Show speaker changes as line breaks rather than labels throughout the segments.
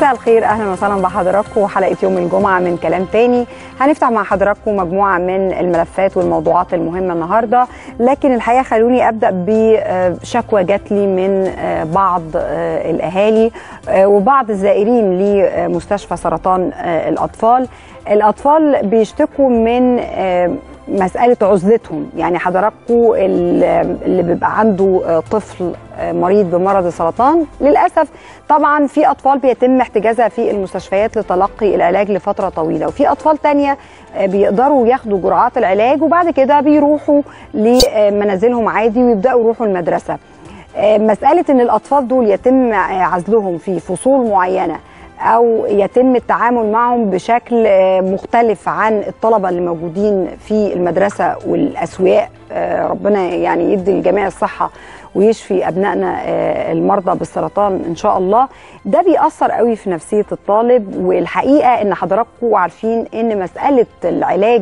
مساء الخير اهلا وسهلا بحضراتكم وحلقه يوم الجمعه من كلام تاني هنفتح مع حضراتكم مجموعه من الملفات والموضوعات المهمه النهارده لكن الحقيقه خلوني ابدا بشكوى جات لي من بعض الاهالي وبعض الزائرين لمستشفى سرطان الاطفال الاطفال بيشتكوا من مساله عزلتهم يعني حضراتكم اللي بيبقى عنده طفل مريض بمرض السرطان للاسف طبعا في اطفال بيتم احتجازها في المستشفيات لتلقي العلاج لفتره طويله وفي اطفال تانية بيقدروا ياخدوا جرعات العلاج وبعد كده بيروحوا لمنازلهم عادي ويبداوا يروحوا المدرسه مساله ان الاطفال دول يتم عزلهم في فصول معينه او يتم التعامل معهم بشكل مختلف عن الطلبه اللي موجودين في المدرسه والاسواق ربنا يعني يدي الجميع الصحه ويشفي ابنائنا المرضى بالسرطان ان شاء الله ده بيأثر قوي في نفسيه الطالب والحقيقه ان حضراتكم عارفين ان مساله العلاج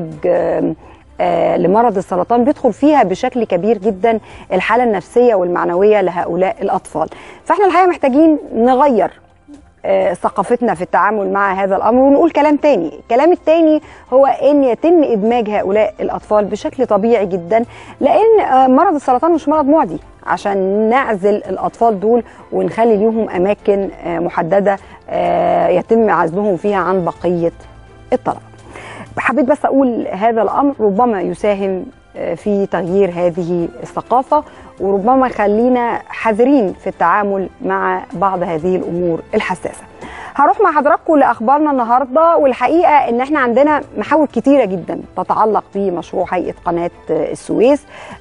لمرض السرطان بيدخل فيها بشكل كبير جدا الحاله النفسيه والمعنويه لهؤلاء الاطفال فاحنا الحقيقه محتاجين نغير ثقافتنا في التعامل مع هذا الامر ونقول كلام تاني الكلام التاني هو ان يتم ادماج هؤلاء الاطفال بشكل طبيعي جدا لان مرض السرطان مش مرض معدي عشان نعزل الاطفال دول ونخلي ليهم اماكن محدده يتم عزلهم فيها عن بقيه الطلبه حبيت بس اقول هذا الامر ربما يساهم في تغيير هذه الثقافة وربما خلينا حذرين في التعامل مع بعض هذه الأمور الحساسة هروح مع حضراتكم لأخبارنا النهاردة والحقيقة إن احنا عندنا محاور كتيرة جدا تتعلق بمشروع هيئة قناة السويس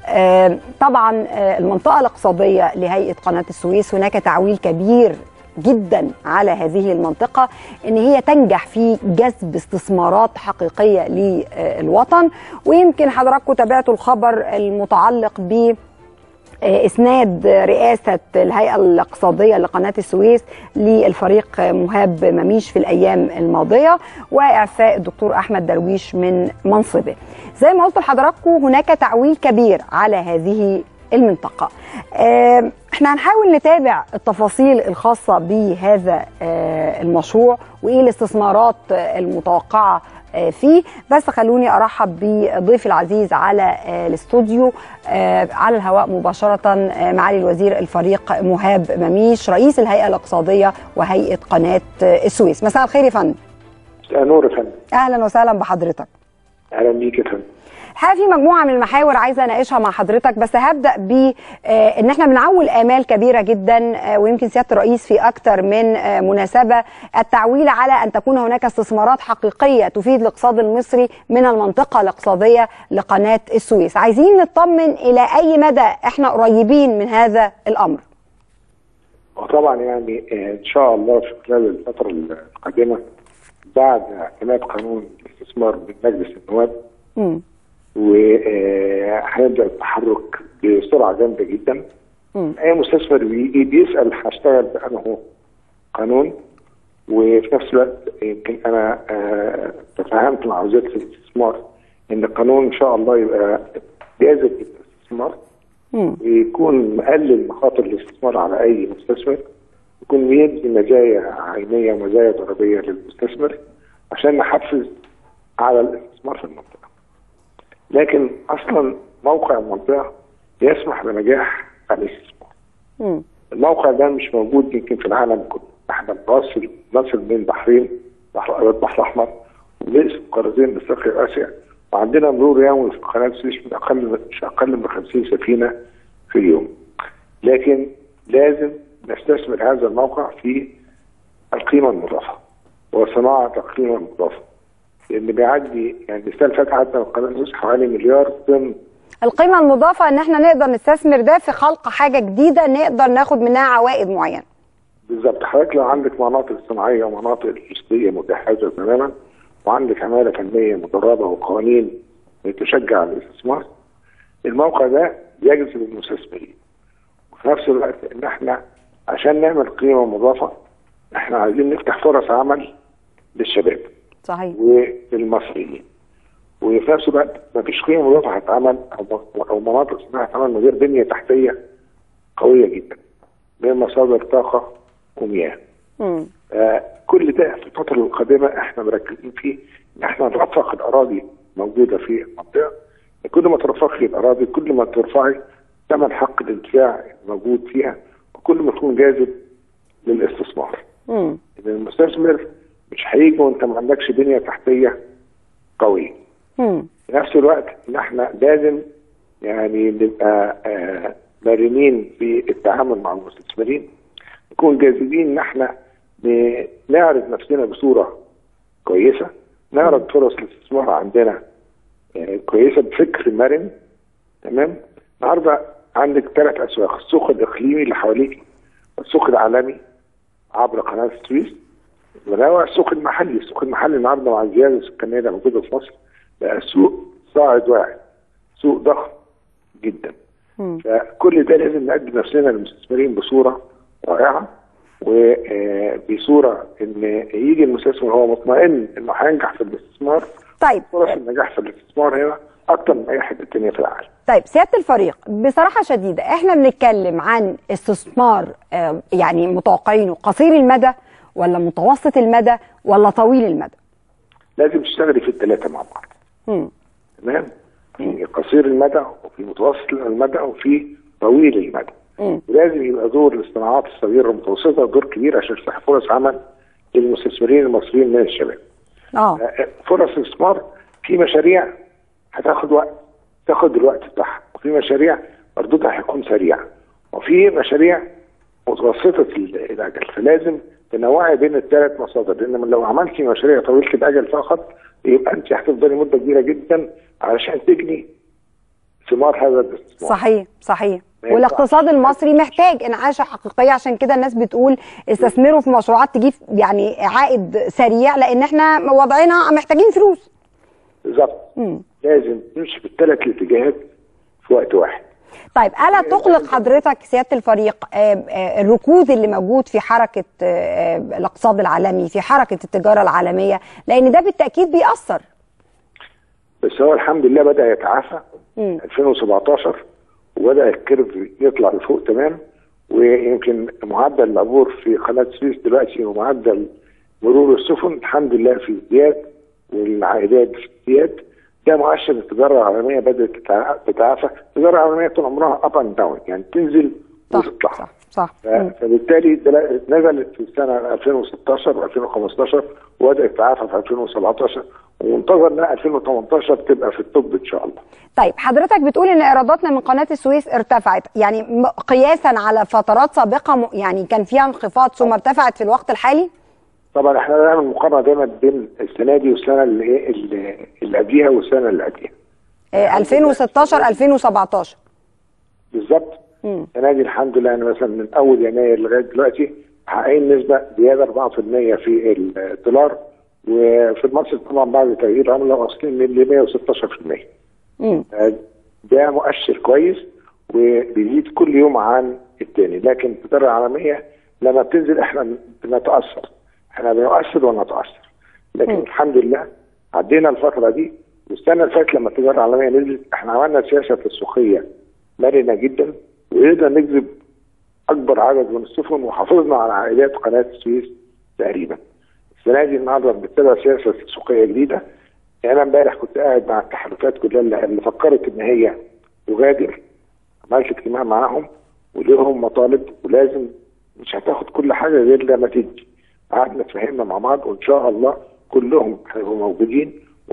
طبعا المنطقة الاقتصادية لهيئة قناة السويس هناك تعويل كبير جدا على هذه المنطقه ان هي تنجح في جذب استثمارات حقيقيه للوطن ويمكن حضراتكم تابعتوا الخبر المتعلق ب اسناد رئاسه الهيئه الاقتصاديه لقناه السويس للفريق مهاب مميش في الايام الماضيه واعفاء الدكتور احمد درويش من منصبه. زي ما قلت لحضراتكم هناك تعويل كبير على هذه المنطقة احنا هنحاول نتابع التفاصيل الخاصة بهذا المشروع وايه الاستثمارات المتوقعة فيه بس خلوني ارحب بضيفي العزيز على الاستوديو على الهواء مباشرة معالي الوزير الفريق مهاب مميش رئيس الهيئة الاقتصادية وهيئة قناة السويس مساء الخير يا فندم
مساء النور يا فندم
اهلا وسهلا بحضرتك
اهلا بيك يا فندم
الحقيقه في مجموعه من المحاور عايزه اناقشها مع حضرتك بس هبدا ب ان احنا بنعول امال كبيره جدا ويمكن سياده الرئيس في اكثر من مناسبه التعويل على ان تكون هناك استثمارات حقيقيه تفيد الاقتصاد المصري من المنطقه الاقتصاديه لقناه السويس عايزين نطمن الى اي مدى احنا قريبين من هذا الامر
وطبعا يعني ان شاء الله في خلال الفتره القادمه بعد اعتماد قانون الاستثمار من مجلس النواب م. وهنبدا التحرك بسرعه جامده جدا م. اي مستثمر بيجي بيسال هشتغل بانه قانون وفي نفس الوقت يمكن انا آه تفهمت مع وزاره الاستثمار ان القانون ان شاء الله يبقى جاذب للاستثمار ويكون مقلل مخاطر الاستثمار على اي مستثمر يكون بيدي مزايا عينيه ومزايا ضريبيه للمستثمر عشان نحفز على الاستثمار في المنطقه. لكن اصلا موقع المنطقه يسمح بنجاح الاستثمار. الموقع ده مش موجود يمكن في العالم كله، احنا بنوصل نصل بين بحرين بحر البحر الاحمر ونقسم قارتين افريقيا واسيا وعندنا مرور يومي في قناه السويس من اقل مش اقل من 50 سفينه في اليوم. لكن لازم نستثمر هذا الموقع في القيمه المضافه وصناعه القيمه المضافه. لان بيعدي يعني السنه اللي فاتت عدى قناه السويس حوالي مليار طن
القيمه المضافه ان احنا نقدر نستثمر ده في خلق حاجه جديده نقدر ناخد منها عوائد معينه.
بالظبط حضرتك لو عندك مناطق صناعيه ومناطق لوجستيه مجهزه تماما وعندك عماله فنيه مدربه وقوانين تشجع الاستثمار الموقع ده يجذب المستثمرين وفي نفس الوقت ان احنا عشان نعمل قيمه مضافه احنا عايزين نفتح فرص عمل للشباب
صحيح
وللمصريين وفي نفس الوقت ما فيش قيمه مضافه هتتعمل او او مناطق صناعه هتتعمل من غير بنيه تحتيه قويه جدا من مصادر طاقه ومياه. آه كل ده في الفتره القادمه احنا مركزين فيه ان احنا نرفق الاراضي موجوده في المنطقه كل ما ترفقي الاراضي كل ما ترفعي ثمن حق الانتفاع الموجود فيها وكل ما تكون جاذب للاستثمار.
مم.
ان المستثمر مش هيجي وانت ما عندكش بنيه تحتيه قويه.
مم.
في نفس الوقت ان احنا لازم يعني نبقى آه مرنين في التعامل مع المستثمرين نكون جاذبين ان احنا ن- نعرض نفسنا بصوره كويسه نعرض فرص الاستثمار عندنا آه كويسه بفكر مرن تمام النهارده عندك ثلاث اسواق السوق الاقليمي اللي حواليك والسوق العالمي عبر قناه السويس وده السوق المحلي السوق المحلي النهارده مع الزياده السكانيه اللي موجوده في مصر بقى سوق صاعد واعد سوق ضخم جدا
مم.
فكل ده لازم نقدم نفسنا للمستثمرين بصوره رائعه وبصوره ان يجي المستثمر هو مطمئن انه هينجح في الاستثمار
طيب
فرص النجاح في الاستثمار هنا اكتر من اي حته تانيه في العالم
طيب سياده الفريق بصراحه شديده احنا بنتكلم عن استثمار آه، يعني متوقعينه قصير المدى ولا متوسط المدى ولا طويل المدى
لازم تشتغلي في الثلاثه مع بعض
مم.
تمام في قصير المدى وفي متوسط المدى وفي طويل المدى
مم.
ولازم يبقى دور الصناعات الصغيره والمتوسطه دور كبير عشان تفتح فرص عمل للمستثمرين المصريين من الشباب
اه
فرص الاستثمار في مشاريع هتاخد وقت تاخد الوقت بتاعها وفي مشاريع مردودها هيكون سريع وفي مشاريع متوسطه ال- الاجل فلازم تنوعي بين الثلاث مصادر لان لو عملتي مشاريع طويله الاجل فقط يبقى انت هتفضلي مده كبيره جدا علشان تجني ثمار هذا الاستثمار
صحيح صحيح
ما
والاقتصاد المصري محتاج انعاشه حقيقيه عشان كده الناس بتقول استثمروا في مشروعات تجيب يعني عائد سريع لان احنا وضعنا محتاجين فلوس
بالظبط
مم.
لازم تمشي في الثلاث الاتجاهات في وقت واحد
طيب الا تقلق حضرتك سياده الفريق آه، آه، الركود اللي موجود في حركه آه، آه، الاقتصاد العالمي في حركه التجاره العالميه لان ده بالتاكيد بيأثر
بس هو الحمد لله بدا يتعافى
مم.
2017 وبدا الكيرف يطلع لفوق تمام ويمكن معدل العبور في قناه السويس دلوقتي ومعدل مرور السفن الحمد لله في ازدياد والعائدات في ازدياد ده مؤشر التجاره العالميه بدات تتع- تتعافى، التجاره العالميه طول عمرها اب اند داون يعني تنزل
صح
وتطلع
صح صح
ف-
مم.
فبالتالي دل- نزلت في السنه 2016 و2015 وبدات تتعافى في 2017 ومنتظر انها 2018 تبقى في التوب ان شاء الله.
طيب حضرتك بتقول ان ايراداتنا من قناه السويس ارتفعت يعني م- قياسا على فترات سابقه م- يعني كان فيها انخفاض ثم ارتفعت في الوقت الحالي
طبعا احنا بنعمل مقارنه دايما بين السنه دي والسنه اللي ايه اللي, اللي قبليها والسنه اللي قبليها.
آه، 2016 2017
بالظبط
مم.
السنه دي الحمد لله يعني مثلا من اول يناير لغايه دلوقتي محققين نسبه زياده 4% في الدولار وفي المصري طبعا بعد تغيير عمله واصلين ل 116%.
مم.
ده مؤشر كويس وبيزيد كل يوم عن التاني لكن التجاره العالميه لما بتنزل احنا بنتاثر احنا بنؤثر ونتاثر لكن
مم.
الحمد لله عدينا الفتره دي والسنه اللي فاتت لما التجاره العالميه نزلت احنا عملنا سياسه تسويقيه مرنه جدا وقدرنا نجذب اكبر عدد من السفن وحافظنا على عائدات قناه السويس تقريبا. السنه دي النهارده بنتبع سياسه تسويقيه جديده انا امبارح كنت قاعد مع التحالفات كلها اللي اللي فكرت ان هي تغادر عملت اجتماع معاهم وليهم مطالب ولازم مش هتاخد كل حاجه غير لما تيجي قعدنا اتفاهمنا مع بعض وان شاء الله كلهم هيبقوا موجودين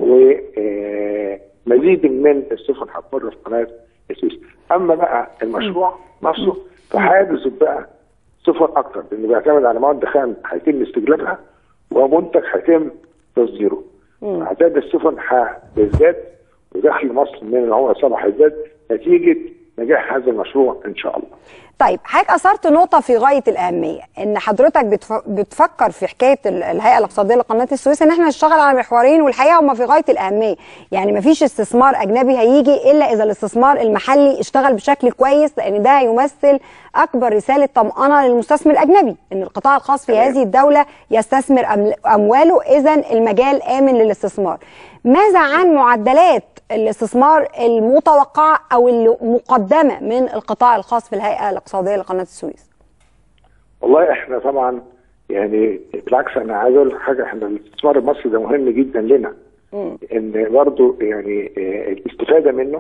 ومزيد من السفن هتمر في قناه السويس اما بقى المشروع نفسه فهيجذب بقى سفن اكتر لانه بيعتمد على مواد خام هيتم استجلابها ومنتج هيتم تصديره اعداد السفن هيزداد ودخل مصر من العمله الصعبه هيزداد نتيجه نجاح هذا المشروع ان شاء الله.
طيب حضرتك اثرت نقطه في غايه الاهميه ان حضرتك بتف... بتفكر في حكايه ال- الهيئه الاقتصاديه لقناه السويس ان احنا نشتغل على محورين والحقيقه هم في غايه الاهميه يعني ما فيش استثمار اجنبي هيجي الا اذا الاستثمار المحلي اشتغل بشكل كويس لان ده هيمثل اكبر رساله طمانه للمستثمر الاجنبي ان القطاع الخاص في
تمام.
هذه الدوله يستثمر أمل- امواله اذا المجال امن للاستثمار ماذا عن معدلات الاستثمار المتوقعه او المقدمه من القطاع الخاص في الهيئه الاقتصاديه لقناه السويس
والله احنا طبعا يعني بالعكس انا عايز اقول لك حاجه احنا الاستثمار المصري ده مهم جدا لنا ان برضه يعني آه، الاستفاده منه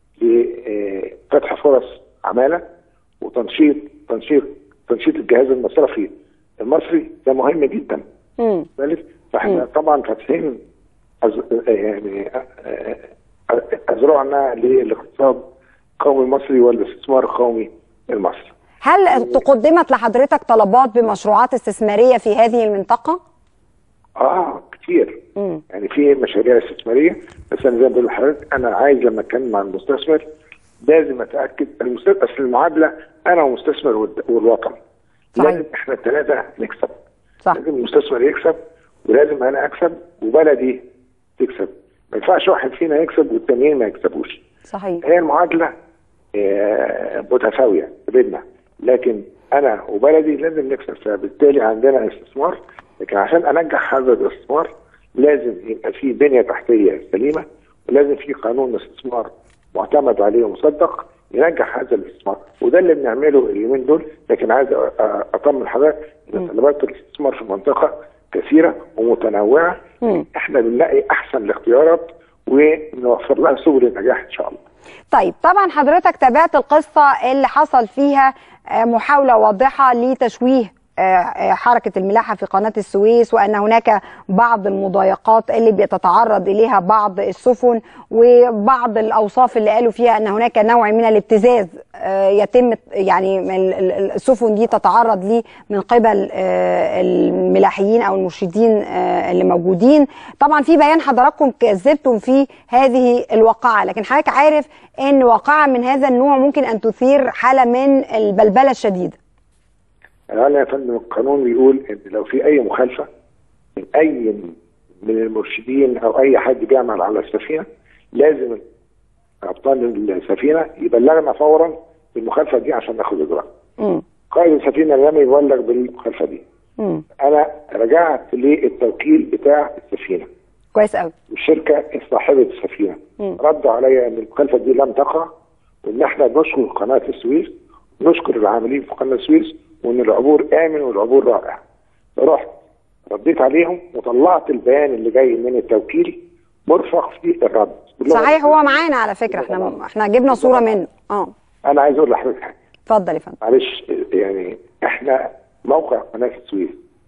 لفتح فرص عماله وتنشيط تنشيط تنشيط الجهاز المصرفي المصري ده مهم جدا
مم.
ذلك فاحنا طبعا فاتحين أز- يعني آه، آه، اذرعنا للاقتصاد القومي المصري والاستثمار القومي المصري.
هل تقدمت لحضرتك طلبات بمشروعات استثماريه في هذه المنطقه؟
اه كتير
مم.
يعني في مشاريع استثماريه بس انا زي ما بقول لحضرتك انا عايز لما اتكلم مع المستثمر لازم اتاكد المستثمر اصل المعادله انا ومستثمر والد- والوطن
صحيح.
لازم احنا الثلاثه نكسب
صح
لازم المستثمر يكسب ولازم انا اكسب وبلدي تكسب ما ينفعش واحد فينا يكسب والتانيين ما يكسبوش
صحيح
هي المعادله آه، متساويه بيننا لكن انا وبلدي لازم نكسب فبالتالي عندنا استثمار لكن عشان انجح هذا الاستثمار لازم يبقى في بنيه تحتيه سليمه ولازم في قانون استثمار معتمد عليه ومصدق ينجح هذا الاستثمار وده اللي بنعمله اليومين دول لكن عايز أ- أ- اطمن حضرتك ان طلبات الاستثمار في المنطقه كثيره ومتنوعه
مم.
احنا بنلاقي احسن الاختيارات ونوفر لها سبل النجاح ان شاء الله
طيب طبعا حضرتك تابعت القصة اللي حصل فيها آه، محاولة واضحة لتشويه آه، آه، حركة الملاحة في قناة السويس وأن هناك بعض المضايقات اللي بتتعرض إليها بعض السفن وبعض الأوصاف اللي قالوا فيها أن هناك نوع من الابتزاز آه، يتم يعني ال- ال- ال- السفن دي تتعرض ليه من قبل آه، الملاحيين أو المرشدين آه، اللي موجودين طبعا في بيان حضراتكم كذبتم فيه هذه الواقعة لكن حضرتك عارف أن واقعة من هذا النوع ممكن أن تثير حالة من البلبلة الشديدة
الآن يا فندم القانون بيقول ان لو في اي مخالفه من اي من المرشدين او اي حد بيعمل على السفينه لازم ابطال السفينه يبلغنا فورا بالمخالفه دي عشان ناخد اجراء.
مم.
قائد السفينه لم يبلغ بالمخالفه دي.
مم.
انا رجعت للتوكيل بتاع السفينه
كويس قوي
والشركه صاحبه السفينه
مم.
ردوا عليا ان المخالفه دي لم تقع وان احنا بنشكر قناه السويس ونشكر العاملين في قناه السويس وان العبور امن والعبور رائع. فرحت رديت عليهم وطلعت البيان اللي جاي من التوكيل مرفق في الرد باللغة
صحيح هو معانا على فكرة احنا احنا جبنا صورة منه اه
انا عايز اقول لحضرتك حاجه
اتفضل يا فندم
معلش يعني احنا موقع قناه السويس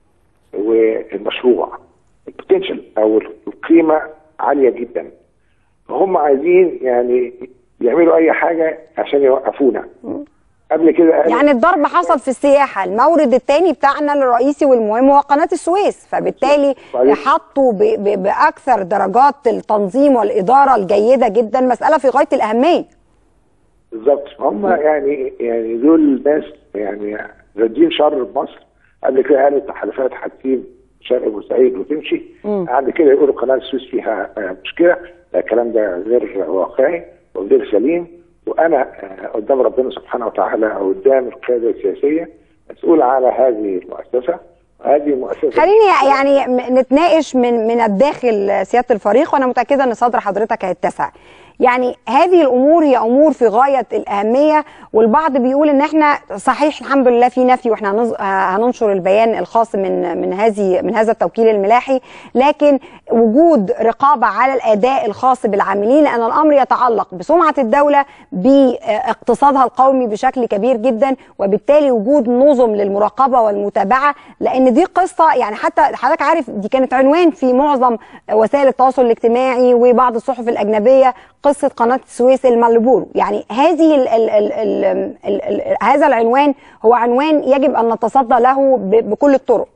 والمشروع البوتنشال او القيمه عاليه جدا هم عايزين يعني يعملوا اي حاجه عشان يوقفونا قبل كده قالوا
يعني الضرب حصل في السياحة المورد الثاني بتاعنا الرئيسي والمهم هو قناة السويس فبالتالي
صحيح.
يحطوا ب- ب- بأكثر درجات التنظيم والإدارة الجيدة جدا مسألة في غاية الأهمية
بالظبط هم يعني يعني دول ناس يعني رادين شر مصر قبل كده قالوا التحالفات هتسيب شرق بورسعيد وتمشي بعد كده يقولوا قناه السويس فيها آه، مشكله لا الكلام ده غير واقعي وغير سليم وانا آه، قدام ربنا سبحانه وتعالى او قدام القياده السياسيه مسؤول على هذه المؤسسه هذه المؤسسه
خليني يعني م- نتناقش من من الداخل سياده الفريق وانا متاكده ان صدر حضرتك هيتسع. يعني هذه الامور هي امور في غايه الاهميه والبعض بيقول ان احنا صحيح الحمد لله في نفي واحنا هنز- هننشر البيان الخاص من من هذه من هذا التوكيل الملاحي لكن وجود رقابه على الاداء الخاص بالعاملين لان الامر يتعلق بسمعه الدوله باقتصادها القومي بشكل كبير جدا وبالتالي وجود نظم للمراقبه والمتابعه لان دي قصه يعني حتى حضرتك عارف دي كانت عنوان في معظم وسائل التواصل الاجتماعي وبعض الصحف الاجنبيه قصه قناه السويس المالبورو يعني هذه ال ال ال ال ال ال هذا العنوان هو عنوان يجب ان نتصدى له ب- بكل الطرق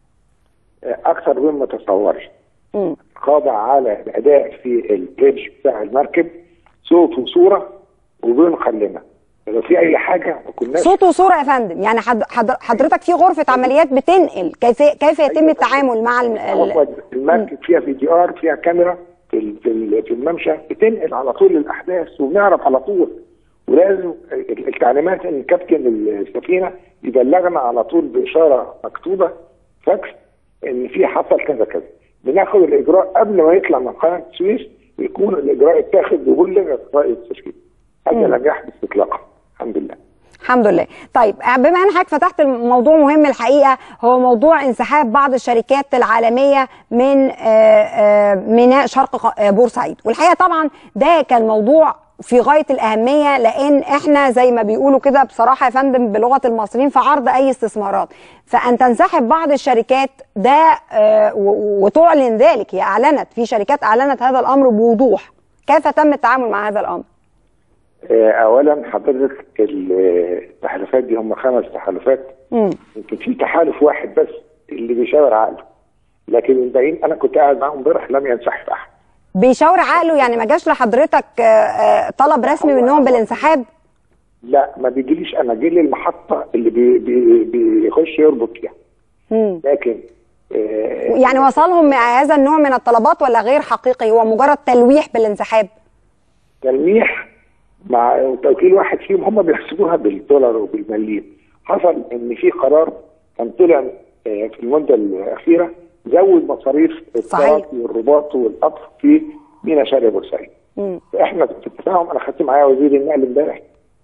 اكثر مما تتصورش
مم.
رقابه على الاداء في البريدج بتاع المركب صوت وصوره وبين خلنا لو في اي حاجه ما كناش
صوت وصوره يا فندم يعني حد حضر- حضرتك في غرفه عمليات بتنقل كيف كيف يتم التعامل مع ال- ال-
هو المركب فيها في دي ار فيها كاميرا في ال- في ال- في الممشى بتنقل على طول الاحداث وبنعرف على طول ولازم ال- التعليمات ان كابتن السفينه يبلغنا على طول باشاره مكتوبه فاكس ان في حصل كذا كذا بناخد الاجراء قبل ما يطلع من قناه السويس يكون الاجراء اتاخد ببلغ قائد السفينه هذا نجاح باستطلاقه الحمد لله
الحمد لله طيب بما ان حضرتك فتحت الموضوع مهم الحقيقه هو موضوع انسحاب بعض الشركات العالميه من ميناء شرق بورسعيد والحقيقه طبعا ده كان موضوع في غايه الاهميه لان احنا زي ما بيقولوا كده بصراحه يا فندم بلغه المصريين في عرض اي استثمارات فان تنسحب بعض الشركات ده وتعلن ذلك هي اعلنت في شركات اعلنت هذا الامر بوضوح كيف تم التعامل مع هذا الامر؟
اولا حضرتك التحالفات دي هم خمس تحالفات يمكن في تحالف واحد بس اللي بيشاور عقله لكن الباقيين انا كنت قاعد معاهم امبارح لم ينسحب احد
بيشاور عقله يعني ما جاش لحضرتك طلب رسمي منهم بالانسحاب؟
لا ما بيجيليش انا جيلي المحطه اللي بي بي بيخش يربط فيها لكن
آه يعني وصلهم هذا النوع من الطلبات ولا غير حقيقي هو مجرد تلويح بالانسحاب؟
تلميح مع توكيل واحد فيهم هم بيحسبوها بالدولار وبالمليم حصل ان في قرار كان طلع في المده الاخيره زود مصاريف الطرق والرباط والقطر في مينا شرق بورسعيد فاحنا في التفاهم انا خدت معايا وزير النقل امبارح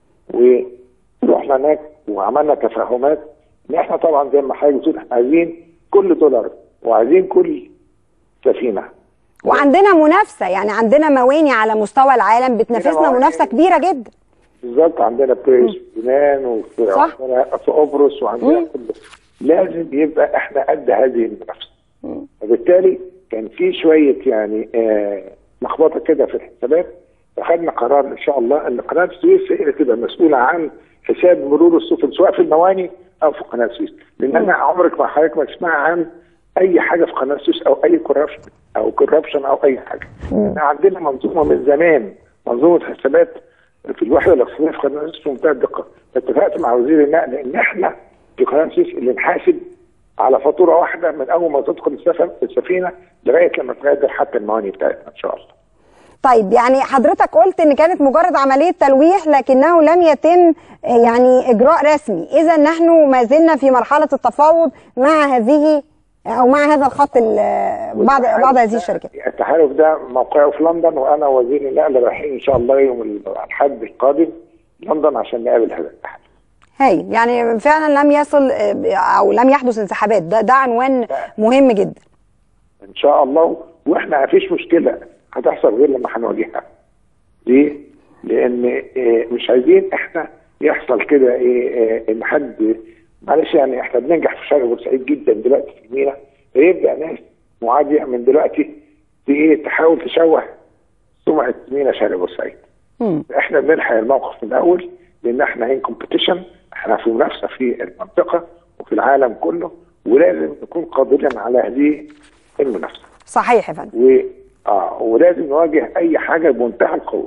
ورحنا هناك وعملنا تفاهمات ان احنا طبعا زي ما حضرتك بتقول احنا عايزين كل دولار وعايزين كل سفينه
وعندنا منافسه يعني عندنا مواني على مستوى العالم بتنافسنا منافسه كبيره جدا
بالظبط عندنا في اليونان وفي
صح.
عندنا في قبرص وعندنا كل لازم يبقى احنا قد هذه المنافسه وبالتالي كان في شويه يعني آه لخبطه كده في الحسابات فخدنا قرار ان شاء الله ان قناه السويس هي اللي تبقى مسؤوله عن حساب مرور السفن سواء في المواني او في قناه السويس لان انا عمرك ما حضرتك ما تسمع عن اي حاجه في قناه السويس او اي كوربشن او كوربشن او اي حاجه احنا عندنا منظومه من زمان منظومه حسابات في الوحده الاقتصاديه في قناه السويس في منتهى الدقه اتفقت مع وزير النقل ان احنا في قناه السويس اللي نحاسب على فاتوره واحده من اول ما تدخل السفينه لغايه لما تغادر حتى المواني بتاعتنا ان شاء الله.
طيب يعني حضرتك قلت ان كانت مجرد عمليه تلويح لكنه لم يتم يعني اجراء رسمي، اذا نحن ما زلنا في مرحله التفاوض مع هذه او مع هذا الخط بعض بعض هذه الشركات.
التحالف ده موقعه في لندن وانا وزير النقل رايحين ان شاء الله يوم الاحد القادم لندن عشان نقابل هذا التحالف.
هاي يعني فعلا لم يصل او لم يحدث انسحابات ده ده عنوان مهم جدا.
ان شاء الله واحنا ما فيش مشكله هتحصل غير لما هنواجهها. ليه؟ لان إيه مش عايزين احنا يحصل كده ايه ان حد معلش يعني احنا بننجح في شرق بورسعيد جدا دلوقتي في المينا فيبدا ناس معاديه من دلوقتي في ايه تحاول تشوه سمعه مينا شرق بورسعيد. احنا بنلحق الموقف من الاول لان احنا ان كومبيتيشن احنا في منافسه في المنطقه وفي العالم كله ولازم نكون قادرين على هذه المنافسه.
صحيح يا فندم.
و... اه ولازم نواجه اي حاجه بمنتهى القوه.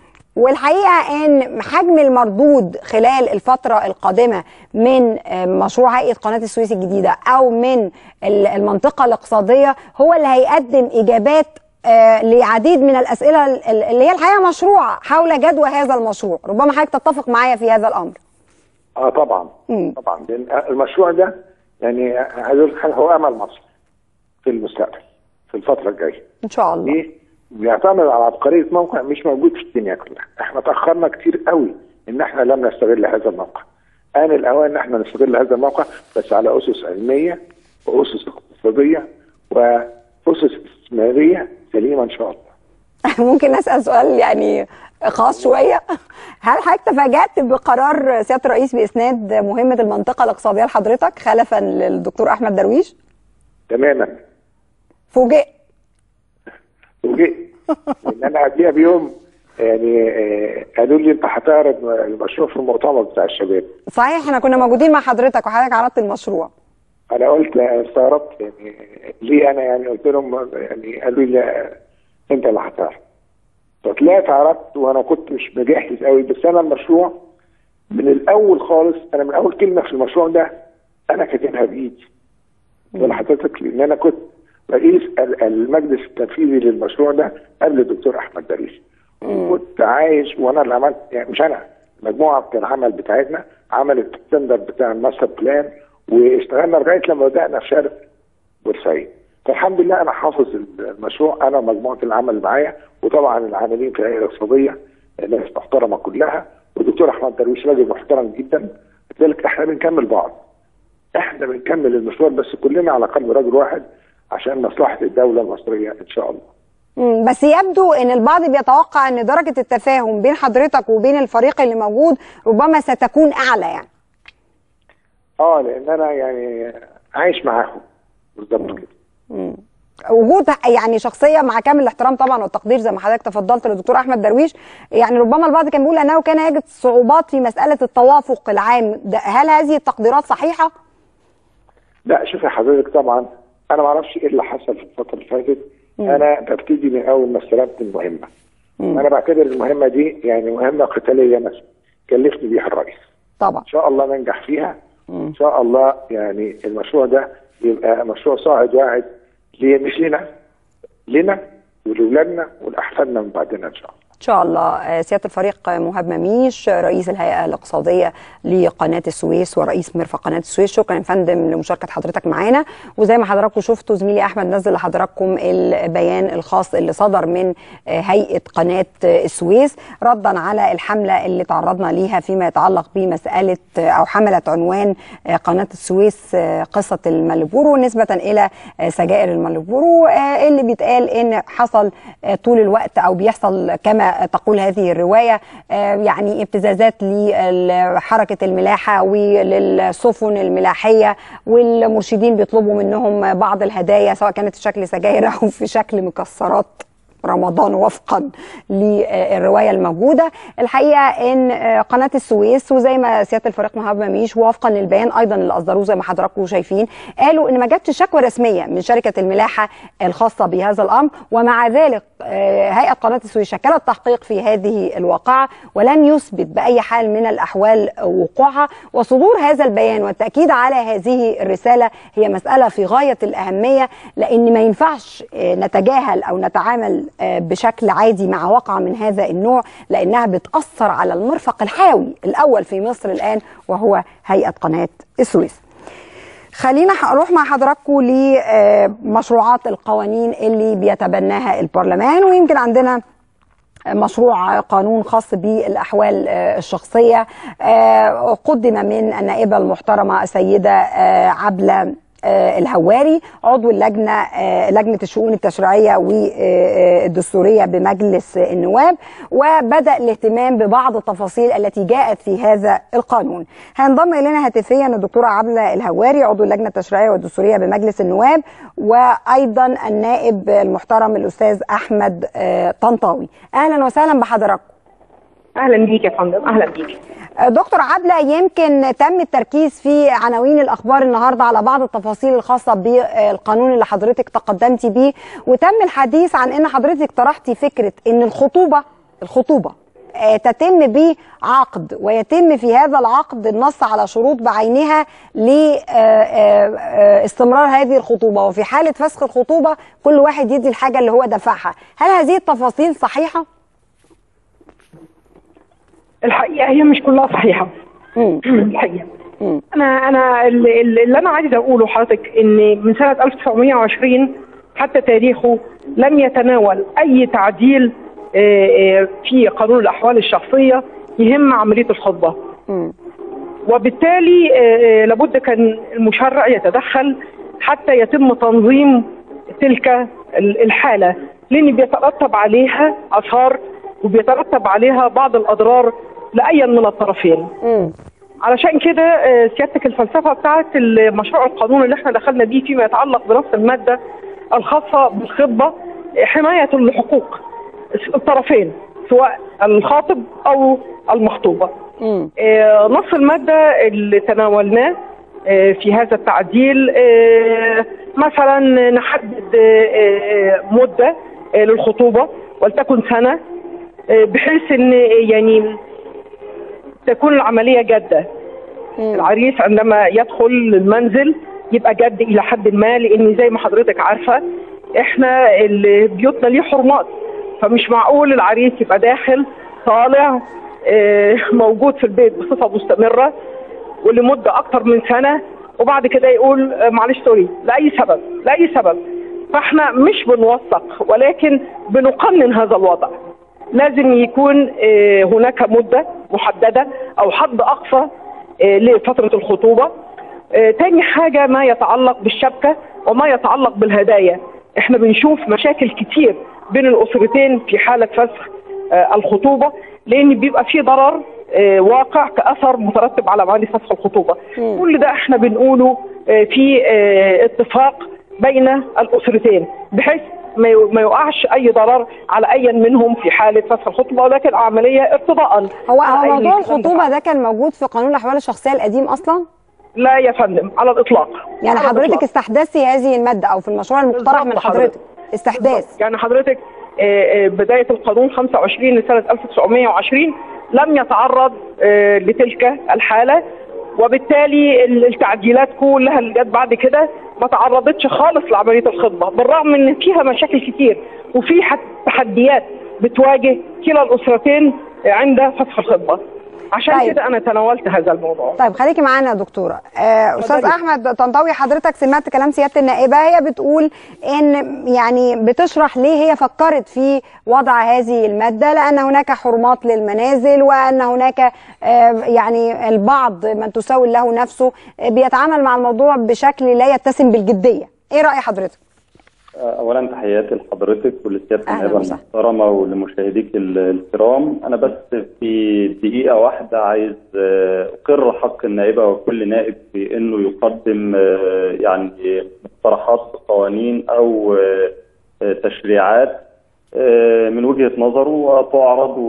والحقيقه ان حجم المردود خلال الفتره القادمه من مشروع هيئه قناه السويس الجديده او من المنطقه الاقتصاديه هو اللي هيقدم اجابات لعديد من الاسئله اللي هي الحقيقه مشروعه حول جدوى هذا المشروع، ربما حضرتك تتفق معايا في هذا الامر.
اه طبعا مم. طبعا لان المشروع ده يعني عايز اقول حاجه هو امل مصر في المستقبل في الفتره الجايه.
ان شاء الله.
ليه؟ بيعتمد على عبقريه موقع مش موجود في الدنيا كلها، احنا تاخرنا كتير قوي ان احنا لم نستغل هذا الموقع. آن الاوان ان احنا نستغل هذا الموقع بس على اسس علميه واسس اقتصاديه واسس استثماريه سليمه ان شاء الله.
ممكن اسال سؤال يعني خاص شويه هل حضرتك تفاجات بقرار سياده الرئيس باسناد مهمه المنطقه الاقتصاديه لحضرتك خلفا للدكتور احمد درويش؟
تماما
فوجئت
فوجئت لان انا قبلها بيوم يعني آه قالوا لي انت هتعرض المشروع في المؤتمر بتاع الشباب
صحيح احنا كنا موجودين مع حضرتك وحضرتك عرضت المشروع
انا قلت استغربت يعني ليه انا يعني قلت لهم يعني قالوا لي لا انت اللي هتعرض فطلعت عرضت وانا كنت مش مجهز قوي بس انا المشروع من الاول خالص انا من اول كلمه في المشروع ده انا كاتبها بايدي ولا حضرتك لان انا كنت رئيس المجلس التنفيذي للمشروع ده قبل الدكتور احمد درويش كنت عايش وانا اللي عملت يعني مش انا مجموعه العمل بتاعتنا عملت الستاندرد بتاع الماستر بلان واشتغلنا لغايه لما بدانا في شرق بورسعيد فالحمد لله انا حافظ المشروع انا ومجموعه العمل معايا وطبعا العاملين في الهيئه الاقتصاديه ناس محترمه كلها والدكتور احمد درويش راجل محترم جدا لذلك احنا بنكمل بعض احنا بنكمل المشوار بس كلنا على قلب رجل واحد عشان مصلحه الدوله المصريه ان شاء الله
مم، بس يبدو ان البعض بيتوقع ان درجه التفاهم بين حضرتك وبين الفريق اللي موجود ربما ستكون اعلى يعني
اه لان انا يعني عايش معاهم بالظبط كده
وجود يعني شخصيه مع كامل الاحترام طبعا والتقدير زي ما حضرتك تفضلت للدكتور احمد درويش يعني ربما البعض كان بيقول انه كان يجد صعوبات في مساله التوافق العام ده هل هذه التقديرات صحيحه؟
لا شوفي حضرتك طبعا انا ما اعرفش ايه اللي حصل في الفتره اللي فاتت انا ببتدي من اول ما استلمت المهمه انا بعتبر المهمه دي يعني مهمه قتاليه مثلا كلفني بيها الرئيس
طبعا
ان شاء الله ننجح فيها ان شاء الله يعني المشروع ده يبقى مشروع صاعد واعد ليه مش لنا لنا ولاولادنا ولاحفادنا من بعدنا ان شاء الله
ان شاء الله آه، سياده الفريق مهاب مميش رئيس الهيئه الاقتصاديه لقناه السويس ورئيس مرفق قناه السويس شكرا يا فندم لمشاركه حضرتك معانا وزي ما حضراتكم شفتوا زميلي احمد نزل لحضراتكم البيان الخاص اللي صدر من آه، هيئه قناه آه، السويس ردا على الحمله اللي تعرضنا ليها فيما يتعلق بمساله آه، او حملت عنوان آه، قناه السويس آه، قصه المالبورو نسبه الى آه، سجائر المالبورو آه، اللي بيتقال ان حصل آه، طول الوقت او بيحصل كما تقول هذه الروايه آه، يعني ابتزازات لحركه الملاحه وللسفن الملاحيه والمرشدين بيطلبوا منهم بعض الهدايا سواء كانت في شكل سجاير او في شكل مكسرات رمضان وفقا للروايه الموجوده الحقيقه ان قناه السويس وزي ما سياده الفريق مهاب مميش وفقا للبيان ايضا اللي اصدروه زي ما حضراتكم شايفين قالوا ان ما جاتش شكوى رسميه من شركه الملاحه الخاصه بهذا الامر ومع ذلك آه، هيئه قناه السويس شكلت تحقيق في هذه الواقعه ولم يثبت باي حال من الاحوال وقوعها وصدور هذا البيان والتاكيد على هذه الرساله هي مساله في غايه الاهميه لان ما ينفعش آه، نتجاهل او نتعامل آه، بشكل عادي مع واقعه من هذا النوع لانها بتاثر على المرفق الحيوي الاول في مصر الان وهو هيئه قناه السويس. خلينا اروح مع حضراتكم لمشروعات القوانين اللي بيتبناها البرلمان ويمكن عندنا مشروع قانون خاص بالاحوال آه، الشخصيه آه، قدم من النائبه المحترمه السيده آه، عبله آه، الهواري عضو اللجنه آه، لجنه الشؤون التشريعيه والدستوريه بمجلس النواب وبدا الاهتمام ببعض التفاصيل التي جاءت في هذا القانون. هينضم الينا هاتفيا الدكتوره عبله الهواري عضو اللجنه التشريعيه والدستوريه بمجلس النواب وايضا النائب المحترم الاستاذ احمد آه، طنطاوي. اهلا وسهلا بحضراتكم.
اهلا بيك يا فندم اهلا بيك
دكتور عبلة يمكن تم التركيز في عناوين الأخبار النهاردة على بعض التفاصيل الخاصة بالقانون اللي حضرتك تقدمتي بيه وتم الحديث عن أن حضرتك طرحتي فكرة أن الخطوبة الخطوبة آه، تتم بعقد ويتم في هذا العقد النص على شروط بعينها لاستمرار هذه الخطوبة وفي حالة فسخ الخطوبة كل واحد يدي الحاجة اللي هو دفعها هل هذه التفاصيل صحيحة؟
الحقيقه هي مش كلها صحيحه
مم.
الحقيقه
مم.
انا انا اللي, اللي انا عايزه اقوله حضرتك ان من سنه 1920 حتى تاريخه لم يتناول اي تعديل آه، آه، في قانون الاحوال الشخصيه يهم عمليه الخطبه
مم.
وبالتالي آه، آه، لابد كان المشرع يتدخل حتى يتم تنظيم تلك ال- الحالة لأن بيترتب عليها آثار وبيترتب عليها بعض الأضرار لأي من الطرفين
مم.
علشان كده آه، سيادتك الفلسفة بتاعت المشروع القانون اللي احنا دخلنا بيه فيما يتعلق بنص المادة الخاصة بالخطبة آه، حماية لحقوق الطرفين سواء الخاطب أو المخطوبة
مم.
آه، نص المادة اللي تناولناه آه، في هذا التعديل آه، مثلا نحدد آه، آه، مدة آه، للخطوبة ولتكن سنة آه، بحيث ان يعني تكون العملية جادة
مم.
العريس عندما يدخل المنزل يبقى جد الى حد ما لان زي ما حضرتك عارفه احنا ال- بيوتنا ليه حرمات فمش معقول العريس يبقى داخل طالع آه، موجود في البيت بصفه مستمره ولمده اكتر من سنه وبعد كده يقول آه، معلش سوري لاي سبب لاي سبب فاحنا مش بنوثق ولكن بنقنن هذا الوضع لازم يكون آه، هناك مده محدده او حد اقصى آه، لفتره الخطوبه آه، تاني حاجه ما يتعلق بالشبكه وما يتعلق بالهدايا احنا بنشوف مشاكل كتير بين الاسرتين في حاله فسخ آه، الخطوبه لان بيبقى في ضرر آه، واقع كاثر مترتب على عمليه فسخ الخطوبه كل ده احنا بنقوله آه، في آه، اتفاق بين الاسرتين بحيث ما يو- ما يقعش اي ضرر على اي منهم في حاله فسخ الخطوبه ولكن عمليه ارتضاء
هو
على
هو
أي
موضوع
الكلام ده.
الخطوبه ده كان موجود في قانون الاحوال الشخصيه القديم اصلا
لا يا فندم على الاطلاق
يعني
على
حضرتك
الإطلاق.
استحدثي هذه الماده او في المشروع المقترح من
بالظبط
حضرتك استحداث
يعني حضرتك آه، آه، بداية القانون 25 لسنة 1920 لم يتعرض آه، لتلك الحالة وبالتالي ال- التعديلات كلها اللي جت بعد كده ما تعرضتش خالص لعملية الخطبة بالرغم ان فيها مشاكل كتير وفي حت- تحديات بتواجه كلا الأسرتين عند فسخ الخطبة عشان
طيب.
كده أنا تناولت هذا الموضوع
طيب خليكي معانا يا دكتوره آه، استاذ
اتفضلي.
احمد طنطاوي حضرتك سمعت كلام سياده النائبه هي بتقول ان يعني بتشرح ليه هي فكرت في وضع هذه الماده لان هناك حرمات للمنازل وان هناك آه، يعني البعض من تساوي له نفسه آه، بيتعامل مع الموضوع بشكل لا يتسم بالجديه ايه راي حضرتك
اولا تحياتي لحضرتك ولسياده
أهلاً
النائبه
وسهلاً.
المحترمه ولمشاهديك ال- الكرام انا بس في دقيقه واحده عايز آه، اقر حق النائبه وكل نائب في انه يقدم آه، يعني مقترحات قوانين او آه، آه، تشريعات آه، من وجهه نظره وتعرض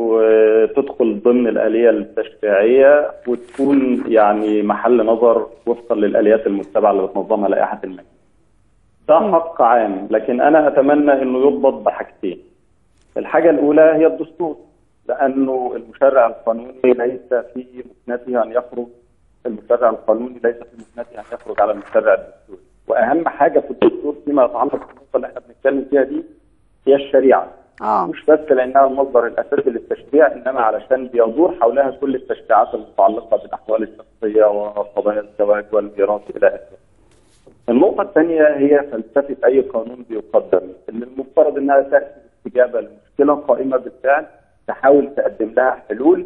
وتدخل ضمن الاليه التشريعيه وتكون يعني محل نظر وفقا للاليات المتبعه اللي بتنظمها لائحه المجلس. ده حق عام لكن انا اتمنى انه يضبط بحاجتين الحاجه الاولى هي الدستور لانه المشرع القانوني ليس في مكنته ان يخرج المشرع القانوني ليس في مكنته ان يخرج على المشرع الدستوري واهم حاجه في الدستور فيما يتعلق بالنقطه اللي احنا بنتكلم فيها دي هي الشريعه
اه
مش بس لانها المصدر الاساسي للتشريع انما علشان بيدور حولها كل التشريعات المتعلقه بالاحوال الشخصيه وقضايا الزواج والميراث الى اخره. النقطة الثانية هي فلسفة أي قانون بيقدم اللي المفترض إنها تأتي باستجابة لمشكلة قائمة بالفعل تحاول تقدم لها حلول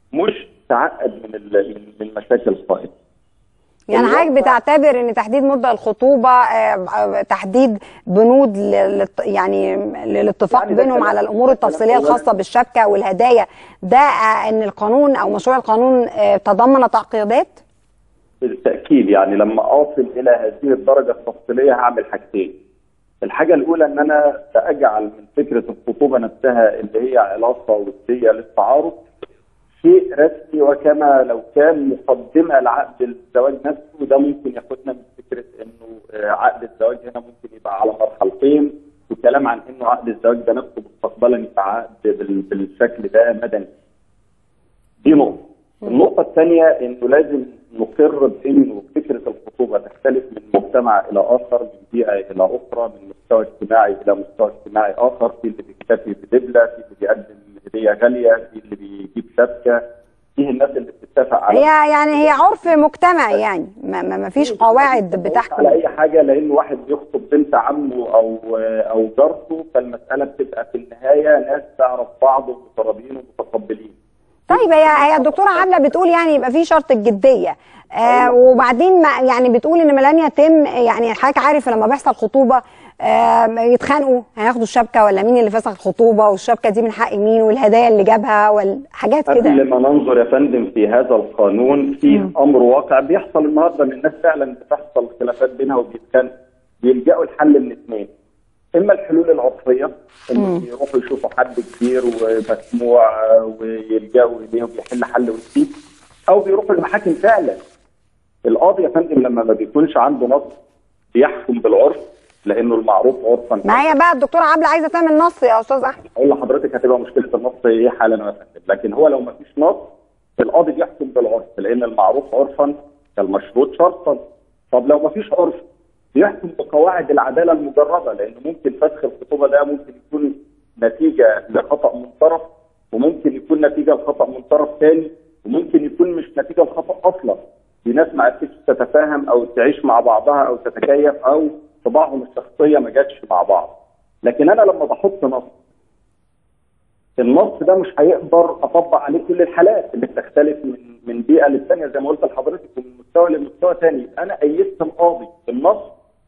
مش تعقد من ال- من من مشاكل قائمة.
يعني
الواقع-
حضرتك بتعتبر ان تحديد مده الخطوبه آه، آه، تحديد بنود لل- يعني للاتفاق
يعني ده
بينهم
كلام-
على الامور
ده
التفصيليه
كلام أولاً.
الخاصه بالشبكه والهدايا ده آه، ان القانون او مشروع القانون آه، تضمن تعقيدات
بالتأكيد يعني لما أصل إلى هذه الدرجة التفصيلية هعمل حاجتين. الحاجة الأولى إن أنا سأجعل من فكرة الخطوبة نفسها اللي هي علاقة ودية للتعارف شيء رسمي وكما لو كان مقدمة لعقد الزواج نفسه ده ممكن ياخدنا من فكرة إنه آه، عقد الزواج هنا ممكن يبقى على مرحلتين وكلام عن إنه عقد الزواج ده نفسه مستقبلا يبقى عقد بال- بالشكل ده مدني. دي نقطة. النقطة الثانية إنه لازم نقر بإنه فكرة الخطوبة تختلف من مجتمع إلى آخر، من بيئة إلى أخرى، من مستوى اجتماعي إلى مستوى اجتماعي آخر، في اللي بيكتفي بدبلة، في اللي بيقدم هدية غالية، في اللي بيجيب شبكة، فيه الناس اللي بتتفق على
هي يعني هي عرف مجتمعي يعني ما, ما ما فيش قواعد
على
بتحكم
أي حاجة لأن واحد بيخطب بنت عمه أو أو جارته فالمسألة بتبقى في النهاية ناس تعرف بعض ومتراضيين ومتقبلين.
طيب هي هي الدكتوره عبله بتقول يعني يبقى في شرط الجديه آه وبعدين ما يعني بتقول ان ما لن يتم يعني حضرتك عارف لما بيحصل خطوبه آه يتخانقوا هياخدوا الشبكه ولا مين اللي فسخ الخطوبه والشبكه دي من حق مين والهدايا اللي جابها والحاجات
قبل
كده
ما ننظر يا فندم في هذا القانون في امر واقع بيحصل النهارده ان الناس فعلا بتحصل خلافات بينها وبيتخانقوا بيلجأوا الحل من اثنين اما الحلول العرفيه ان يروحوا يشوفوا حد كبير ومسموع آه، ويلجأوا اليه وبيحل حل وسيط او بيروحوا المحاكم فعلا القاضي يا فندم لما ما بيكونش عنده نص بيحكم بالعرف لانه المعروف عرفا
ما هي بقى الدكتوره عبله عايزه تعمل نص يا استاذ احمد
اقول لحضرتك هتبقى مشكله النص ايه حالا يا فندم لكن هو لو ما فيش نص القاضي بيحكم بالعرف لان المعروف عرفا كالمشروط شرطا طب لو ما فيش عرف بيحكم بقواعد العداله المجرده لان ممكن فسخ الخطوبه ده ممكن يكون نتيجه لخطا من طرف وممكن يكون نتيجه لخطا من طرف ثاني وممكن يكون مش نتيجه لخطا اصلا في ناس ما عرفتش تتفاهم او تعيش مع بعضها او تتكيف او طباعهم الشخصيه ما جاتش مع بعض لكن انا لما بحط نص النص ده مش هيقدر اطبق عليه كل الحالات اللي بتختلف من من بيئه للثانيه زي ما قلت لحضرتك ومن مستوى لمستوى ثاني انا ايدت القاضي بالنص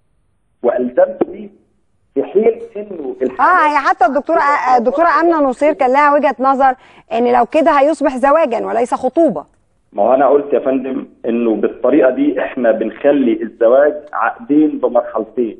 والزمت بيه في حين انه
اه هي حتى الدكتوره الدكتوره امنه نصير كان لها وجهه نظر ان لو كده هيصبح زواجا وليس خطوبه
ما هو انا قلت يا فندم انه بالطريقه دي احنا بنخلي الزواج عقدين بمرحلتين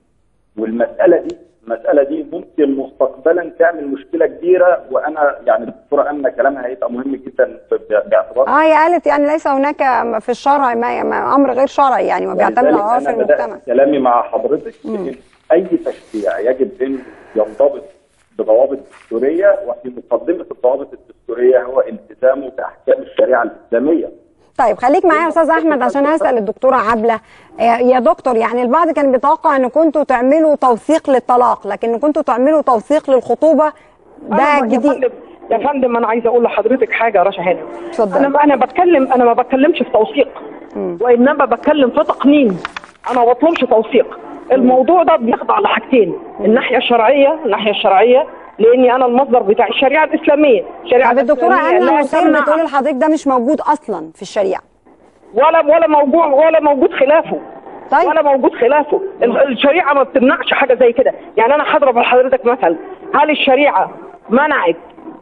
والمساله دي المساله دي ممكن مستقبلا تعمل مشكله كبيره وانا يعني الدكتوره امنه كلامها هيبقى مهم جدا باعتبار
اه هي قالت يعني ليس هناك في الشرع ما ما امر غير شرعي يعني وبيعتمد على
ولذلك
عرف
أنا
المجتمع
بدأت كلامي مع حضرتك إن اي تشريع يجب انه ينضبط بضوابط دستوريه وفي مقدمه الضوابط الدستوريه هو التزامه باحكام الشريعه الاسلاميه
طيب خليك معايا يا استاذ احمد عشان هسال الدكتوره عبله يا يا دكتور يعني البعض كان بيتوقع ان كنتوا تعملوا توثيق للطلاق لكن كنتوا تعملوا توثيق للخطوبه ده
أنا يا
جديد
فندم يا فندم انا عايزه اقول لحضرتك حاجه يا رشا هانم
اتفضل.
انا ما انا بتكلم انا ما بتكلمش في توثيق وانما بتكلم في تقنين انا ما بطلبش توثيق الموضوع ده بيخضع لحاجتين الناحيه الشرعيه الناحيه الشرعيه لاني انا المصدر بتاع الشريعه الاسلاميه الشريعه
طب الدكتوره
الإسلامية
امنه
لا
نصير
تمنع
بتقول لحضرتك ده مش موجود اصلا في الشريعه
ولا ولا موضوع ولا موجود خلافه
طيب.
ولا موجود خلافه ال- الشريعه ما بتمنعش حاجه زي كده يعني انا هضرب لحضرتك مثل هل الشريعه منعت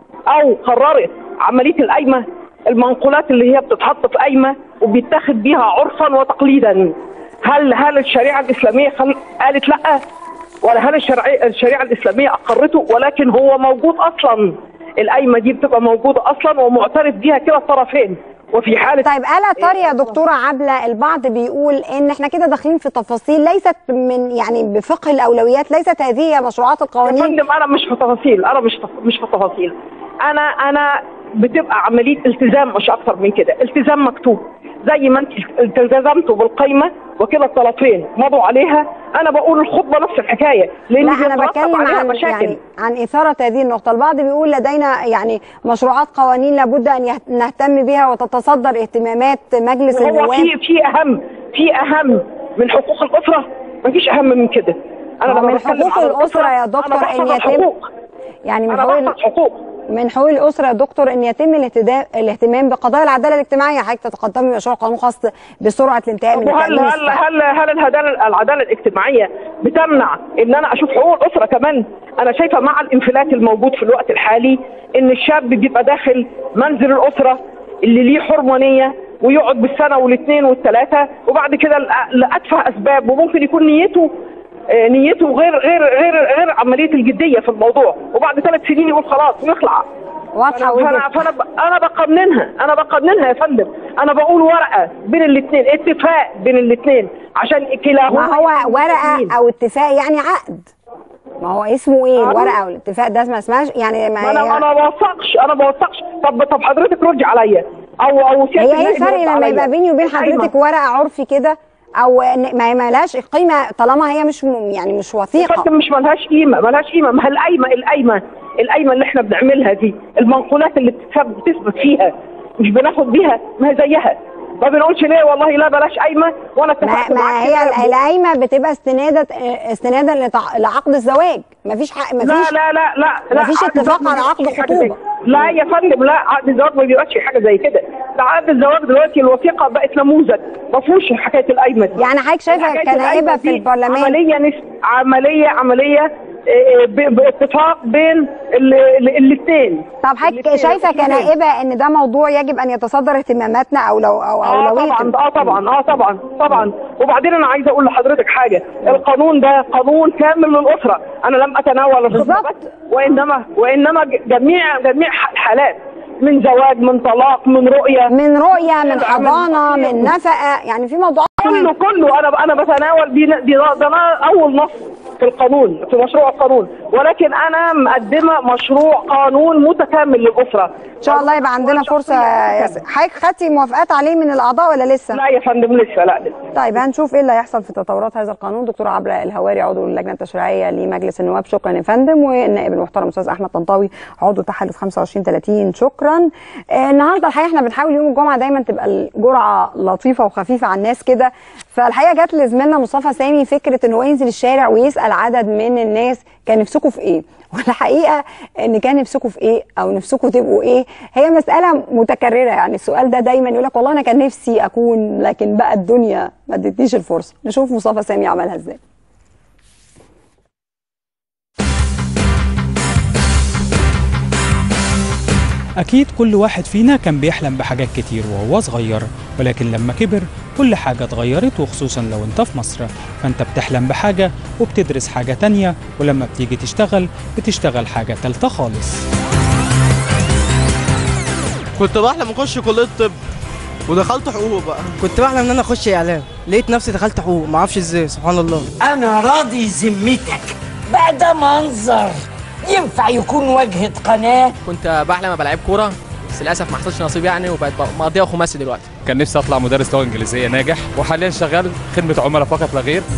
او قررت عمليه القايمه المنقولات اللي هي بتتحط في قايمه وبيتاخد بيها عرفا وتقليدا هل هل الشريعه الاسلاميه خل... قالت لا ولا هل الشرعية الشريعه الاسلاميه اقرته ولكن هو موجود اصلا القايمه دي بتبقى موجوده اصلا ومعترف بيها كلا الطرفين وفي حاله
طيب الا ترى يا دكتوره عبله البعض بيقول ان احنا كده داخلين في تفاصيل ليست من يعني بفقه الاولويات ليست هذه هي مشروعات
يا
القوانين
فندم انا مش في تفاصيل انا مش مش في تفاصيل انا انا بتبقى عمليه التزام مش اكتر من كده التزام مكتوب زي ما انت التزمتوا بالقايمه وكلا الطرفين مضوا عليها انا بقول الخطبه نفس الحكايه لان
لا انا
بيترتب
بتكلم
عليها
عن
مشاكل
يعني عن اثاره هذه النقطه البعض بيقول لدينا يعني مشروعات قوانين لابد ان يهت- نهتم بها وتتصدر اهتمامات مجلس
هو
النواب
في في اهم في اهم من حقوق الاسره مفيش اهم من كده انا
ما هو
لما
من
بتكلم
حقوق
عن
الأسرة يا
أنا
دكتور
بحفظ
إن يتم-
الحقوق
يعني من
انا
حقوق
بحفظ حقوق
من حقوق الاسره يا دكتور ان يتم الاهتداء الاهتمام بقضايا العداله الاجتماعيه حضرتك تتقدمي مشروع قانون خاص بسرعه الانتهاء من
طب وهل
تأمين
هل
الصحة.
هل هل العداله العداله الاجتماعيه بتمنع ان انا اشوف حقوق الاسره كمان انا شايفه مع الانفلات الموجود في الوقت الحالي ان الشاب بيبقى داخل منزل الاسره اللي ليه حرمانيه ويقعد بالسنه والاثنين والثلاثه وبعد كده لأ- لاتفه اسباب وممكن يكون نيته آه، نيته غير غير غير غير عمليه الجديه في الموضوع وبعد ثلاث سنين يقول خلاص ويخلع
واضحه
فانا
وجهه
فانا ب- انا بقننها انا بقننها يا فندم انا بقول ورقه بين الاثنين اتفاق بين الاثنين عشان كلاهما
ما هو
يكونوا
ورقه
متفقين.
او اتفاق يعني عقد ما هو اسمه ايه
آه.
الورقه او الاتفاق ده ما اسمهاش يعني ما
ما انا
هي
انا ما بوثقش انا ما بوثقش طب طب حضرتك ردي عليا او او سيادة
هي ايه
النائب
الفرق
يرد
لما
عليا.
يبقى بيني وبين
القايمة.
حضرتك ورقه عرفي كده او إن- ما هي مالهاش قيمه طالما هي مش م- يعني مش وثيقه
فندم مش ملهاش قيمه ملهاش قيمه ما هي القايمه القايمه القايمه اللي احنا بنعملها دي المنقولات اللي بتثبت بتثبت فيها مش بناخد بيها ما هي زيها ما بنقولش ليه والله لا بلاش قايمه وانا
ما,
اتفقت
ما
معاك
هي
كده.
ال- القايمه بتبقى استنادا استنادا لتع- لعقد الزواج مفيش حق
لا
مفيش
لا لا لا لا
مفيش
عقد
اتفاق
الزواج
على
ما
عقد
بيبقاش حاجة
خطوبة.
زي- لا يا فندم لا عقد الزواج ما بيبقاش حاجه زي كده ده عقد الزواج دلوقتي الوثيقه بقت نموذج ما فيهوش حكايه القايمه دي
يعني حضرتك شايفه
حكاية
كنائبه
القايمة
في
دي
البرلمان
عمليه نس... عمليه عمليه آه، ب- باتفاق بين الاثنين
طب حضرتك شايفه كنائبه ان ده موضوع يجب ان يتصدر اهتماماتنا او لو او
اه
اولويه
طبعا اه طبعا اه طبعا طبعا وبعدين انا عايزه اقول لحضرتك حاجه القانون ده قانون كامل للاسره انا لم اتناول الخطبه
بالظبط.
بس وانما وانما ج- جميع جميع الحالات من زواج من طلاق من رؤيه
من رؤيه من
من
حضانه
تفكير.
من نفقه يعني في موضوعات
كله كله انا انا بتناول دي دي ده ده اول نص في القانون في مشروع القانون ولكن انا مقدمه مشروع قانون متكامل للاسره
ان شاء الله يبقى عندنا فرصه يا س- حضرتك خدتي موافقات عليه من الاعضاء ولا لسه؟
لا يا فندم لسه لا لسه
طيب هنشوف ايه اللي هيحصل في تطورات هذا القانون دكتوره عبله الهواري عضو اللجنه التشريعيه لمجلس النواب شكرا يا فندم والنائب المحترم استاذ احمد طنطاوي عضو تحالف 25 30 شكرا آه النهارده الحقيقه احنا بنحاول يوم الجمعه دايما تبقى الجرعه لطيفه وخفيفه على الناس كده فالحقيقه جت لزميلنا مصطفى سامي فكره ان هو ينزل الشارع ويسال عدد من الناس كان نفسكم في ايه والحقيقه ان كان نفسكم في ايه او نفسكم تبقوا ايه هي مساله متكرره يعني السؤال ده دايما يقول لك والله انا كان نفسي اكون لكن بقى الدنيا ما ادتنيش الفرصه نشوف مصطفى سامي عملها ازاي
أكيد كل واحد فينا كان بيحلم بحاجات كتير وهو صغير ولكن لما كبر كل حاجة اتغيرت وخصوصا لو انت في مصر فانت بتحلم بحاجة وبتدرس حاجة تانية ولما بتيجي تشتغل بتشتغل حاجة تالتة خالص
كنت بحلم اخش كليه طب ودخلت حقوق بقى
كنت بحلم ان انا اخش اعلام لقيت نفسي دخلت حقوق ما اعرفش ازاي سبحان الله
انا راضي ذمتك بقى ده منظر ينفع يكون واجهة قناة
كنت بحلم ابقى لعيب كوره بس للاسف ما حصلش نصيب يعني وبقت مقضيها خماسي دلوقتي
كان نفسي اطلع مدرس لغه انجليزيه ناجح وحاليا شغال خدمه عملاء فقط لا غير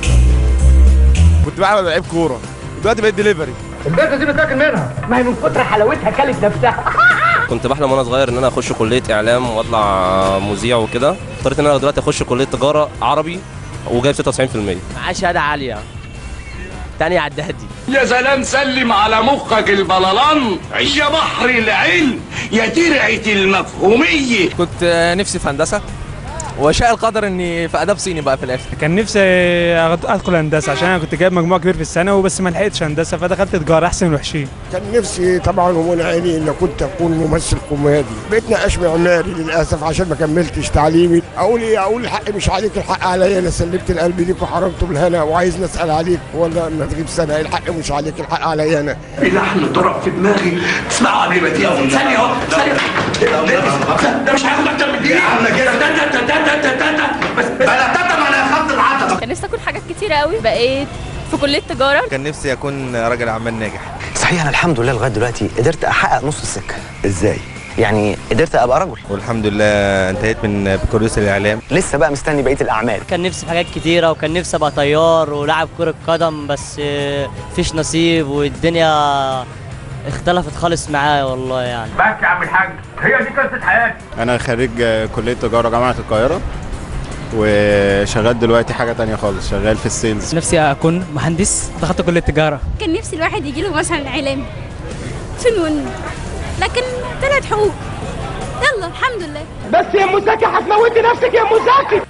كنت بحلم لعيب كوره دلوقتي بقيت دليفري
البيضة دي بتاكل منها ما هي من كتر حلاوتها كلت نفسها
كنت بحلم وانا صغير ان انا اخش كليه اعلام واطلع مذيع وكده اضطريت ان انا دلوقتي اخش كليه تجاره عربي وجايب 96%
معاه شهاده عاليه تاني على الدهدي
يا سلام سلم على مخك البلالان يا بحر العلم يا ترعة المفهومية
كنت نفسي في هندسه وشاء القدر اني في اداب صيني بقى في الاخر
كان نفسي ادخل هندسه عشان انا كنت جايب مجموع كبير في الثانوي بس ما لحقتش هندسه فدخلت تجاره احسن من وحشين
كان نفسي طبعا ومن عيني ان كنت اكون ممثل كوميدي بقيت نقاش معماري للاسف عشان ما كملتش تعليمي اقول ايه اقول الحق مش عليك الحق عليا انا سلمت القلب ليك وحرمته بالهنا وعايز نسال عليك ولا ما تغيب سنه الحق مش عليك الحق عليا انا
اللحن ضرب في دماغي اسمعوا قبل ما تيجي ثانية اهو ثانية ده مش هياخد اكتر من دقيقة ده ده ده ده ده ده ده بس بلا تتم على خط العتبة
كان نفسي اكون حاجات كتيرة قوي بقيت في كلية تجارة
كان نفسي اكون راجل اعمال ناجح
صحيح انا الحمد لله لغايه دلوقتي قدرت احقق نص السكه
ازاي
يعني قدرت ابقى رجل
والحمد لله انتهيت من بكالوريوس الاعلام
لسه بقى مستني بقيه الاعمال
كان نفسي في حاجات كتيره وكان نفسي ابقى طيار ولاعب كره قدم بس فيش نصيب والدنيا اختلفت خالص معايا والله يعني
بس يا عم الحاج هي دي قصه حياتي
انا خريج كليه تجاره جامعه القاهره وشغال دلوقتي حاجه تانية خالص شغال في السيلز
نفسي اكون مهندس دخلت كليه تجاره
كان نفسي الواحد يجي له مثلا اعلام فنون لكن طلعت حقوق يلا الحمد لله
بس يا مساكي هتموتي نفسك يا مساكي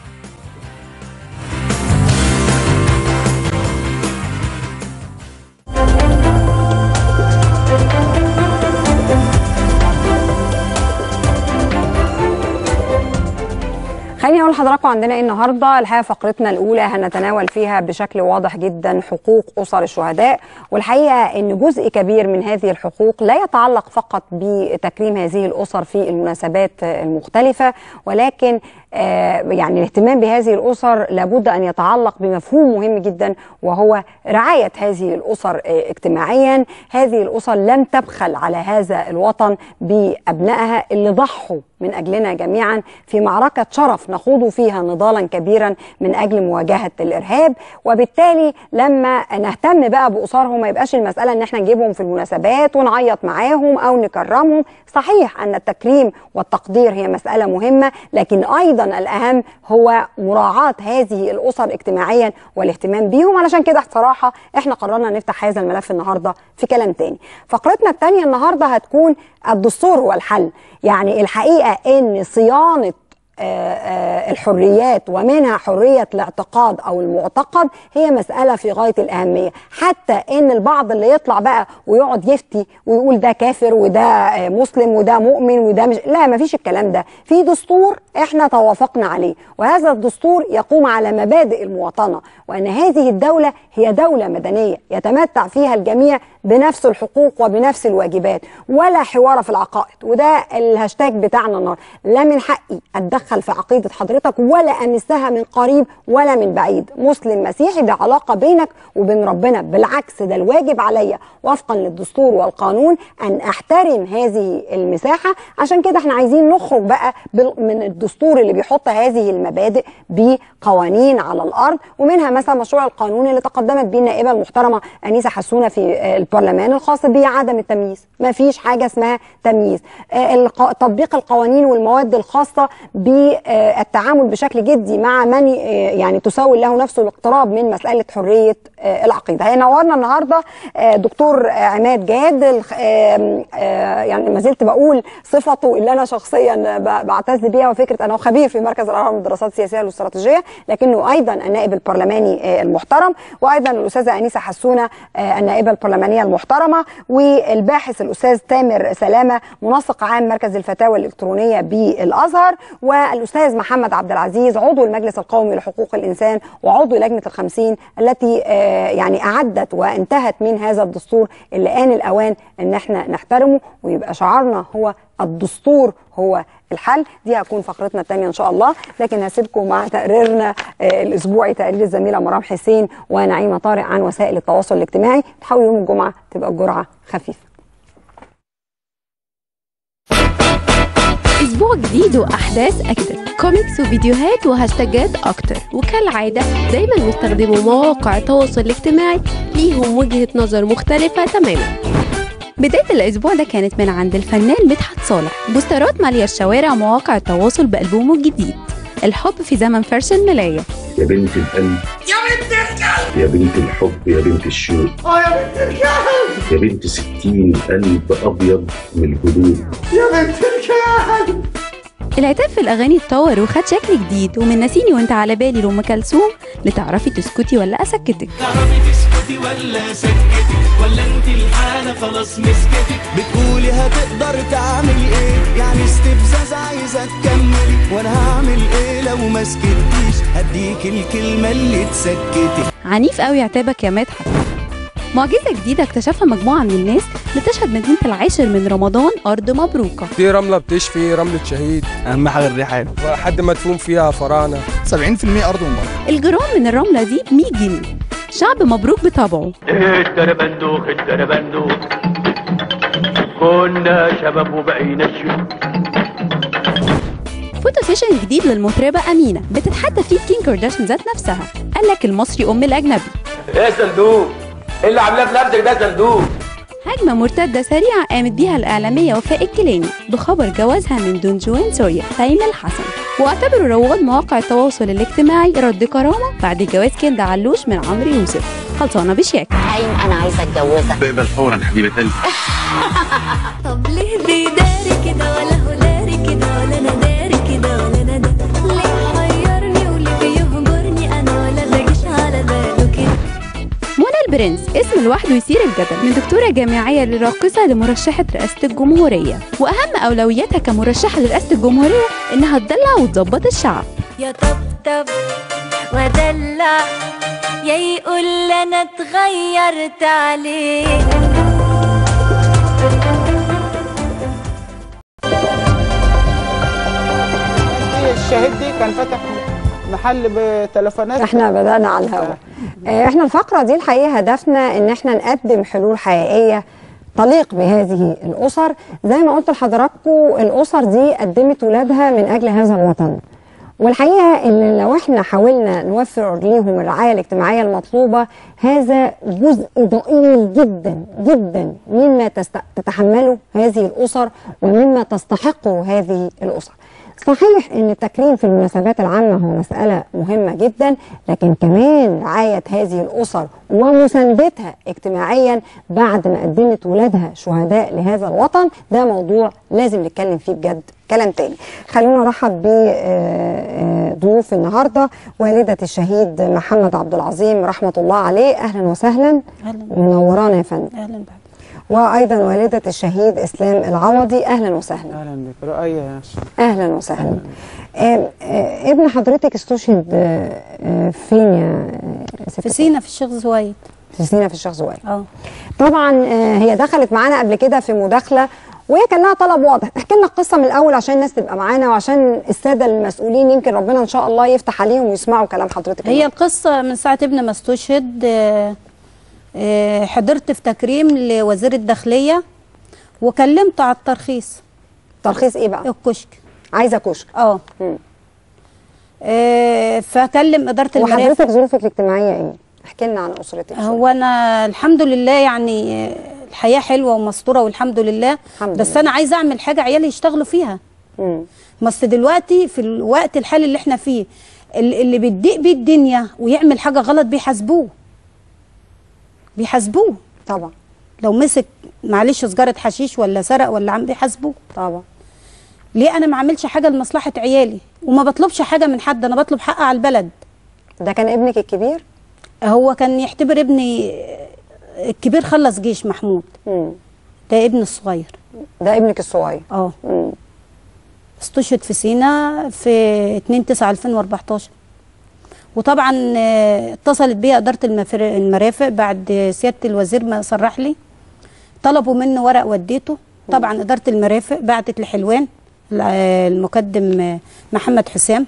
خليني اقول لحضراتكم عندنا ايه النهارده الحقيقه فقرتنا الاولى هنتناول فيها بشكل واضح جدا حقوق اسر الشهداء والحقيقه ان جزء كبير من هذه الحقوق لا يتعلق فقط بتكريم هذه الاسر في المناسبات المختلفه ولكن آه يعني الاهتمام بهذه الاسر لابد ان يتعلق بمفهوم مهم جدا وهو رعايه هذه الاسر آه اجتماعيا هذه الاسر لم تبخل على هذا الوطن بابنائها اللي ضحوا من اجلنا جميعا في معركه شرف نخوض فيها نضالا كبيرا من اجل مواجهه الارهاب وبالتالي لما نهتم بقى باسرهم ما يبقاش المساله ان احنا نجيبهم في المناسبات ونعيط معاهم او نكرمهم صحيح ان التكريم والتقدير هي مساله مهمه لكن ايضا الاهم هو مراعاه هذه الاسر اجتماعيا والاهتمام بيهم علشان كده بصراحه احنا قررنا نفتح هذا الملف النهارده في كلام تاني فقرتنا الثانيه النهارده هتكون الدستور هو الحل يعني الحقيقه ان صيانه الحريات ومنها حرية الاعتقاد أو المعتقد هي مسألة في غاية الأهمية حتى إن البعض اللي يطلع بقى ويقعد يفتي ويقول ده كافر وده مسلم وده مؤمن وده مش لا ما فيش الكلام ده في دستور احنا توافقنا عليه وهذا الدستور يقوم على مبادئ المواطنة وأن هذه الدولة هي دولة مدنية يتمتع فيها الجميع بنفس الحقوق وبنفس الواجبات ولا حوار في العقائد وده الهاشتاج بتاعنا النهارده لا من حقي اتدخل في عقيده حضرتك ولا امسها من قريب ولا من بعيد مسلم مسيحي ده علاقه بينك وبين ربنا بالعكس ده الواجب عليا وفقا للدستور والقانون ان احترم هذه المساحه عشان كده احنا عايزين نخرج بقى من الدستور اللي بيحط هذه المبادئ بقوانين على الارض ومنها مثلا مشروع القانون اللي تقدمت به النائبه المحترمه انيسه حسونه في البرلمان الخاص بعدم التمييز ما فيش حاجه اسمها تمييز تطبيق القوانين والمواد الخاصه ب بالتعامل بشكل جدي مع من آه، يعني تسول له نفسه الاقتراب من مساله حريه آه، العقيده هينورنا النهارده آه، دكتور آه، عماد جاد الخ- آم، آه، يعني ما زلت بقول صفته اللي انا شخصيا ب- بعتز بيها وفكره انه خبير في مركز الهرم للدراسات السياسيه والاستراتيجيه لكنه ايضا النائب البرلماني آه، المحترم وايضا الاستاذه انيسه حسونه آه، النائبه البرلمانيه المحترمه والباحث الاستاذ تامر سلامه منسق عام مركز الفتاوى الالكترونيه بالازهر والاستاذ محمد عبد العزيز عضو المجلس القومي لحقوق الانسان وعضو لجنه الخمسين التي آه، يعني اعدت وانتهت من هذا الدستور اللي آن الاوان ان احنا نحترمه ويبقى شعارنا هو الدستور هو الحل دي هتكون فقرتنا الثانيه ان شاء الله لكن هسيبكم مع تقريرنا آه، الاسبوعي تقرير الزميله مرام حسين ونعيمه طارق عن وسائل التواصل الاجتماعي تحاول يوم الجمعه تبقى الجرعه خفيفه
أسبوع جديد وأحداث أجدد كوميكس وفيديوهات وهاشتاجات أكتر وكالعادة دايما بيستخدموا مواقع التواصل الاجتماعي ليهم وجهة نظر مختلفة تماما بداية الأسبوع ده كانت من عند الفنان مدحت صالح بوسترات مالية الشوارع ومواقع التواصل بألبومه الجديد الحب في زمن فرش الملاية
يا بنت القلب
يا بنت الكلب
يا بنت الحب يا بنت الشوق
اه يا بنت الكلب
يا بنت ستين قلب أبيض من الهدوء
يا بنت الكلب
العتاب في الأغاني اتطور وخد شكل جديد ومن نسيني وانت على بالي لأم كلثوم لتعرفي تسكتي ولا أسكتك
تعرفي تسكتي ولا سكتي ولا انت الحالة خلاص مسكتي بتقولي هتقدر تعمل ايه يعني استفزاز عايزة تكملي وانا هعمل ايه لو ما سكتيش هديك الكلمة اللي تسكتي
عنيف قوي عتابك يا مدحت معجزة جديدة اكتشفها مجموعة من الناس لتشهد مدينة العاشر من رمضان أرض مبروكة
دي رملة بتشفي رملة شهيد أهم حاجة الريحان وحد مدفون فيها فراعنة 70% أرض مبارك
الجرام من الرملة دي ب 100 جنيه شعب مبروك بطبعه
الدربندوخ الدربندوخ كنا شباب وبقينا شيوخ
فوتو سيشن جديد للمطربة أمينة بتتحدى فيه كين كارداشيان ذات نفسها قال لك المصري أم الأجنبي
ايه يا صندوق ايه اللي عاملاه في نفسك ده يا صندوق
هجمة مرتدة سريعة قامت بيها الإعلامية وفاء الكيلاني بخبر جوازها من دون جوان سوريا تيم الحسن واعتبروا رواد مواقع التواصل الاجتماعي رد كرامة بعد جواز كندا علوش من عمرو يوسف خلصانة بشياكة
عين انا عايزه اتجوزك
بقبل فورا حبيبة قلبي
طب ليه بيداري كده ولا هو داري كده ولا انا داري كده ولا انا ده ليه حيرني وليه بيهجرني انا ولا باجيش على باله كده
منى البرنس اسم لوحده يثير الجدل من دكتورة جامعية لراقصة لمرشحة رئاسة الجمهورية وأهم أولوياتها كمرشحة لرئاسة الجمهورية إنها تدلع وتظبط الشعب
يا طبطب ودلع يا يقول انا اتغيرت عليه
الشهيد دي كان فاتح محل بتليفونات
احنا بدأنا على الهواء آه، احنا الفقرة دي الحقيقة هدفنا ان احنا نقدم حلول حقيقية تليق بهذه الأسر زي ما قلت لحضراتكم الأسر دي قدمت ولادها من أجل هذا الوطن والحقيقة ان لو احنا حاولنا نوفر ليهم الرعاية الاجتماعية المطلوبة هذا جزء ضئيل جدا جدا مما تست- تتحمله هذه الأسر ومما تستحقه هذه الأسر صحيح ان التكريم في المناسبات العامه هو مساله مهمه جدا لكن كمان رعايه هذه الاسر ومساندتها اجتماعيا بعد ما قدمت ولادها شهداء لهذا الوطن ده موضوع لازم نتكلم فيه بجد كلام تاني خلونا نرحب بضيوف النهارده والده الشهيد محمد عبد العظيم رحمه الله عليه اهلا وسهلا
أهلاً.
منورانا يا فندم
اهلا بك
وايضا والده الشهيد اسلام العوضي اهلا وسهلا
اهلا بك رؤية يا شيخ.
اهلا وسهلا آه، آه، ابن حضرتك استشهد آه، آه، فين يا آه، ست
في سينا في الشيخ زويد
في سينا في الشيخ زويل
اه
طبعا آه، هي دخلت معانا قبل كده في مداخله وهي كان لها طلب واضح احكي لنا القصه من الاول عشان الناس تبقى معانا وعشان الساده المسؤولين يمكن ربنا ان شاء الله يفتح عليهم ويسمعوا كلام حضرتك
هي القصة من ساعة ابن ما استشهد آه، آه، حضرت في تكريم لوزير الداخلية وكلمته على الترخيص
ترخيص ايه بقى؟
الكشك
عايزة كشك
اه آه، فكلم إدارة المرافق
وحضرتك ظروفك الاجتماعيه ايه؟ احكي لنا عن اسرتك شوية.
هو انا الحمد لله يعني آه، الحياه حلوه ومستوره والحمد لله
الحمد
بس انا عايزه اعمل حاجه عيالي يشتغلوا فيها
مم.
ما اصل دلوقتي في الوقت الحالي اللي احنا فيه ال- اللي بيضيق بيه الدنيا ويعمل حاجه غلط بيحاسبوه بيحاسبوه
طبعا
لو مسك معلش سجاره حشيش ولا سرق ولا عم بيحاسبوه
طبعا
ليه انا ما اعملش حاجه لمصلحه عيالي وما بطلبش حاجه من حد انا بطلب حق على البلد
ده كان ابنك الكبير
هو كان يعتبر ابني الكبير خلص جيش محمود
مم.
ده ابني الصغير
ده ابنك الصغير
اه
مم.
استشهد في سينا في 2 9 2014 وطبعا آه، اتصلت بيا اداره المفر- المرافق بعد سياده الوزير ما صرح لي طلبوا منه ورق وديته طبعا اداره المرافق بعتت لحلوان ال- آه، المقدم آه، محمد حسام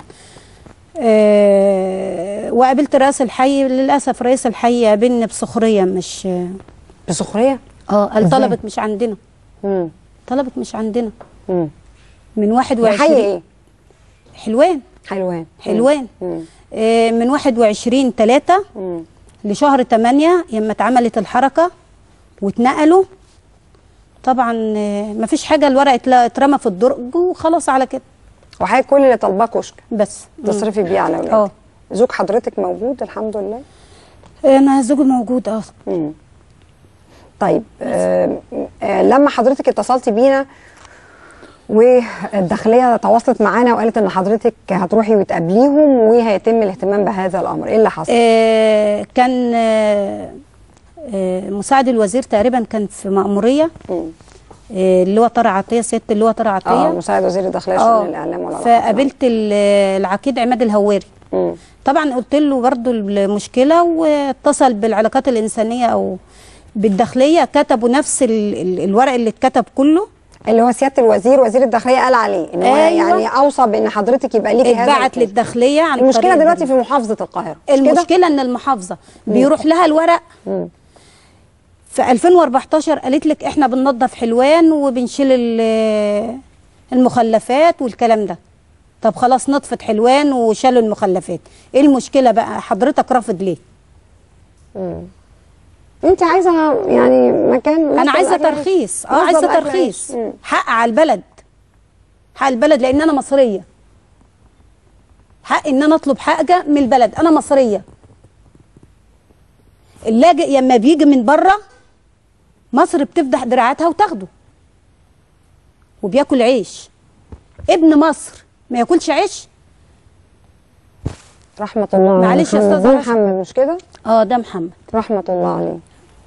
آه، وقابلت رئيس الحي للاسف رئيس الحي قابلني بسخريه مش
بسخريه
اه قال
إزاي؟
طلبت مش عندنا
مم.
طلبت مش عندنا
مم.
من 21
حي ايه
حلوان
حلوان
حلوان
مم.
آه، من 21 3
مم.
لشهر 8 لما اتعملت الحركه واتنقلوا طبعا ما فيش حاجه الورق اتلا- اترمى في الدرج وخلاص على كده
وحضرتك كل اللي طالباه كشك
بس
تصرفي بيه على اولادك
اه
زوج حضرتك موجود الحمد لله
انا زوجي موجود اه
مم. طيب آه آه لما حضرتك اتصلتي بينا والداخليه تواصلت معانا وقالت ان حضرتك هتروحي وتقابليهم وهيتم الاهتمام بهذا الامر ايه اللي حصل
آه، كان آه، آه، مساعد الوزير تقريبا كان في مأمورية آه، اللي هو طارق عطية سيادة اللي هو طارق عطية
اه مساعد وزير الداخليه
آه،
شؤون الاعلام والعلاقات
فقابلت ال- العقيد عماد الهواري
مم.
طبعا قلت له برضو المشكلة واتصل بالعلاقات الإنسانية أو بالداخلية كتبوا نفس ال- ال- الورق اللي اتكتب كله
اللي هو سياده الوزير وزير الداخليه قال عليه ان هو
أيوة.
يعني اوصى بان حضرتك يبقى ليكي هذا
اتبعت
الكشف.
للداخلية عن
المشكله
طريق
دلوقتي في
البريد.
محافظه القاهره مش كده؟
المشكلة ان المحافظة
مم.
بيروح لها الورق
مم.
في 2014 قالت لك احنا بننظف حلوان وبنشيل ال- المخلفات والكلام ده طب خلاص نطفت حلوان وشالوا المخلفات ايه المشكلة بقى حضرتك رافض ليه
مم. انت عايزه يعني مكان
انا عايزة
مصدر أكل
ترخيص
عيش.
اه عايزة
مصدر أكل
ترخيص
عيش. مم.
حق على البلد حق البلد لان انا مصرية حق ان انا اطلب حاجة من البلد انا مصرية اللاجئ لما بيجي من بره مصر بتفضح دراعاتها وتاخده وبياكل عيش ابن مصر ما ياكلش عيش
رحمه الله على
معلش يا
محمد.
استاذ
ده
رشا.
محمد مش كده
اه ده محمد
رحمه الله عليه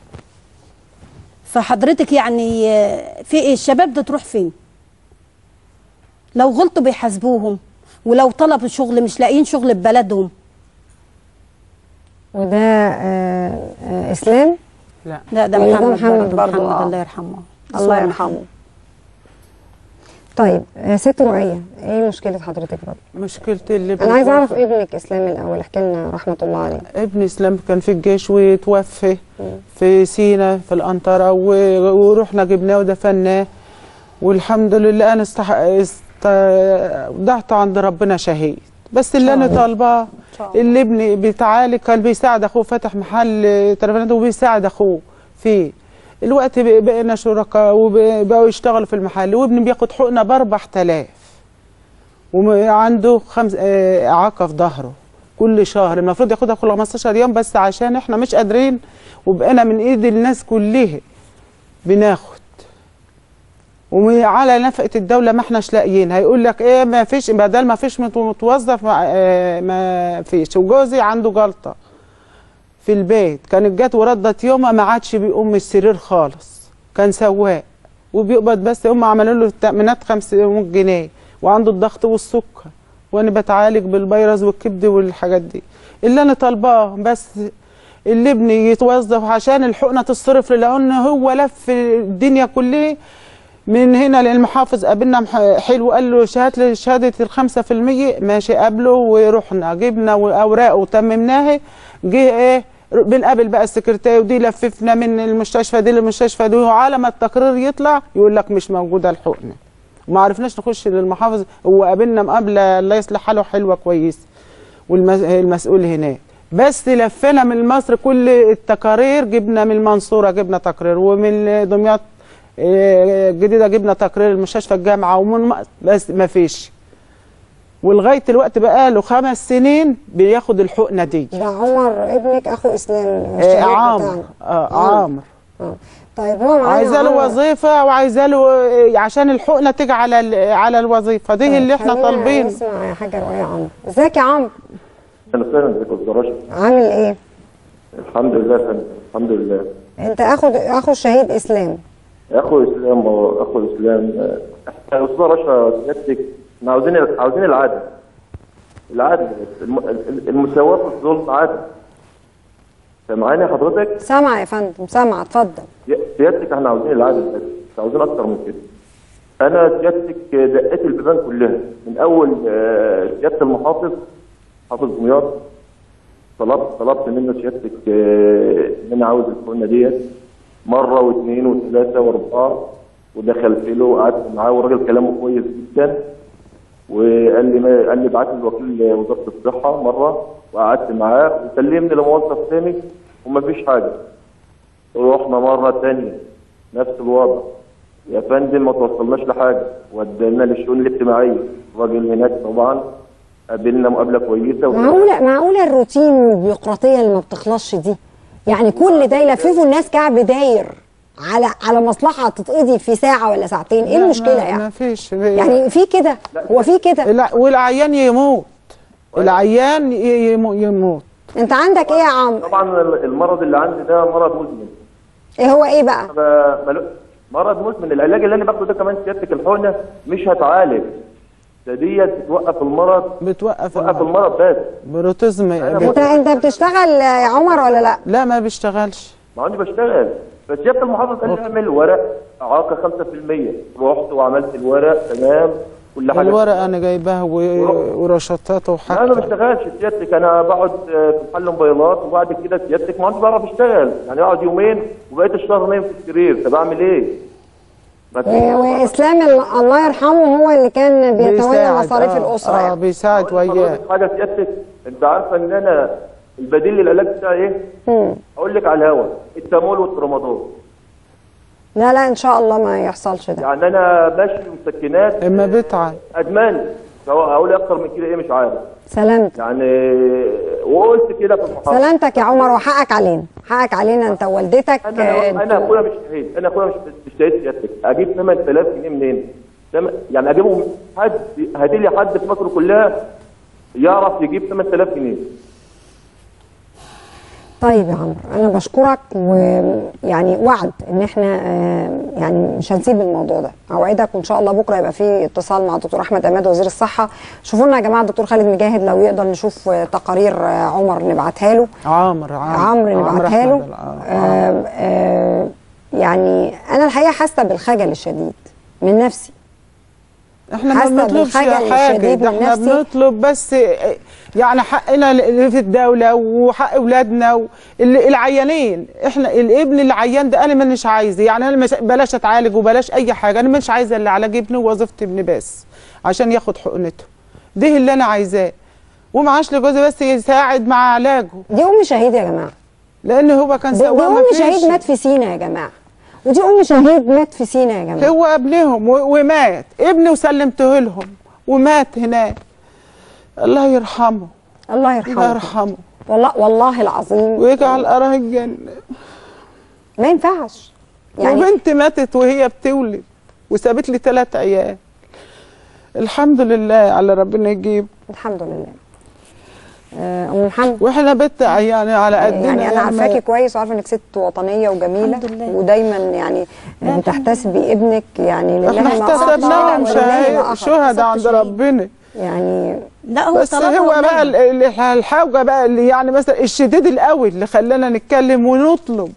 فحضرتك يعني آه، في ايه الشباب ده تروح فين لو غلطوا بيحاسبوهم ولو طلبوا شغل مش لاقيين شغل ببلدهم
وده آه آه اسلام
لا
لا ده
ولا ده
محمد,
محمد
برضه
برضه،
محمد
آه.
الله يرحمه
الله
صور
يرحمه طيب آه ست رؤية ايه مشكلة حضرتك برضه؟
مشكلتي اللي
انا عايزة
بنشوفها-
اعرف ابنك اسلام الاول احكي لنا رحمة الله عليه
ابن اسلام كان في الجيش وتوفى في سينا في القنطرة و- ورحنا جبناه ودفناه والحمد لله انا استح... استودعته عند ربنا شهيد بس اللي انا طالباه اللي ابني بيتعالج كان بيساعد اخوه فتح محل تليفونات وبيساعد اخوه فيه الوقت بق- بقينا شركاء وبقوا يشتغلوا في المحل وابني بياخد حقنه ب 4000 وعنده خمس آه، اعاقه في ظهره كل شهر المفروض ياخدها كل 15 يوم بس عشان احنا مش قادرين وبقينا من ايد الناس كلها بناخد وعلى نفقه الدوله ما احناش لاقيين هيقول لك ايه ما فيش بدل ما فيش مت- متوظف ما, آه، ما فيش وجوزي عنده جلطه في البيت كانت جت وردت يومها ما عادش بيقوم من السرير خالص كان سواق وبيقبض بس هم عملوا له التأمينات 500 جنيه وعنده الضغط والسكر وانا بتعالج بالفيروس والكبد والحاجات دي اللي انا طالباه بس اللي ابني يتوظف عشان الحقنه تصرف له لان هو لف الدنيا كلها من هنا للمحافظ قابلنا مح- حلو قال له شهاده شهاده الخمسة في المية ماشي قابله ورحنا جبنا اوراق وتممناها جه ايه بنقابل بقى السكرتير ودي لففنا من المستشفى دي للمستشفى دي وعلى ما التقرير يطلع يقول لك مش موجوده الحقنه وما عرفناش نخش للمحافظ هو قابلنا مقابله الله يصلح حاله حلوه كويسه والمسؤول هناك بس لفينا من مصر كل التقارير جبنا من المنصوره جبنا تقرير ومن دمياط إيه، جديده جبنا تقرير المستشفى الجامعه ومن بس ما فيش ولغايه الوقت بقى له خمس سنين بياخد الحقنه دي
ده عمر ابنك اخو اسلام
إيه،
الشهيد
عامر
بتاعنا.
اه عامر
آه. طيب هو معانا
عايزه له
عمر.
وظيفه وعايزه له إيه، عشان الحقنه تيجي على ال- على الوظيفه دي اللي احنا
خلينا
طالبينه
نسمع يا حاجه رؤية عمرو ازيك يا عمرو
اهلا وسهلا بك يا استاذ راشد
عامل ايه
الحمد لله يا فندم الحمد لله
انت اخو اخو الشهيد اسلام
اخو اسلام اه اخو اسلام آه، احنا استاذ راشد سيادتك احنا عاوزين عاوزين العدل العدل الم- ال- المساواه في الظلم عدل سامعاني حضرتك؟
سامع يا فندم سامع اتفضل
سيادتك احنا عاوزين العدل بس مش عاوزين اكتر من كده انا سيادتك دقيت البيبان كلها من اول آه، سياده المحافظ حافظ دمياط طلبت طلبت منه سيادتك آه، ان انا عاوز الحقنه ديت مره واثنين وثلاثه واربعه ودخلت له وقعدت معاه والراجل كلامه كويس جدا وقال لي ما قال لي ابعت لي وكيل وزاره الصحه مره وقعدت معاه وسلمني لموظف ثاني ومفيش حاجه رحنا مرة تانية نفس الوضع يا فندم ما توصلناش لحاجة ودينا للشؤون الاجتماعية الراجل هناك طبعا قابلنا مقابلة كويسة و-
معقوله معقوله الروتين البيروقراطيه اللي ما بتخلصش دي يعني كل ده يلففوا الناس كعب داير على على مصلحه تتقضي في ساعه ولا ساعتين ايه
لا،
المشكله
ما-
يعني
ما فيش
يعني في كده هو في كده
الع- والعيان يموت العيان ي- يمو- يموت
انت عندك ايه يا عمرو
طبعا المرض اللي عندي ده مرض مزمن
ايه هو ايه بقى
ف- ملو- مرض مزمن العلاج اللي انا باخده ده كمان سيادتك الحقنة مش هتعالج ده ديت بتوقف المرض
بتوقف
بتوقف المرض بس
بروتيزم
انت انت بتشتغل يا عمر ولا لا
لا ما بيشتغلش
ما عندي بشتغل فسيادة المحافظ قال لي اعمل ورق اعاقة 5% رحت وعملت الورق تمام كل حاجة
الورقه انا جايباها و- ورشطات
لا انا ما
وحاجه
بشتغلش سيادتك انا بقعد آه، في محل موبايلات وبعد كده سيادتك ما عندي بعرف اشتغل يعني اقعد يومين وبقيت الشهر نايم في السرير طب اعمل ايه؟ ما
و- واسلام ال- الله يرحمه هو اللي كان بيتولى
بيساعد،
مصاريف
آه،
الاسره
اه
يعني.
بيساعد وياه
حضرتك حاجه سيادتك انت عارفه ان انا البديل للعلاج بتاعي ايه؟
مم.
اقول لك على الهوا التامول والترامادول
لا لا ان شاء الله ما يحصلش ده
يعني انا ماشي مسكنات
اما بتعب
ادمان سواء اقول اكتر من كده ايه مش عارف
سلامتك
يعني وقلت كده في المحاضره
سلامتك يا عمر وحقك علينا حقك علينا انت ووالدتك
انا
انتوا-
انا اخويا مش شهيد انا اخويا مش مش شهيد سيادتك اجيب 8000 جنيه منين؟ تم- يعني اجيبهم حد هاتي لي حد في مصر كلها يعرف يجيب 8000 جنيه
طيب يا عمرو انا بشكرك ويعني وعد ان احنا آه، يعني مش هنسيب الموضوع ده اوعدك وان شاء الله بكره يبقى في اتصال مع الدكتور احمد عماد وزير الصحه شوفوا لنا يا جماعه الدكتور خالد مجاهد لو يقدر نشوف آه، تقارير آه، عمر نبعتها له
عمرو عمرو
عمرو نبعتها له
أحمد الع-
آه، آه، يعني انا الحقيقه حاسه بالخجل الشديد من نفسي
احنا ما
حاسة
بنطلبش
بالخجل
حاجه
الشديد
ده
من
احنا
نفسي.
بنطلب بس يعني حقنا اللي في الدوله وحق اولادنا و- اللي- العيانين احنا الابن العيان ده انا مش عايزه يعني انا مش بلاش اتعالج وبلاش اي حاجه انا مش عايزه اللي علاج ابني ووظيفه ابني بس عشان ياخد حقنته ده اللي انا عايزاه ومعاش لجوزي بس يساعد مع علاجه
دي ام شهيد يا جماعه
لان هو كان
دي,
سواق
دي ام
مفيش.
شهيد مات في سينا يا جماعه ودي ام شهيد مات في سينا يا جماعه
هو ابنهم و- ومات ابني وسلمته لهم ومات هناك الله يرحمه
الله يرحمه
الله يرحمه
والله والله العظيم
ويجعل أراه الجنة
ما ينفعش
يعني وبنت ماتت وهي بتولد وسابت لي ثلاث عيال الحمد لله على ربنا يجيب
الحمد لله آه، ام محمد
واحنا بنت يعني على قدنا
يعني انا
لما-
عارفاكي كويس وعارفه انك ست وطنيه وجميله ودايما يعني بتحتسبي ابنك يعني لله
احنا
ما أعطى
احتسبناهم
ولله ما أخذ.
شهداء عند ربنا
يعني
لا هو
بس
طلبها
هو
والنبي.
بقى ال- ال- الحاجه بقى اللي يعني مثلا الشديد القوي اللي خلانا نتكلم ونطلب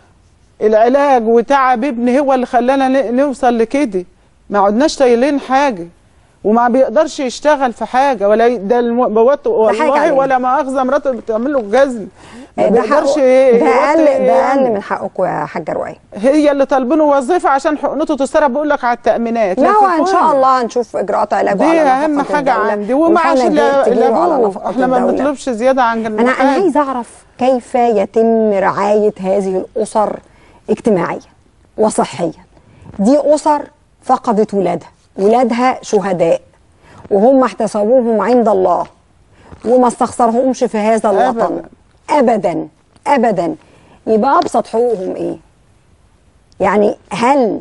العلاج وتعب ابني هو اللي خلانا ن- نوصل لكده ما عدناش طايلين حاجه وما بيقدرش يشتغل في حاجه ولا ي- ده الم- بوات والله
عليه.
ولا مؤاخذه مراته بتعمل له جزم ما
ده
بيقدرش
حقه
ي-
ده اقل
يوطي
ده اقل
يعني.
من حقكم يا حاجه رؤية
هي اللي طالبينه وظيفه عشان حقنته تصرف بقول لك على التامينات
لا
لكن
هو ان شاء
كل-
الله هنشوف اجراءات علاجه
دي
على
اهم
نفقة
حاجه
الدولة،
عندي ومعاش
والحالة دي
لا
تجيله على
لا
نفقة
احنا ما
الدولة.
بنطلبش زياده عن
انا انا
حاجة.
عايزه اعرف كيف يتم رعايه هذه الاسر اجتماعيا وصحيا دي اسر فقدت ولادها ولادها شهداء وهم احتسبوهم عند الله وما استخسرهمش في هذا الوطن ابدا ابدا يبقى ابسط حقوقهم ايه يعني هل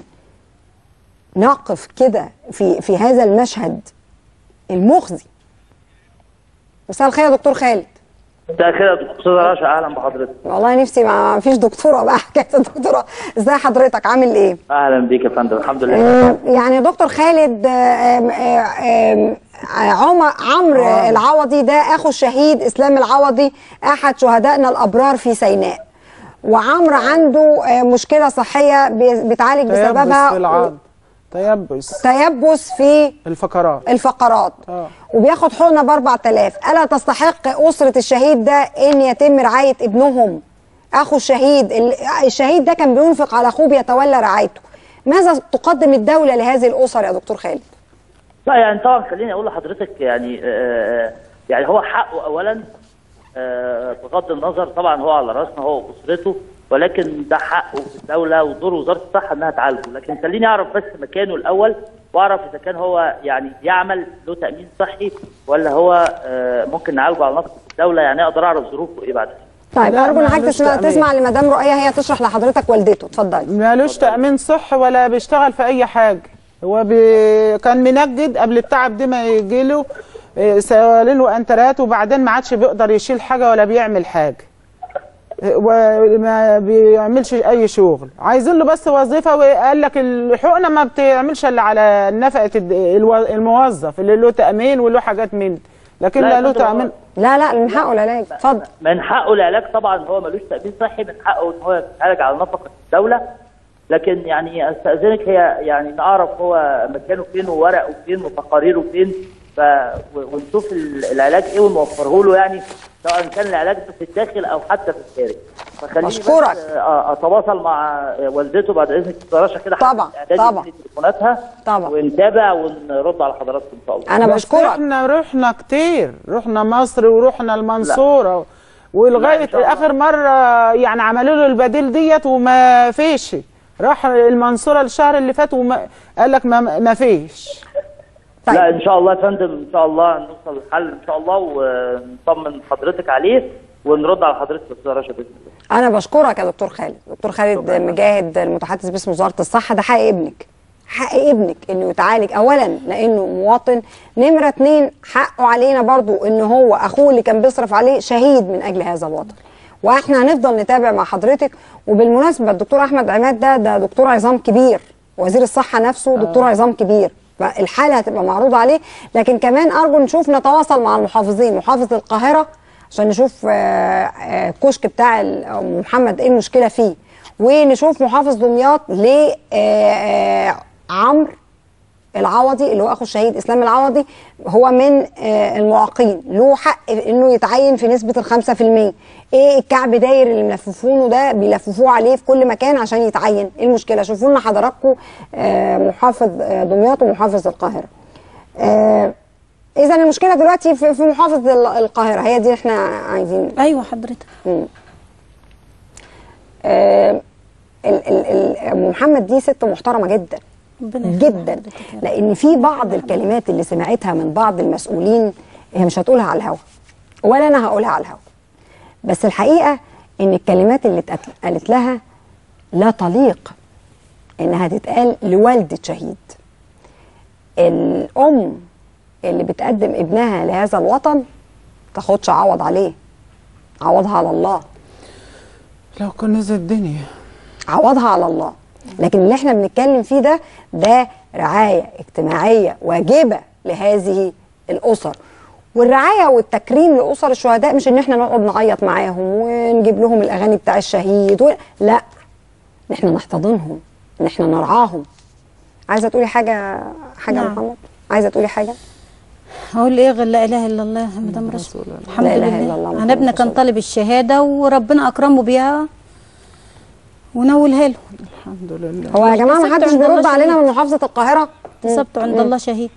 نقف كده في في هذا المشهد المخزي مساء الخير يا دكتور خالد
مساء الخير يا دكتور رشا اهلا بحضرتك
والله نفسي ما فيش دكتوره بقى حكايه الدكتوره ازاي حضرتك عامل ايه
اهلا بيك يا فندم الحمد لله
آه، يعني دكتور خالد آم، آه، آم، عمر عمرو العوضي ده اخو الشهيد اسلام العوضي احد شهدائنا الابرار في سيناء وعمرو عنده آه، مشكله صحيه بي- بيتعالج
تيبس في
بسببها
العظم تيبس
تيبس في
الفقرات
الفقرات
اه
وبياخد حقنه ب 4000 الا تستحق اسره الشهيد ده ان يتم رعايه ابنهم اخو الشهيد ال- الشهيد ده كان بينفق على اخوه بيتولى رعايته ماذا تقدم الدوله لهذه الاسر يا دكتور خالد
لا يعني طبعا خليني اقول لحضرتك يعني آه يعني هو حقه اولا آه بغض النظر طبعا هو على راسنا هو واسرته ولكن ده حقه في الدوله ودور وزاره الصحه انها تعالجه لكن خليني اعرف بس مكانه الاول واعرف اذا كان هو يعني يعمل له تامين صحي ولا هو آه ممكن نعالجه على نفقه الدوله يعني اقدر اعرف ظروفه ايه بعد كده
طيب
لا،
ارجو ان حضرتك
معلش
تسمع,
تأمين.
تسمع لمدام رؤيه هي تشرح لحضرتك والدته اتفضلي
مالوش تأمين صحي ولا بيشتغل في أي حاجة هو بي... كان منجد قبل التعب ده ما يجيله إيه، سوالين وانترات وبعدين ما عادش بيقدر يشيل حاجة ولا بيعمل حاجة إيه، وما بيعملش أي شغل عايزين له بس وظيفة وقال لك الحقنة ما بتعملش إلا على نفقة الد- الو- الموظف اللي له تأمين وله حاجات من دي. لكن
لا
لا
يا
له
فندم، هو-
تأمين
لا لا من حقه العلاج اتفضل
من حقه العلاج طبعا هو ملوش تامين صحي من حقه ان هو يتعالج على نفقه الدوله لكن يعني استاذنك هي يعني نعرف هو مكانه فين وورقه فين وتقاريره فين ف و- ونشوف ال- العلاج ايه ونوفره له يعني سواء كان العلاج ده في الداخل او حتى في الخارج فخليني بس،
مشكورك.
آه، اتواصل مع والدته بعد اذنك استاذ رشا كده
طبعا، طبعا.
تليفوناتها
طبعا
ونتابع ونرد على حضراتكم ان شاء الله
انا
بس
بشكرك
احنا رحنا كتير رحنا مصر ورحنا المنصورة ولغاية آخر مرة يعني عملوا له البديل ديت وما فيش راح المنصورة الشهر اللي فات وما قال لك ما, ما فيش
لا ان شاء الله يا فندم ان شاء الله نوصل لحل ان شاء الله ونطمن حضرتك عليه ونرد على حضرتك يا استاذ رشا باذن الله
انا بشكرك يا دكتور خالد دكتور خالد مجاهد المتحدث باسم وزاره الصحه ده حق ابنك حق ابنك انه يتعالج اولا لانه مواطن نمره اتنين حقه علينا برضو ان هو اخوه اللي كان بيصرف عليه شهيد من اجل هذا الوطن واحنا هنفضل نتابع مع حضرتك وبالمناسبه الدكتور احمد عماد ده ده دكتور عظام كبير وزير الصحه نفسه دكتور عظام كبير فالحاله هتبقى معروضه عليه لكن كمان ارجو نشوف نتواصل مع المحافظين محافظ القاهره عشان نشوف آه، آه، الكشك بتاع ال- أو محمد ايه المشكله فيه ونشوف محافظ دمياط ليه آه، آه، عمرو العوضي اللي هو اخو الشهيد اسلام العوضي هو من آه، المعاقين له حق انه يتعين في نسبه الخمسة في المية ايه الكعب داير اللي ملففونه ده بيلففوه عليه في كل مكان عشان يتعين ايه المشكله شوفوا لنا حضراتكم آه، محافظ آه، دمياط ومحافظ القاهره آه، اذا المشكله دلوقتي في في محافظ ال- القاهره هي دي احنا عايزين
ايوه حضرتك
مم. آه، ال- ال- ال- ام محمد دي ست محترمه جدا جدا لان في بعض الكلمات اللي سمعتها من بعض المسؤولين هي مش هتقولها على الهوا ولا انا هقولها على الهوا بس الحقيقه ان الكلمات اللي اتقال- قالت لها لا تليق انها تتقال لوالده شهيد الام اللي بتقدم ابنها لهذا الوطن تاخدش عوض عليه عوضها على الله
لو كنز الدنيا
عوضها على الله لكن اللي احنا بنتكلم فيه ده ده رعاية اجتماعية واجبة لهذه الأسر والرعاية والتكريم لأسر الشهداء مش ان احنا نقعد نعيط معاهم ونجيب لهم الأغاني بتاع الشهيد و... لا ان احنا نحتضنهم ان احنا نرعاهم عايزة تقولي حاجة حاجة يا
نعم.
محمد عايزة تقولي حاجة
هقول ايه غير لا اله الا الله يا مدام رشا الحمد
لا إله إلا
لله
الله
انا
محمد
ابني كان طالب الشهاده وربنا اكرمه بيها ونولها له
الحمد لله
هو يا جماعة ما
اكتسبت
حدش
عند الله
بيرد علينا
شهيد.
من محافظة القاهرة
اكتسبت عند
مم.
الله شهيد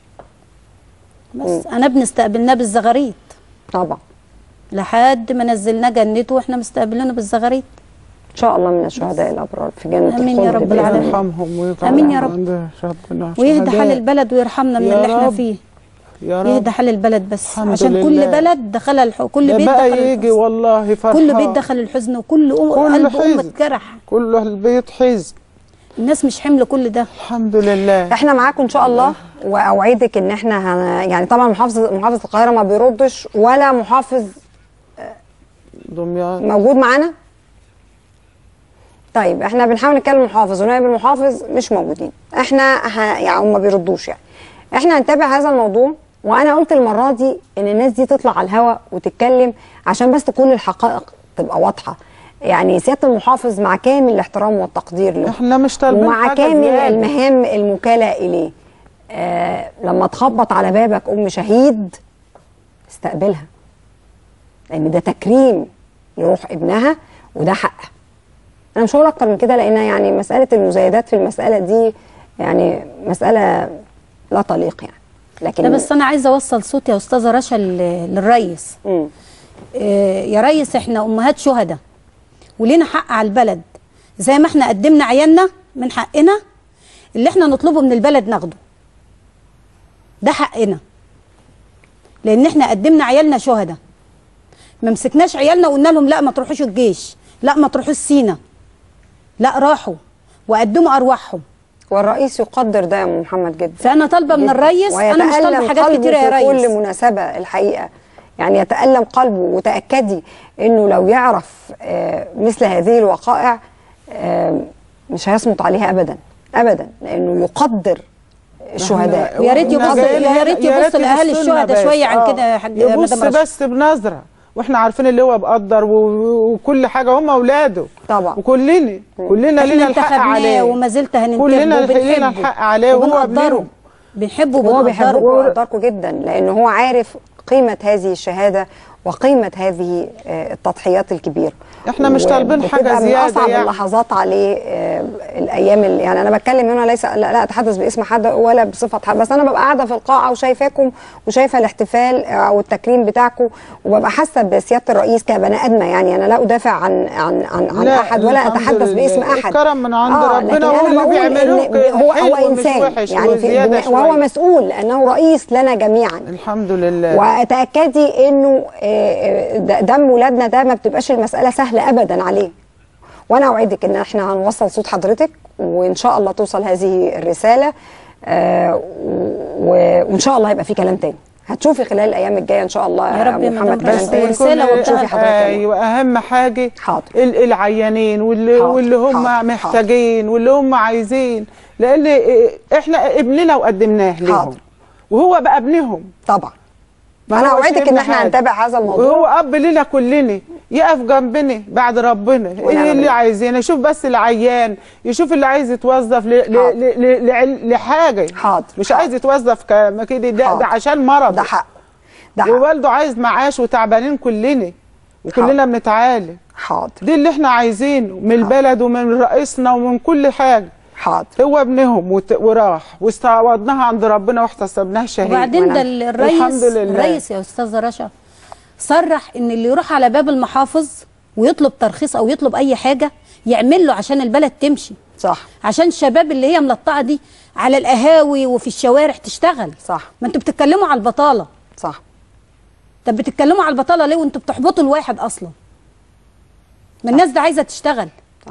بس انا ابني استقبلناه بالزغاريت
طبعا
لحد ما نزلناه جنته واحنا مستقبلينه بالزغاريت
شاء الله من الشهداء الابرار في جنه
آمين يا
الخلد
رب
بإذن
العالمين.
الله.
يرحمهم ويجعل
آمين يا رب.
عند ربنا
ويهدى
شهداء.
حال البلد ويرحمنا من
يا
اللي احنا
رب.
فيه
يا رب
يهدى حال البلد بس
الحمد
عشان كل
لله.
بلد دخلها الح... كل
ده
بيت
بقى
دخل
يجي
الحزن.
والله فرحان
كل بيت دخل الحزن وكل أم...
كل
قلب ام
حزن.
اتجرح
كل البيت حزن
الناس مش حمل كل ده
الحمد لله
احنا معاكم ان شاء الله واوعدك ان احنا هن... يعني طبعا محافظ محافظ القاهره ما بيردش ولا محافظ
دمياط
موجود معانا طيب احنا بنحاول نتكلم محافظ ونائب المحافظ مش موجودين احنا ه... يعني هم ما بيردوش يعني احنا هنتابع هذا الموضوع وانا قلت المره دي ان الناس دي تطلع على الهواء وتتكلم عشان بس تكون الحقائق تبقى واضحه يعني سياده المحافظ مع كامل الاحترام والتقدير له
احنا مش طالبين
ومع
حاجة
كامل
زيادة.
المهام المكاله اليه آه لما تخبط على بابك ام شهيد استقبلها لان ده تكريم لروح ابنها وده حقها انا مش هقول اكتر من كده لان يعني مساله المزايدات في المساله دي يعني مساله لا تليق يعني لكن
لا بس انا عايزه اوصل صوتي يا استاذه رشا لل- للريس
مم.
آه، يا ريس احنا امهات شهداء ولينا حق على البلد زي ما احنا قدمنا عيالنا من حقنا اللي احنا نطلبه من البلد ناخده ده حقنا لان احنا قدمنا عيالنا شهداء ما مسكناش عيالنا وقلنا لهم لا ما تروحوش الجيش لا ما تروحوش سينا لا راحوا وقدموا ارواحهم
والرئيس يقدر ده يا أم محمد جدا
فانا طالبه من
جداً.
الريس انا مش طالبه
ويتألم
حاجات
قلبه
كتيره يا
في
ريس
كل مناسبة الحقيقة يعني يتألم قلبه وتأكدي انه لو يعرف آه، مثل هذه الوقائع آه، مش هيصمت عليها ابدا ابدا لانه يقدر الشهداء
ويا ريت يبص يا ريت يبص لاهالي
يبص لنا
الشهداء
بس.
شويه عن
آه.
كده يا حاج
يبص
مدام رشا.
بس بنظره واحنا عارفين اللي هو بقدر و- و- وكل حاجه هم اولاده
طبعا
وكلنا كلنا
احنا
لينا الحق
انتخبناه
عليه
وما زلت هننتخبه
كلنا
وبنحبه
لينا الحق عليه وهو
وبنقدره
ابنهم
بنحبه
هو بيحبكم
وبنقدره
ويقدركم جدا لانه هو عارف قيمة هذه الشهادة وقيمة هذه آه، التضحيات الكبيرة
احنا مش طالبين حاجة
وبتبقى من
زيادة
أصعب
يعني.
اللحظات عليه آه، الأيام اللي يعني أنا بتكلم هنا ليس لا, لا أتحدث باسم حد ولا بصفة حد بس أنا ببقى قاعدة في القاعة وشايفاكم وشايفة الاحتفال أو التكريم بتاعكم وببقى حاسة بسيادة الرئيس كبني آدمة يعني أنا لا أدافع عن عن عن, عن
لا،
أحد ولا
الحمد
أتحدث
لله.
باسم أحد
الكرم من عند
آه،
ربنا
لكن
وهو
أنا
اللي
بقول
بيعملوه
إن
كده
هو
حلو
هو
مش
إنسان
وحش
يعني في
وزيادة
وهو
شوية.
مسؤول لأنه رئيس لنا جميعا
الحمد لله
وتاكدي انه آه، آه، د- دم ولادنا ده ما بتبقاش المساله سهله ابدا عليه وانا اوعدك ان احنا هنوصل صوت حضرتك وان شاء الله توصل هذه الرساله آه، و- وان شاء الله هيبقى في كلام تاني هتشوفي خلال الايام الجايه ان شاء الله
يا رب يا
محمد
مدام
كلام
رشا.
تاني
ورسالة
تشوفي
وبتاعت-
حضرتك تاني.
ايوه اهم حاجه
حاضر
ال- العيانين واللي,
حاضر،
واللي هم
حاضر،
محتاجين واللي هم عايزين لان إيه- احنا ابننا وقدمناه لهم
حاضر.
وهو بقى ابنهم
طبعا
ما
انا
هوش
اوعدك ان
ابن
احنا
حد.
هنتابع هذا الموضوع
وهو اب لنا كلنا يقف جنبنا بعد ربنا
ونعم
ايه اللي
بالله.
عايزينه يشوف بس العيان يشوف اللي عايز يتوظف ل... ل...
حاضر.
ل... ل... لعل- لحاجه
حاضر
مش عايز يتوظف ك- كده ده,
حاضر.
ده عشان مرض
ده حق ده حق
ووالده عايز معاش وتعبانين كلنا وكلنا بنتعالج
حاضر
دي اللي احنا عايزينه من البلد ومن رئيسنا ومن كل حاجه
حاضر
هو ابنهم وت... وراح واستعوضناها عند ربنا واحتسبناه شهيد
وبعدين ده ال- الرئيس
الحمد لله
الرئيس يا استاذه رشا صرح ان اللي يروح على باب المحافظ ويطلب ترخيص او يطلب اي حاجه يعمل له عشان البلد تمشي
صح
عشان الشباب اللي هي ملطعه دي على القهاوي وفي الشوارع تشتغل
صح
ما انتوا بتتكلموا على البطاله
صح
طب بتتكلموا على البطاله ليه وانتوا بتحبطوا الواحد اصلا ما الناس دي عايزه تشتغل
صح.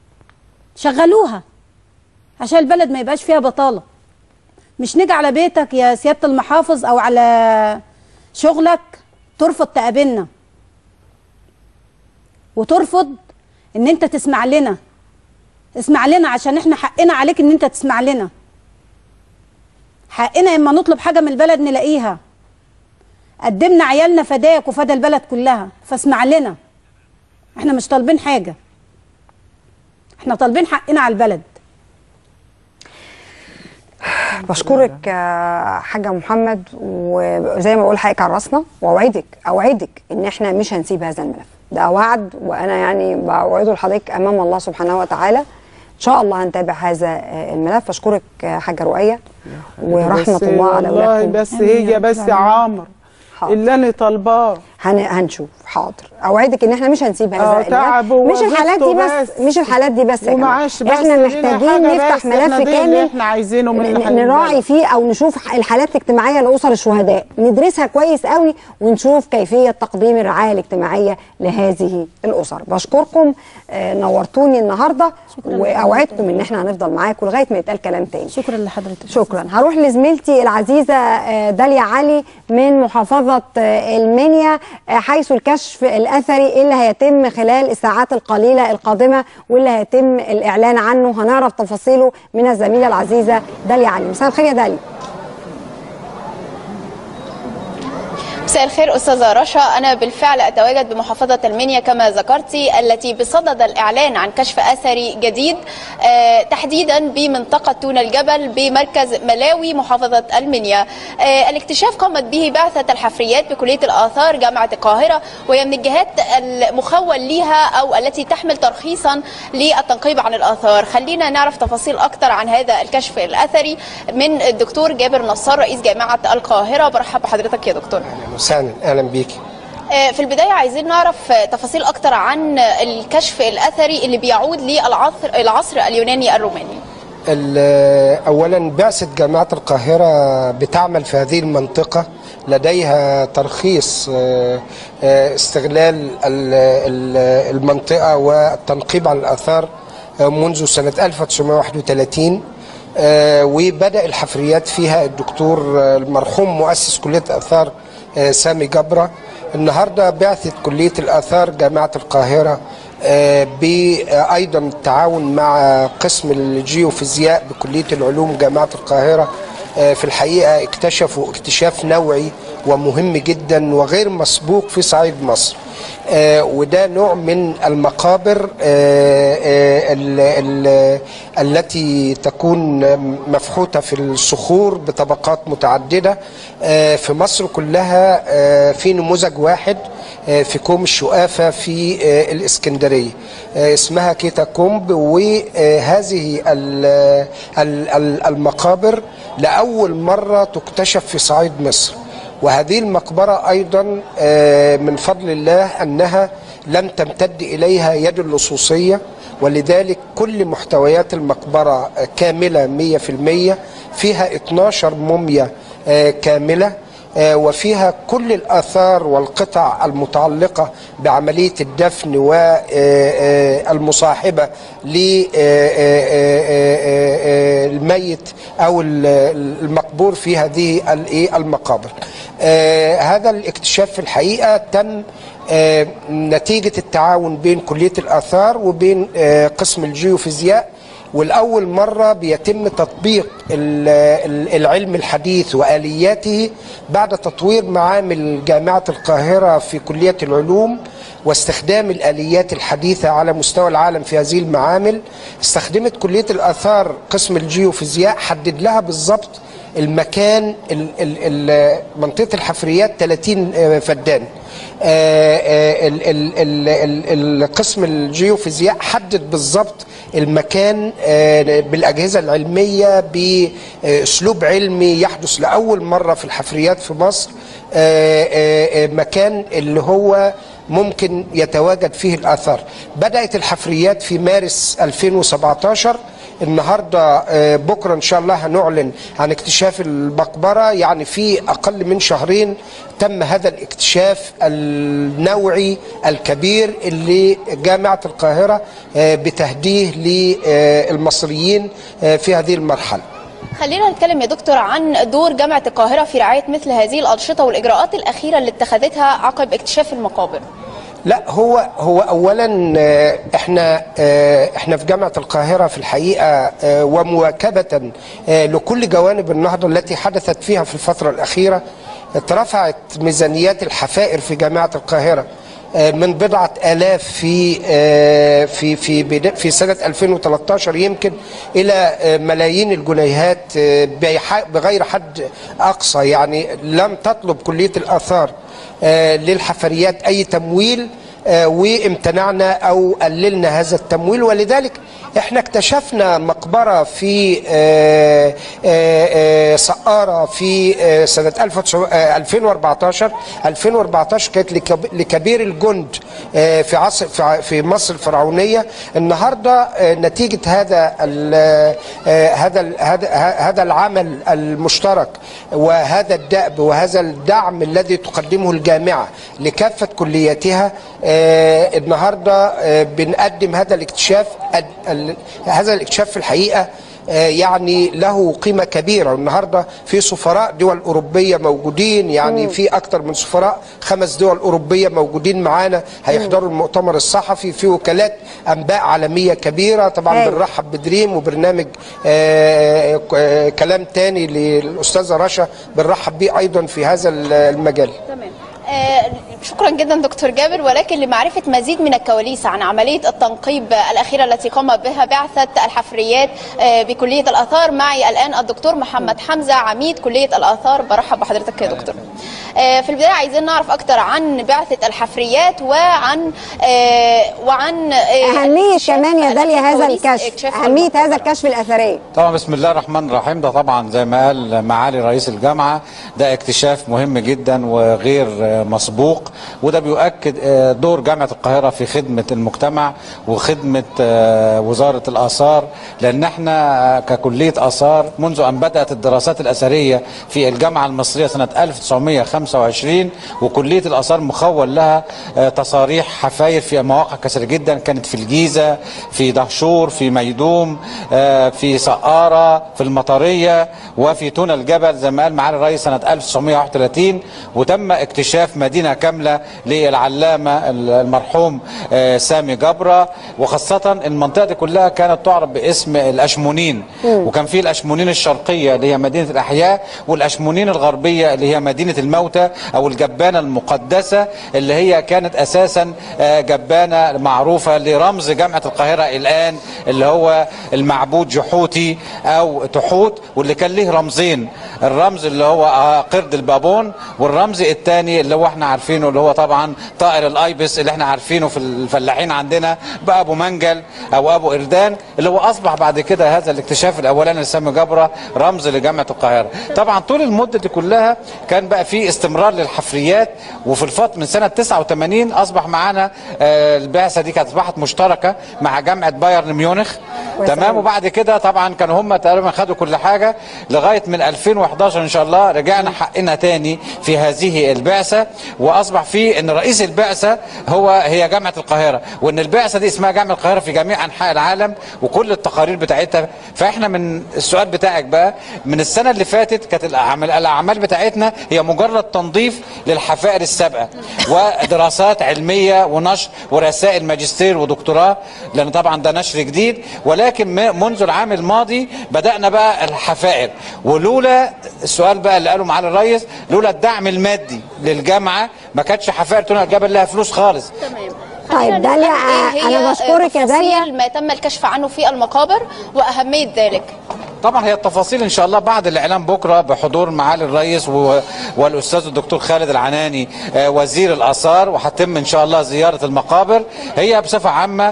شغلوها عشان البلد ما يبقاش فيها بطاله مش نيجي على بيتك يا سياده المحافظ او على شغلك ترفض تقابلنا وترفض ان انت تسمع لنا اسمع لنا عشان احنا حقنا عليك ان انت تسمع لنا حقنا اما نطلب حاجه من البلد نلاقيها قدمنا عيالنا فداك وفدا البلد كلها فاسمع لنا احنا مش طالبين حاجه احنا طالبين حقنا على البلد
بشكرك يا حاجة محمد وزي ما بقول حقك على راسنا واوعدك اوعدك ان احنا مش هنسيب هذا الملف ده وعد وانا يعني بوعده لحضرتك امام الله سبحانه وتعالى ان شاء الله هنتابع هذا آه، الملف اشكرك آه، حاجة رؤية ورحمة
بس
الله على
والله
اولادكم
بس هي بس عامر اللي انا طالباه
هن... هنشوف حاضر اوعدك ان احنا مش هنسيب هذا
آه،
الملف.
تعب
مش الحالات دي
ووظيفته
بس
بس.
مش الحالات دي بس يا جماعة.
ومعاش بس
احنا
لينا
محتاجين
حاجة
نفتح
بس، إحنا
ملف
دي اللي
كامل
احنا عايزينه من
ن-
الحل
نراعي
البلد.
فيه او نشوف الحالات الاجتماعيه لاسر الشهداء ندرسها كويس قوي ونشوف كيفيه تقديم الرعايه الاجتماعيه لهذه الاسر بشكركم آه، نورتوني النهارده واوعدكم ان احنا هنفضل معاكم لغايه ما يتقال كلام تاني
شكرا لحضرتك
شكرا هروح لزميلتي العزيزه آه، داليا علي من محافظه آه، المنيا آه، حيث الكشف الاثري اللي هيتم خلال الساعات القليله القادمه واللي هيتم الاعلان عنه هنعرف تفاصيله من الزميله العزيزه داليا علي مساء الخير يا داليا
مساء الخير أستاذة رشا أنا بالفعل أتواجد بمحافظة المنيا كما ذكرتي التي بصدد الإعلان عن كشف أثري جديد آه، تحديدا بمنطقة تون الجبل بمركز ملاوي محافظة المنيا آه، الاكتشاف قامت به بعثة الحفريات بكلية الآثار جامعة القاهرة وهي من الجهات المخول ليها أو التي تحمل ترخيصا للتنقيب عن الآثار خلينا نعرف تفاصيل أكثر عن هذا الكشف الأثري من الدكتور جابر نصار رئيس جامعة القاهرة برحب بحضرتك يا دكتور
وسهلا اهلا بيكي
آه، في البداية عايزين نعرف آه، تفاصيل أكتر عن الكشف الأثري اللي بيعود للعصر العصر اليوناني الروماني
ال- اولا بعثه جامعه القاهره بتعمل في هذه المنطقه لديها ترخيص آه، آه، استغلال ال- ال- المنطقه والتنقيب عن الاثار آه، منذ سنه 1931 آه، وبدا الحفريات فيها الدكتور آه، المرحوم مؤسس كليه الاثار آه، سامي جبره النهارده بعثه كليه الاثار جامعه القاهره آه، بايضا التعاون مع قسم الجيوفيزياء بكليه العلوم جامعه القاهره آه، في الحقيقه اكتشفوا اكتشاف نوعي ومهم جدا وغير مسبوق في صعيد مصر آه، وده نوع من المقابر آه، آه، ال- ال- التي تكون مفحوتة في الصخور بطبقات متعددة آه، في مصر كلها آه، في نموذج واحد آه، في كوم الشقافة في آه، الإسكندرية آه، اسمها كيتاكومب وهذه ال- ال- ال- المقابر لأول مرة تكتشف في صعيد مصر وهذه المقبرة أيضا آه، من فضل الله أنها لم تمتد إليها يد اللصوصية ولذلك كل محتويات المقبرة آه، كاملة 100% فيها 12 موميا آه، كاملة آه، وفيها كل الآثار والقطع المتعلقة بعملية الدفن والمصاحبة للميت أو ال- المقبور في هذه الإيه المقابر آه، هذا الاكتشاف في الحقيقة تم آه، نتيجة التعاون بين كلية الآثار وبين آه، قسم الجيوفيزياء والأول مرة بيتم تطبيق ال- ال- العلم الحديث وآلياته بعد تطوير معامل جامعة القاهرة في كلية العلوم واستخدام الآليات الحديثة على مستوى العالم في هذه المعامل استخدمت كلية الآثار قسم الجيوفيزياء حدد لها بالضبط المكان ال- ال- ال- منطقة الحفريات 30 آه، فدان آه، آه، ال- ال- ال- ال- القسم الجيوفيزياء حدد بالضبط المكان آه، بالأجهزة العلمية بأسلوب علمي يحدث لأول مرة في الحفريات في مصر آه، آه، آه، مكان اللي هو ممكن يتواجد فيه الآثار بدأت الحفريات في مارس 2017 النهارده آه، بكره ان شاء الله هنعلن عن اكتشاف المقبره يعني في اقل من شهرين تم هذا الاكتشاف النوعي الكبير اللي جامعه القاهره آه، بتهديه للمصريين آه، في هذه المرحله
خلينا نتكلم يا دكتور عن دور جامعة القاهرة في رعاية مثل هذه الأنشطة والإجراءات الأخيرة اللي اتخذتها عقب اكتشاف المقابر
لا هو هو اولا آه، احنا آه، احنا في جامعه القاهره في الحقيقه آه، ومواكبه آه، لكل جوانب النهضه التي حدثت فيها في الفتره الاخيره اترفعت ميزانيات الحفائر في جامعه القاهره آه، من بضعة آلاف في آه، في في بدا- في سنة 2013 يمكن إلى آه، ملايين الجنيهات آه، بيح- بغير حد أقصى يعني لم تطلب كلية الآثار آه، للحفريات أي تمويل آه، وامتنعنا او قللنا هذا التمويل ولذلك احنا اكتشفنا مقبره في آه، آه، آه، سقاره في آه، سنه 1900 آه، 2014 2014 كانت لكب- لكبير الجند آه، في عصر في ع- في مصر الفرعونيه النهارده آه، نتيجه هذا ال- آه، هذا ال- هذا هذا العمل المشترك وهذا الدأب وهذا الدعم الذي تقدمه الجامعه لكافه كلياتها آه، النهارده آه، بنقدم هذا الاكتشاف ال- ال- هذا الاكتشاف في الحقيقه آه، يعني له قيمة كبيرة النهاردة في سفراء دول أوروبية موجودين يعني
مم.
في أكتر من سفراء خمس دول أوروبية موجودين معانا هيحضروا المؤتمر الصحفي في وكالات أنباء عالمية كبيرة طبعا
هاي.
بنرحب بدريم وبرنامج آه، آه، كلام تاني للأستاذة رشا بنرحب بيه أيضا في هذا المجال
تمام آه، شكرا جدا دكتور جابر ولكن لمعرفة مزيد من الكواليس عن عملية التنقيب الأخيرة التي قام بها بعثة الحفريات آه، بكلية الآثار معي الآن الدكتور محمد حمزة عميد كلية الآثار برحب بحضرتك يا دكتور آه، في البداية عايزين نعرف أكتر عن بعثة الحفريات وعن آه، وعن آه،
أهمية
اكتشاف
كمان يا داليا هذا
كواليس
الكشف
اكتشاف
أهمية هذا الكشف الأثري
طبعا بسم الله الرحمن الرحيم ده طبعا زي ما قال معالي رئيس الجامعه ده اكتشاف مهم جدا وغير آه، مسبوق وده بيؤكد آه، دور جامعه القاهره في خدمه المجتمع وخدمه آه، وزاره الاثار لان احنا آه، ككليه اثار منذ ان بدات الدراسات الاثريه في الجامعه المصريه سنه 1925 وكليه الاثار مخول لها آه، تصاريح حفاير في مواقع كثيره جدا كانت في الجيزه في دهشور في ميدوم آه، في سقاره في المطريه وفي تونة الجبل زي ما قال معالي الرئيس سنه 1931 وتم اكتشاف مدينه كامله للعلامه المرحوم آه، سامي جبره وخاصه المنطقه دي كلها كانت تعرف باسم الاشمونين
مم.
وكان في الاشمونين الشرقيه اللي هي مدينه الاحياء والاشمونين الغربيه اللي هي مدينه الموتى او الجبانه المقدسه اللي هي كانت اساسا آه، جبانه معروفه لرمز جامعه القاهره الان اللي هو المعبود جحوتي او تحوت واللي كان له رمزين الرمز اللي هو آه، قرد البابون والرمز الثاني اللي هو احنا عارفينه اللي هو طبعا طائر الايبس اللي احنا عارفينه في الفلاحين عندنا بابو منجل او ابو اردان اللي هو اصبح بعد كده هذا الاكتشاف الاولاني لسامي جبره رمز لجامعه القاهره طبعا طول المده دي كلها كان بقى في استمرار للحفريات وفي الفتره من سنه 89 اصبح معانا آه، البعثه دي كانت اصبحت مشتركه مع جامعه بايرن ميونخ تمام وبعد كده طبعا كانوا هم تقريبا خدوا كل حاجه لغايه من 2011 ان شاء الله رجعنا حقنا تاني في هذه البعثه واصبح في ان رئيس البعثه هو هي جامعه القاهره وان البعثه دي اسمها جامعه القاهره في جميع انحاء العالم وكل التقارير بتاعتها فاحنا من السؤال بتاعك بقى من السنه اللي فاتت كانت الاعمال الاعمال بتاعتنا هي مجرد تنظيف للحفائر السابقه ودراسات علميه ونشر ورسائل ماجستير ودكتوراه لان طبعا ده نشر جديد ولكن م- منذ العام الماضي بدانا بقى الحفائر ولولا السؤال بقى اللي قاله معالي الرئيس لولا الدعم المادي للجامعه ما كانتش حفائر تونة الجبل لها فلوس خالص
تمام
طيب داليا
إيه هي
أنا بشكرك يا داليا
تفاصيل ما تم الكشف عنه في المقابر وأهمية ذلك
طبعا هي التفاصيل ان شاء الله بعد الاعلان بكره بحضور معالي الرئيس و... والاستاذ الدكتور خالد العناني آه، وزير الاثار وهتم ان شاء الله زياره المقابر هي بصفه عامه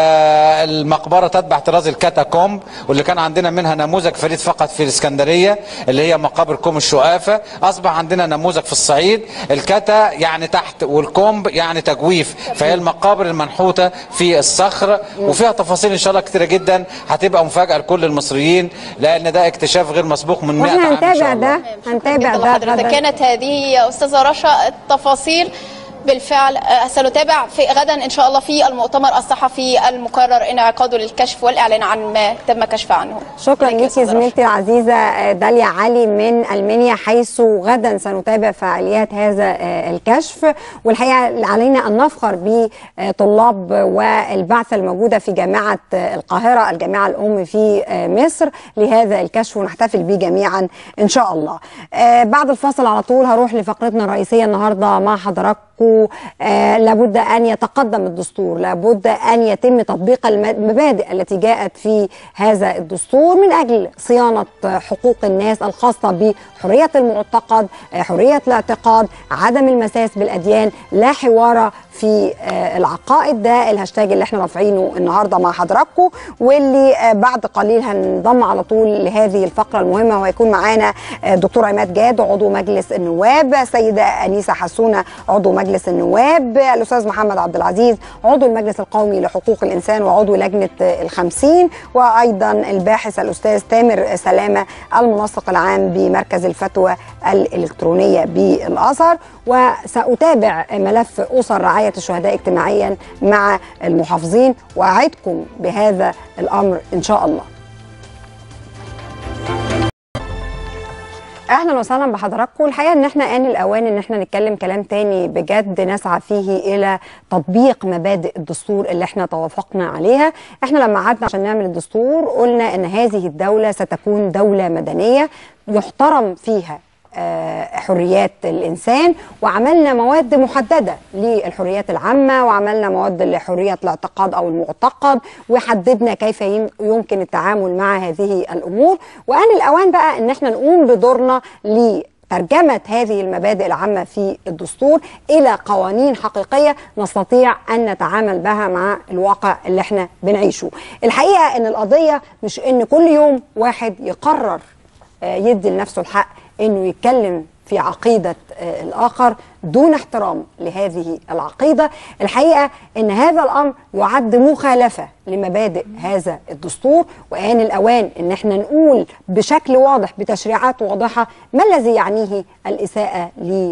آه، المقبره تتبع طراز الكاتاكومب واللي كان عندنا منها نموذج فريد فقط في الاسكندريه اللي هي مقابر كوم الشقافه اصبح عندنا نموذج في الصعيد الكاتا يعني تحت والكومب يعني تجويف فهي المقابر المنحوته في الصخر وفيها تفاصيل ان شاء الله كتيره جدا هتبقى مفاجاه لكل المصريين لان ده اكتشاف غير مسبوق من 100
واحنا
عام ان شاء
هنتابع
الله
ده هنتابع
جدا
ده
لحضرتك
غدا.
كانت هذه يا استاذه رشا التفاصيل بالفعل آه، سنتابع في غدا ان شاء الله في المؤتمر الصحفي المقرر انعقاده للكشف والاعلان عن ما تم كشف عنه
شكرا ليكي زميلتي العزيزه آه، داليا علي من المنيا حيث غدا سنتابع فعاليات هذا آه، الكشف والحقيقه علينا ان نفخر بطلاب والبعثه الموجوده في جامعه آه، القاهره الجامعه الام في آه، مصر لهذا الكشف ونحتفل به جميعا ان شاء الله. آه، بعد الفاصل على طول هروح لفقرتنا الرئيسيه النهارده مع حضراتكم آه، لابد ان يتقدم الدستور لابد ان يتم تطبيق الم- المبادئ التي جاءت في هذا الدستور من اجل صيانه آه، حقوق الناس الخاصه بحريه المعتقد آه، حريه الاعتقاد عدم المساس بالاديان لا حوار في آه، العقائد ده الهاشتاج اللي احنا رافعينه النهارده مع حضراتكم واللي آه، بعد قليل هنضم على طول لهذه الفقره المهمه وهيكون معانا آه، دكتور عماد جاد عضو مجلس النواب سيده انيسه حسونه عضو مجلس النواب الاستاذ محمد عبد العزيز عضو المجلس القومي لحقوق الانسان وعضو لجنه آه، الخمسين وايضا الباحث الاستاذ تامر سلامه المنسق العام بمركز الفتوى الالكترونيه بالازهر وساتابع ملف اسر رعايه الشهداء اجتماعيا مع المحافظين واعدكم بهذا الامر ان شاء الله اهلا وسهلا بحضراتكم الحقيقه ان احنا ان الاوان ان احنا نتكلم كلام تاني بجد نسعى فيه الى تطبيق مبادئ الدستور اللي احنا توافقنا عليها احنا لما قعدنا عشان نعمل الدستور قلنا ان هذه الدوله ستكون دوله مدنيه يحترم فيها آه، حريات الانسان وعملنا مواد محدده للحريات العامه وعملنا مواد لحريه الاعتقاد او المعتقد وحددنا كيف يم- يمكن التعامل مع هذه الامور وان الاوان بقى ان احنا نقوم بدورنا لترجمه هذه المبادئ العامه في الدستور الى قوانين حقيقيه نستطيع ان نتعامل بها مع الواقع اللي احنا بنعيشه. الحقيقه ان القضيه مش ان كل يوم واحد يقرر آه، يدي لنفسه الحق انه يتكلم في عقيده آه، الاخر دون احترام لهذه العقيده الحقيقه ان هذا الامر يعد مخالفه لمبادئ هذا الدستور وان الاوان ان احنا نقول بشكل واضح بتشريعات واضحه ما الذي يعنيه الاساءه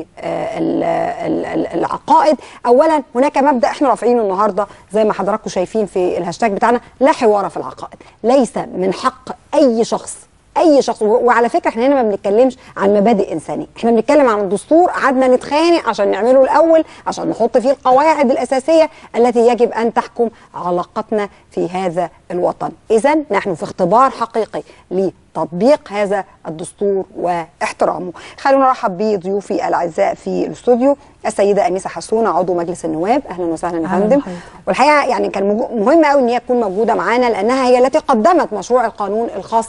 للعقائد اولا هناك مبدا احنا رافعينه النهارده زي ما حضراتكم شايفين في الهاشتاج بتاعنا لا حوار في العقائد ليس من حق اي شخص اي شخص و- وعلى فكره احنا هنا ما بنتكلمش عن مبادئ انسانيه احنا بنتكلم عن الدستور قعدنا نتخانق عشان نعمله الاول عشان نحط فيه القواعد الاساسيه التي يجب ان تحكم علاقتنا في هذا الوطن اذا نحن في اختبار حقيقي لتطبيق هذا الدستور واحترامه خلونا نرحب بضيوفي الاعزاء في الاستوديو السيده انيسه حسونه عضو مجلس النواب اهلا وسهلا يا
أهلاً
فندم
بحضرتك.
والحقيقه يعني كان مج- مهم قوي ان هي تكون موجوده معانا لانها هي التي قدمت مشروع القانون الخاص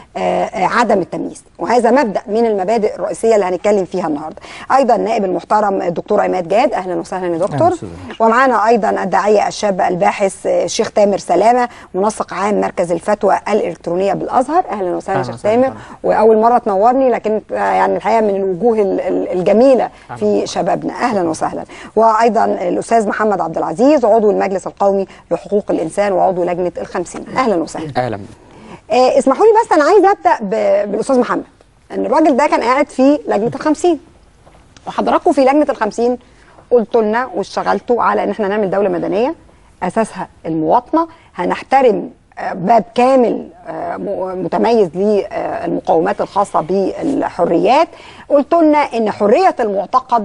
بعدم التمييز وهذا مبدا من المبادئ الرئيسيه اللي هنتكلم فيها النهارده ايضا النائب المحترم الدكتور عماد جاد اهلا وسهلا يا دكتور
أهلاً وسهلاً.
ومعانا ايضا الداعيه الشاب الباحث آه، الشيخ تامر سلامه منسق عام مركز الفتوى الالكترونيه بالازهر اهلا وسهلا
أهلاً
شيخ
وسهلاً.
تامر واول مره تنورني لكن آه، يعني الحقيقه من الوجوه ال- ال- الجميله في شبابنا اهلا وسهلا وايضا الاستاذ محمد عبد العزيز عضو المجلس القومي لحقوق الانسان وعضو لجنه الخمسين اهلا وسهلا
اهلا
آه، اسمحوا لي بس انا عايزه ابدا ب- بالاستاذ محمد ان الراجل ده كان قاعد في لجنه الخمسين وحضراتكم في لجنه الخمسين قلتوا لنا واشتغلتوا على ان احنا نعمل دوله مدنيه اساسها المواطنه هنحترم آه، باب كامل آه، م- متميز للمقومات الخاصه بالحريات قلتوا لنا ان حريه المعتقد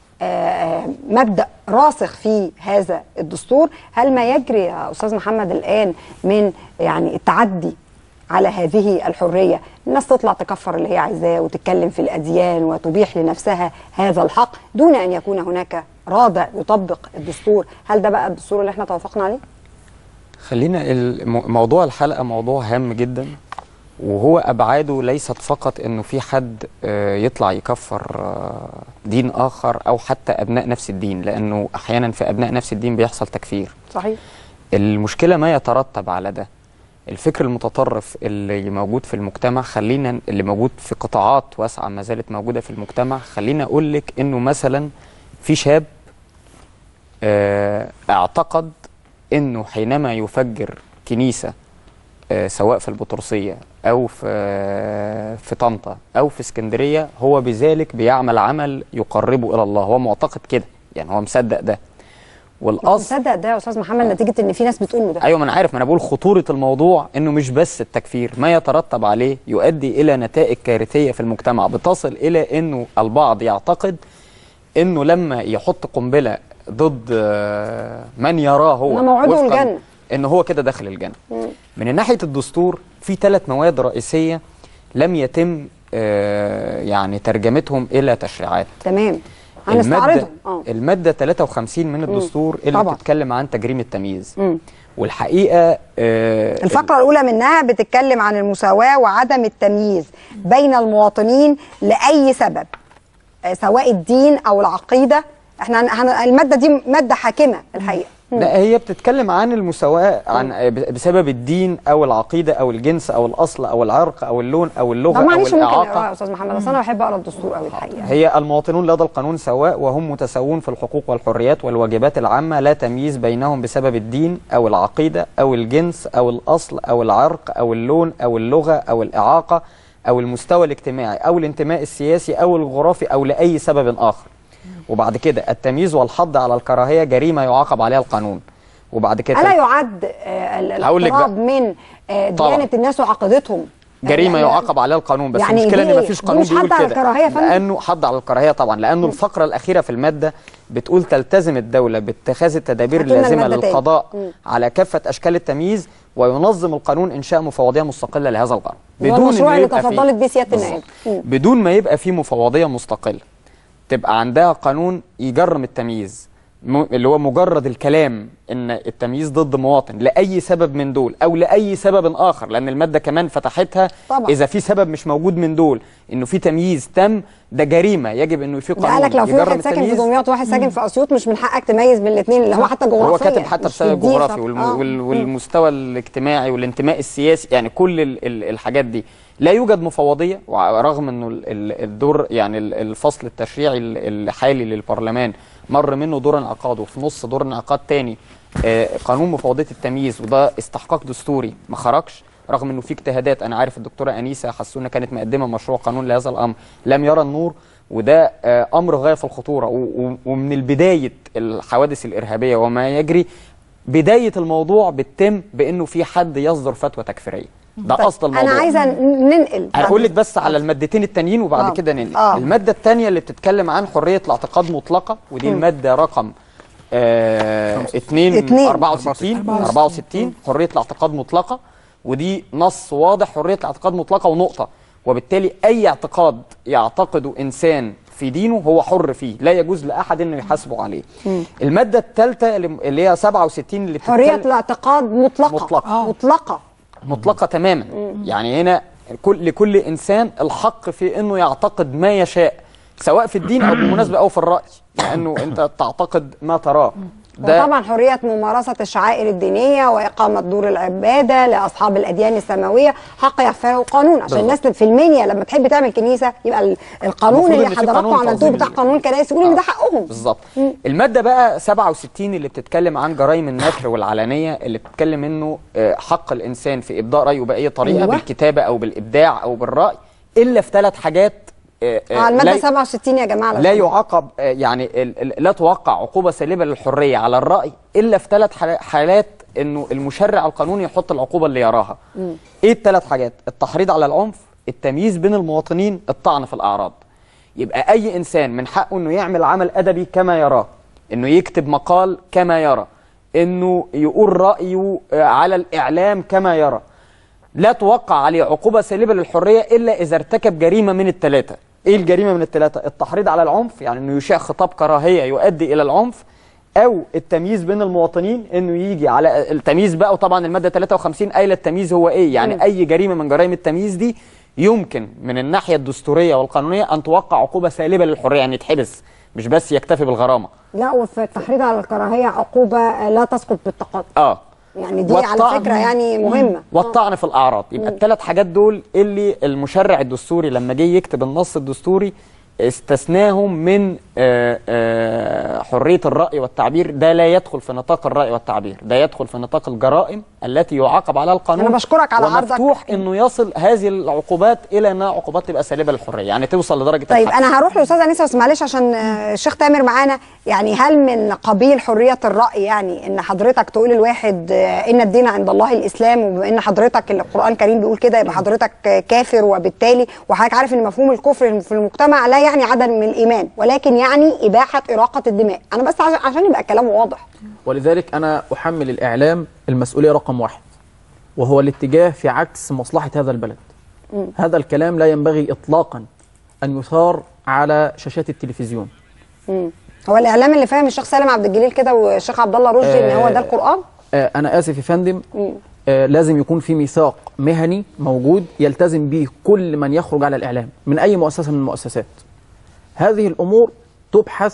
آه، مبدا راسخ في هذا الدستور هل ما يجري يا استاذ محمد الان من يعني التعدي على هذه الحريه الناس تطلع تكفر اللي هي عايزاه وتتكلم في الاديان وتبيح لنفسها هذا الحق دون ان يكون هناك رادع يطبق الدستور هل ده بقى الدستور اللي احنا توافقنا عليه
خلينا الم- موضوع الحلقه موضوع هام جدا وهو ابعاده ليست فقط انه في حد آه، يطلع يكفر آه، دين اخر او حتى ابناء نفس الدين لانه احيانا في ابناء نفس الدين بيحصل تكفير
صحيح
المشكله ما يترتب على ده الفكر المتطرف اللي موجود في المجتمع خلينا اللي موجود في قطاعات واسعه ما زالت موجوده في المجتمع خلينا اقول لك انه مثلا في شاب آه، اعتقد انه حينما يفجر كنيسه آه، سواء في البطرسيه او في آه، في طنطا او في اسكندريه هو بذلك بيعمل عمل يقربه الى الله هو معتقد كده يعني هو مصدق ده والاصل
تصدق ده يا استاذ محمد نتيجه ان في ناس بتقول له ده
ايوه ما انا عارف ما انا بقول خطوره الموضوع انه مش بس التكفير ما يترتب عليه يؤدي الى نتائج كارثيه في المجتمع بتصل الى انه البعض يعتقد انه لما يحط قنبله ضد آه، من يراه هو
إن موعده
وفقاً-
الجنة.
ان هو كده داخل الجنه
مم.
من ناحيه الدستور في ثلاث مواد رئيسيه لم يتم آه، يعني ترجمتهم الى تشريعات
تمام
الماده
هنستعرضهم اه
الماده 53 من الدستور اللي
طبعاً.
بتتكلم عن تجريم التمييز
مم.
والحقيقه آه،
الفقرة الأولى منها بتتكلم عن المساواة وعدم التمييز بين المواطنين لأي سبب آه، سواء الدين أو العقيدة احنا هن- هن- الماده دي ماده حاكمه الحقيقه مم.
لا هي بتتكلم عن المساواة عن بسبب الدين أو العقيدة أو الجنس أو الأصل أو العرق أو اللون أو اللغة
طب
أو
معلش ممكن
الإعاقة
اقرا يا استاذ محمد اصل انا بحب اقرا الدستور قوي الحقيقه
هي المواطنون لدى القانون سواء وهم متساوون في الحقوق والحريات والواجبات العامة لا تمييز بينهم بسبب الدين أو العقيدة أو الجنس أو الأصل أو العرق أو اللون أو اللغة أو الإعاقة أو المستوى الاجتماعي أو الانتماء السياسي أو الجغرافي أو لأي سبب آخر وبعد كده التمييز والحض على الكراهية جريمة يعاقب عليها القانون وبعد كده
الا يعد آه، ال-
هقول لك
الاقتراب من آه،
طبعا.
ديانه الناس وعقيدتهم
جريمه
يعني-
يعاقب عليها القانون بس
يعني
المشكله
دي-
ان مفيش
دي
قانون
مش
بيقول
حد على
كده
الكراهية يا فندم؟
لانه حد على الكراهيه طبعا لانه الفقره الاخيره في الماده بتقول تلتزم الدوله باتخاذ التدابير
هاتوا لنا
اللازمه
المادة تاني.
للقضاء
مم.
على كافه اشكال التمييز وينظم القانون انشاء مفوضيه مستقله لهذا الغرض
هو المشروع
إنه
اللي
يبقى فيه-
تفضلت بيه سياده
بالظبط.
النائب مم.
بدون ما يبقى في مفوضيه مستقله تبقى عندها قانون يجرم التمييز م- اللي هو مجرد الكلام ان التمييز ضد مواطن لاي سبب من دول او لاي سبب اخر لان الماده كمان فتحتها
طبعا.
اذا في سبب مش موجود من دول انه في تمييز تم ده جريمه يجب انه في
ده
قانون
قالك لو في
يجرم
واحد ساكن في
التمييز.
دمياط وواحد ساكن في اسيوط مش من حقك تميز بين الاثنين اللي هو حتى جغرافيا
هو كاتب حتى
مش
بسبب
في الدين
الجغرافي
فقط.
والم...
آه.
وال...
مم.
والمستوى الاجتماعي والانتماء السياسي يعني كل ال... ال... الحاجات دي لا يوجد مفوضيه رغم انه ال... ال- الدور يعني ال- الفصل التشريعي ال- الحالي للبرلمان مر منه دور انعقاد وفي نص دور انعقاد تاني آه، قانون مفوضيه التمييز وده استحقاق دستوري ما خرجش رغم انه في اجتهادات انا عارف الدكتوره انيسه حسونه كانت مقدمه مشروع قانون لهذا الامر لم يرى النور وده آه، امر غايه في الخطوره و- و- ومن البدايه الحوادث الارهابيه وما يجري بدايه الموضوع بتتم بانه في حد يصدر فتوى تكفيريه ده
طيب،
اصل الموضوع
انا عايزه ننقل
هقول لك بس على المادتين التانيين وبعد
آه.
كده ننقل
آه.
الماده الثانيه اللي بتتكلم عن حريه الاعتقاد مطلقه ودي
مم.
الماده رقم آه 2
اتنين.
64 64 حريه الاعتقاد مطلقه ودي نص واضح حريه الاعتقاد مطلقه ونقطه وبالتالي اي اعتقاد يعتقده انسان في دينه هو حر فيه لا يجوز لاحد انه يحاسبه عليه الماده الثالثه اللي هي 67 اللي
حريه
بتتكلم
الاعتقاد مطلقه
مطلقة.
مطلقه
مطلقة تماما يعني هنا كل لكل انسان الحق في انه يعتقد ما يشاء سواء في الدين او بالمناسبه او في الراي لانه انت تعتقد ما تراه
وطبعا حريه ممارسه الشعائر الدينيه واقامه دور العباده لاصحاب الاديان السماويه حق يحفظه القانون عشان الناس في المنيا لما تحب تعمل كنيسه يبقى ال- القانون
المفروض
اللي
إن في
حضراتكم
قانون
عملتوه
تنظيم
بتاع
لل-
قانون كنائس يقول ان ده حقهم
بالظبط الماده بقى 67 اللي بتتكلم عن جرائم النشر والعلانيه اللي بتتكلم انه آه، حق الانسان في ابداء رايه باي طريقه
أيوة.
بالكتابه او بالابداع او بالراي الا في ثلاث حاجات آه، آه،
اه الماده
لا-
67 يا جماعه لو
لا
سمحت.
يعاقب آه، يعني ال- ال- لا توقع عقوبه سالبه للحريه على الراي الا في ثلاث حالات انه المشرع القانوني يحط العقوبه اللي يراها
مم.
ايه الثلاث حاجات التحريض على العنف التمييز بين المواطنين الطعن في الاعراض يبقى اي انسان من حقه انه يعمل عمل ادبي كما يراه انه يكتب مقال كما يرى انه يقول رايه آه، على الاعلام كما يرى لا توقع عليه عقوبة سالبة للحرية إلا إذا ارتكب جريمة من الثلاثة إيه الجريمة من الثلاثة؟ التحريض على العنف يعني إنه يشاع خطاب كراهية يؤدي إلى العنف أو التمييز بين المواطنين إنه يجي على التمييز بقى وطبعا المادة 53 قايلة التمييز هو إيه؟ يعني
مم.
أي جريمة من جرائم التمييز دي يمكن من الناحية الدستورية والقانونية أن توقع عقوبة سالبة للحرية يعني يتحبس مش بس يكتفي بالغرامة
لا وفي التحريض على الكراهيه عقوبه لا تسقط بالتقاضي
آه
يعني دي على
والطعن-
فكره يعني مهمه
والطعن في الاعراض يبقى الثلاث حاجات دول اللي المشرع الدستوري لما جه يكتب النص الدستوري استثناهم من آه، آه، حريه الراي والتعبير ده لا يدخل في نطاق الراي والتعبير ده يدخل في نطاق الجرائم التي يعاقب عليها القانون
أنا بشكرك على عرضك.
ومفتوح انه يصل هذه العقوبات الى انها عقوبات تبقى سالبه للحريه يعني توصل لدرجه
طيب
الحبس.
انا هروح لاستاذ انيسه بس معلش عشان آه، الشيخ تامر معانا يعني هل من قبيل حريه الراي يعني ان حضرتك تقول الواحد آه، ان الدين عند الله الاسلام وبما ان حضرتك القران الكريم بيقول كده يبقى حضرتك آه، كافر وبالتالي وحضرتك عارف ان مفهوم الكفر في المجتمع لا يعني عدم من الايمان ولكن يعني اباحه اراقه الدماء انا بس عشان- عشان يبقى الكلام واضح
ولذلك أنا أحمل الإعلام المسؤولية رقم واحد وهو الاتجاه في عكس مصلحة هذا البلد
مم.
هذا الكلام لا ينبغي إطلاقا أن يثار على شاشات التلفزيون
مم. هو الاعلام اللي فاهم الشيخ سالم عبد الجليل كده والشيخ عبد الله رشدي ان هو ده القران
آه، أنا آسف يا فندم
مم.
آه، لازم يكون في ميثاق مهني موجود يلتزم به كل من يخرج على الإعلام من أي مؤسسة من المؤسسات هذه الأمور تبحث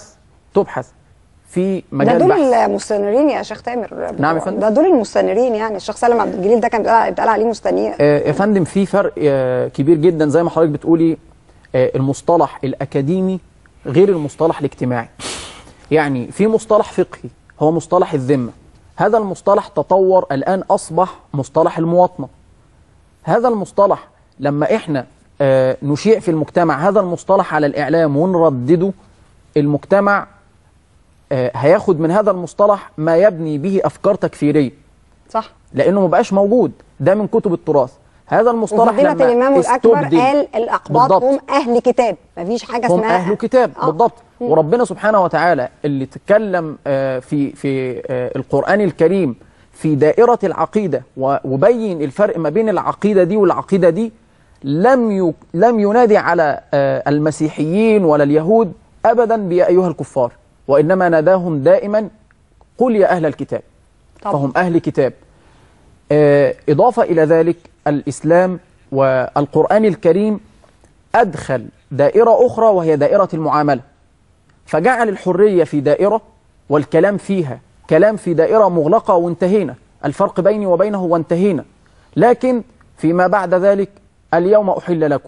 تبحث في
ده
مجال
دول
بحث
المستنيرين يا شيخ تامر
نعم يا فندم.
ده دول المستنيرين يعني الشيخ سالم عبد الجليل ده كان بيتقال بيتقال عليه مستنير
آه، يا فندم في فرق آه، كبير جدا زي ما حضرتك بتقولي آه، المصطلح الأكاديمي غير المصطلح الاجتماعي يعني في مصطلح فقهي هو مصطلح الذمة هذا المصطلح تطور الآن أصبح مصطلح المواطنة هذا المصطلح لما إحنا آه، نشيع في المجتمع هذا المصطلح على الإعلام ونردده المجتمع آه، هياخد من هذا المصطلح ما يبني به أفكار تكفيرية
صح
لانه ما بقاش موجود ده من كتب التراث هذا المصطلح
وفضيلة
لما
الإمام الأكبر
استبدل-
قال الأقباط
بالضبط.
هم أهل كتاب مفيش حاجة
هم
اسمها
اهل كتاب
آه.
بالضبط
مم.
وربنا سبحانه وتعالى اللي تكلم آه، في في آه، القرآن الكريم في دائرة العقيدة و- وبين الفرق ما بين العقيدة دي والعقيدة دي لم ي- لم ينادي على آه، المسيحيين ولا اليهود أبدا بيا أيها الكفار وإنما ناداهم دائما قل يا أهل الكتاب
طبعا.
فهم أهل كتاب آه، إضافة إلى ذلك الإسلام والقرآن الكريم أدخل دائرة أخرى وهي دائرة المعاملة فجعل الحرية في دائرة والكلام فيها كلام في دائرة مغلقة وانتهينا الفرق بيني وبينه وانتهينا لكن فيما بعد ذلك اليوم أحل لكم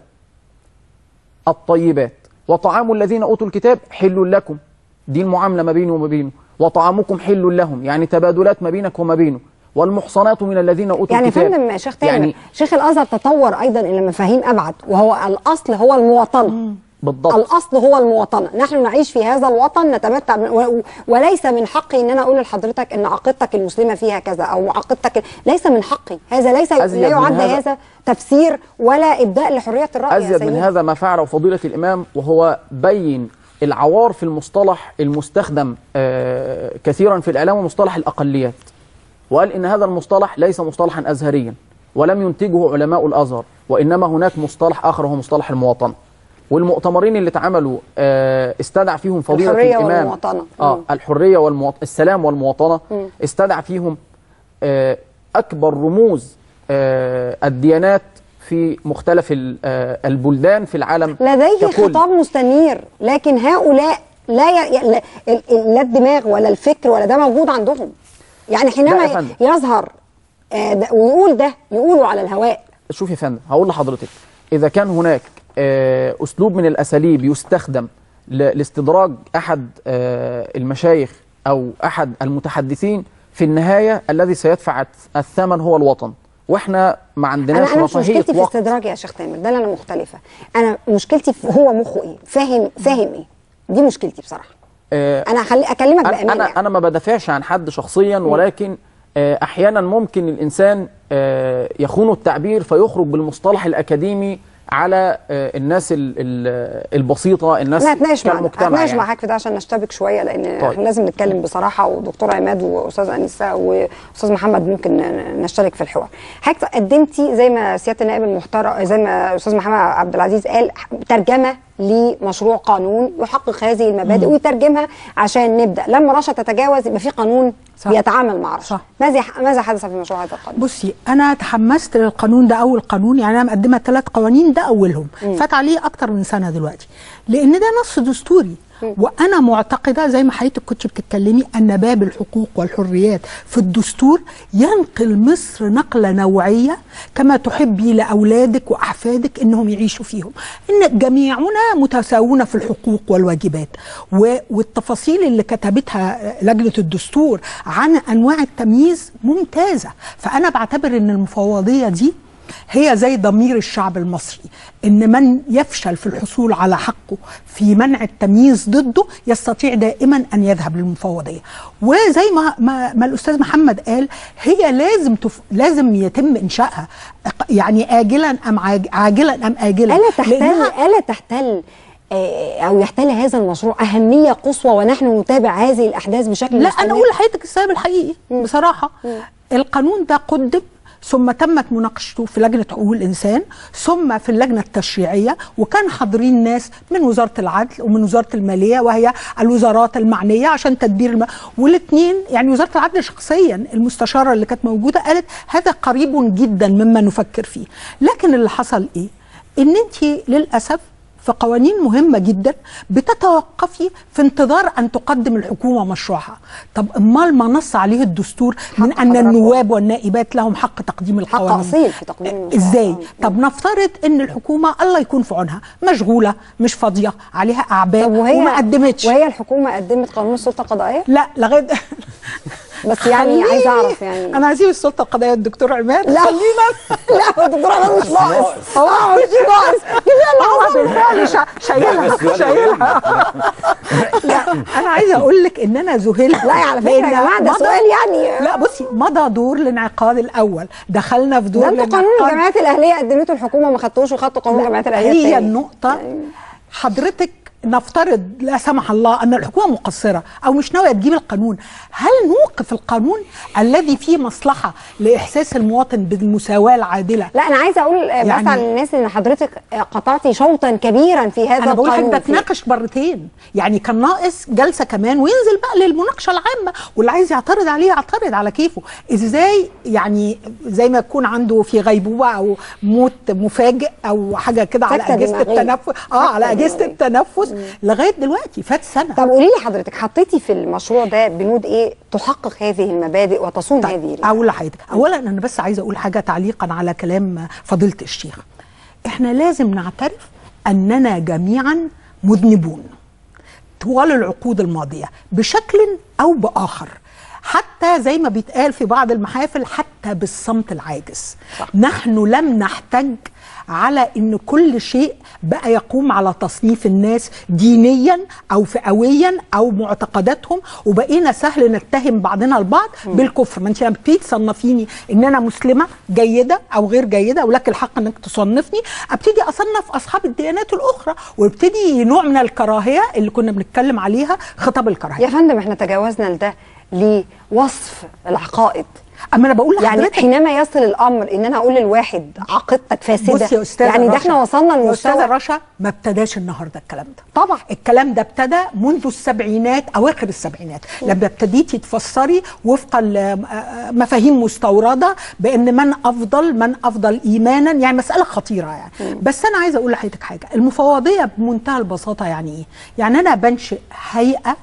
الطيبات وطعام الذين أوتوا الكتاب حل لكم دي المعاملة ما بيني وما بينه وطعامكم حل لهم يعني تبادلات ما بينك وما بينه والمحصنات من الذين أوتوا
يعني يا
الكتاب
فندم شيخ تامر
يعني
يعني شيخ الازهر تطور ايضا الى مفاهيم ابعد وهو الاصل هو المواطنه
بالضبط
الاصل هو المواطنه نحن نعيش في هذا الوطن نتمتع من و- وليس من حقي ان انا اقول لحضرتك ان عقيدتك المسلمه فيها كذا او عقيدتك ليس من حقي هذا ليس
أزيد
لا
من
يعد
هذا.
هذا تفسير ولا ابداء لحريه الراي يا
أزيد من
سيدي.
هذا ما فعله فضيلة الإمام وهو بين العوار في المصطلح المستخدم آه، كثيرا في الإعلام ومصطلح الأقليات وقال إن هذا المصطلح ليس مصطلحا أزهريا ولم ينتجه علماء الأزهر وإنما هناك مصطلح آخر وهو مصطلح المواطنة والمؤتمرين اللي اتعملوا آه، استدعى فيهم فضيلة
الحرية
الإمام
والمواطنة.
آه
مم.
الحرية والمواطنة السلام والمواطنة
مم.
استدعى فيهم آه، أكبر رموز آه، الديانات في مختلف ال- آه، البلدان في العالم
لديه
ككل.
خطاب مستنير لكن هؤلاء لا ي... ي- لا- ال- ال- لا الدماغ ولا الفكر ولا ده موجود عندهم يعني
لا
حينما
يا فندم.
يظهر آه، ده ويقول ده يقولوا على الهواء
شوف يا فندم هقول لحضرتك إذا كان هناك آه، أسلوب من الأساليب يستخدم ل- لاستدراج أحد آه، المشايخ أو أحد المتحدثين في النهاية الذي سيدفع الثمن هو الوطن واحنا ما عندناش
انا انا مش
رفاهية
مشكلتي في
وقت
استدراج يا شيخ تامر ده اللي انا مختلفه انا مشكلتي في هو مخه ايه فاهم فاهم ايه دي مشكلتي بصراحه
آه،
انا هخلي اكلمك
أنا-
بامانه
انا انا ما بدافعش عن حد شخصيا ولكن آه، احيانا ممكن الانسان آه، يخون التعبير فيخرج بالمصطلح الاكاديمي على آه، الناس ال- ال- البسيطه الناس
انا هتناقش معاك
كالمجتمع
هتناقش
يعني.
معاك في ده عشان نشتبك شويه لان
طيب.
احنا لازم نتكلم بصراحه ودكتور عماد واستاذ انسه واستاذ محمد ممكن ن- نشترك في الحوار حضرتك قدمتي زي ما سياده النائب المحترم زي ما استاذ محمد عبد العزيز قال ترجمه لمشروع قانون يحقق هذه المبادئ
مم.
ويترجمها عشان نبدا لما رشا تتجاوز يبقى في قانون
صح.
بيتعامل مع رشا ماذا ماذا حدث في مشروع هذا القانون
بصي انا تحمست للقانون ده اول قانون يعني انا مقدمه ثلاث قوانين ده اولهم
مم.
فات عليه اكتر من سنه دلوقتي لان ده نص دستوري وانا معتقده زي ما حضرتك كنت بتتكلمي ان باب الحقوق والحريات في الدستور ينقل مصر نقله نوعيه كما تحبي لاولادك واحفادك انهم يعيشوا فيهم ان جميعنا متساوون في الحقوق والواجبات و- والتفاصيل اللي كتبتها لجنه الدستور عن انواع التمييز ممتازه فانا بعتبر ان المفوضيه دي هي زي ضمير الشعب المصري ان من يفشل في الحصول على حقه في منع التمييز ضده يستطيع دائما ان يذهب للمفوضيه وزي ما ما, ما الاستاذ محمد قال هي لازم تف... لازم يتم انشائها يعني اجلا ام عاج... عاجلا ام اجلا
الا تحتل
لأنها-
الا تحتل آه، او يحتل هذا المشروع اهميه قصوى ونحن نتابع هذه الاحداث بشكل
لا
مستمر
انا اقول لحضرتك السبب الحقيقي بصراحه القانون ده قدم ثم تمت مناقشته في لجنه حقوق الانسان ثم في اللجنه التشريعيه وكان حاضرين ناس من وزاره العدل ومن وزاره الماليه وهي الوزارات المعنيه عشان تدبير الم... والاثنين يعني وزاره العدل شخصيا المستشاره اللي كانت موجوده قالت هذا قريب جدا مما نفكر فيه لكن اللي حصل ايه ان انت للاسف في قوانين مهمه جدا بتتوقفي في انتظار ان تقدم الحكومه مشروعها طب امال ما نص عليه الدستور من ان
حضرتك.
النواب والنائبات لهم حق تقديم القوانين
اصيل في تقديم المشروع.
ازاي طب نفترض ان الحكومه الله يكون في عونها مشغوله مش فاضيه عليها اعباء
وهي
وما قدمتش
وهي الحكومه قدمت قانون السلطه القضائيه
لا لغايه
بس يعني
خليني-
عايزه اعرف يعني
انا هسيب السلطه القضائيه الدكتور عماد
لا.
خلينا
لا الدكتور عماد مش ناقص
هو
اه مش ناقص كفايه
هو
اللحظه
بالفعل شا- شايلها شايلها لا انا عايزه اقول لك ان انا ذهلت
لا، على فكرة يا
لأن
جماعة، ده
مضى-
سؤال يعني-
لا بصي مضى دور الانعقاد الاول دخلنا في دور
ده انتوا قانون
الانعقاد.
الجمعيات الاهليه قدمته الحكومه ما خدتوش وخدتوا قانون
لا،
الجمعيات الاهليه
هي
التاني.
النقطة حضرتك نفترض لا سمح الله ان الحكومه مقصره او مش ناويه تجيب القانون هل نوقف القانون الذي فيه مصلحه لاحساس المواطن بالمساواه العادله
لا انا عايزه اقول يعني بس
يعني-
على الناس ان حضرتك قطعتي شوطا كبيرا في هذا
انا بقول
القانون
حضرتك
في-
بتناقش مرتين يعني كان ناقص جلسه كمان وينزل بقى للمناقشه العامه واللي عايز يعترض عليه يعترض على كيفه ازاي يعني زي ما يكون عنده في غيبوبه او موت مفاجئ او حاجه كده على
سكتة
اجهزه
دماغية.
التنفس اه على
سكتة
اجهزه
دماغية.
التنفس لغايه دلوقتي فات سنه
طب قولي لي حضرتك حطيتي في المشروع ده بنود ايه تحقق هذه المبادئ وتصون هذه الرسالة؟
اقول لحضرتك اولا انا بس عايزه اقول حاجه تعليقا على كلام فضيله الشيخ احنا لازم نعترف اننا جميعا مذنبون طوال العقود الماضيه بشكل او باخر حتى زي ما بيتقال في بعض المحافل حتى بالصمت العاجز صح. نحن لم نحتج على ان كل شيء بقى يقوم على تصنيف الناس دينيا او فئويا او معتقداتهم وبقينا سهل نتهم بعضنا البعض بالكفر ما انت لما بتيجي تصنفيني ان انا مسلمه جيده او غير جيده ولك الحق انك تصنفني ابتدي اصنف اصحاب الديانات الاخرى ويبتدي نوع من الكراهيه اللي كنا بنتكلم عليها خطاب الكراهيه
يا فندم احنا تجاوزنا لده لوصف العقائد
اما انا بقول
يعني
لحضرتك
حينما يصل الامر ان انا اقول للواحد عقيدتك فاسده
بصي يا استاذه
يعني ده
رشا،
احنا وصلنا
يا استاذه
لمستوى
رشا ما ابتداش النهارده الكلام ده
طبعا
الكلام ده ابتدى منذ السبعينات اواخر السبعينات لما ابتديتي تفسري وفقا لمفاهيم مستورده بان من افضل من افضل ايمانا يعني مساله خطيره يعني بس انا عايزه اقول لحضرتك حاجه المفوضيه بمنتهى البساطه يعني ايه يعني انا بنشئ هيئه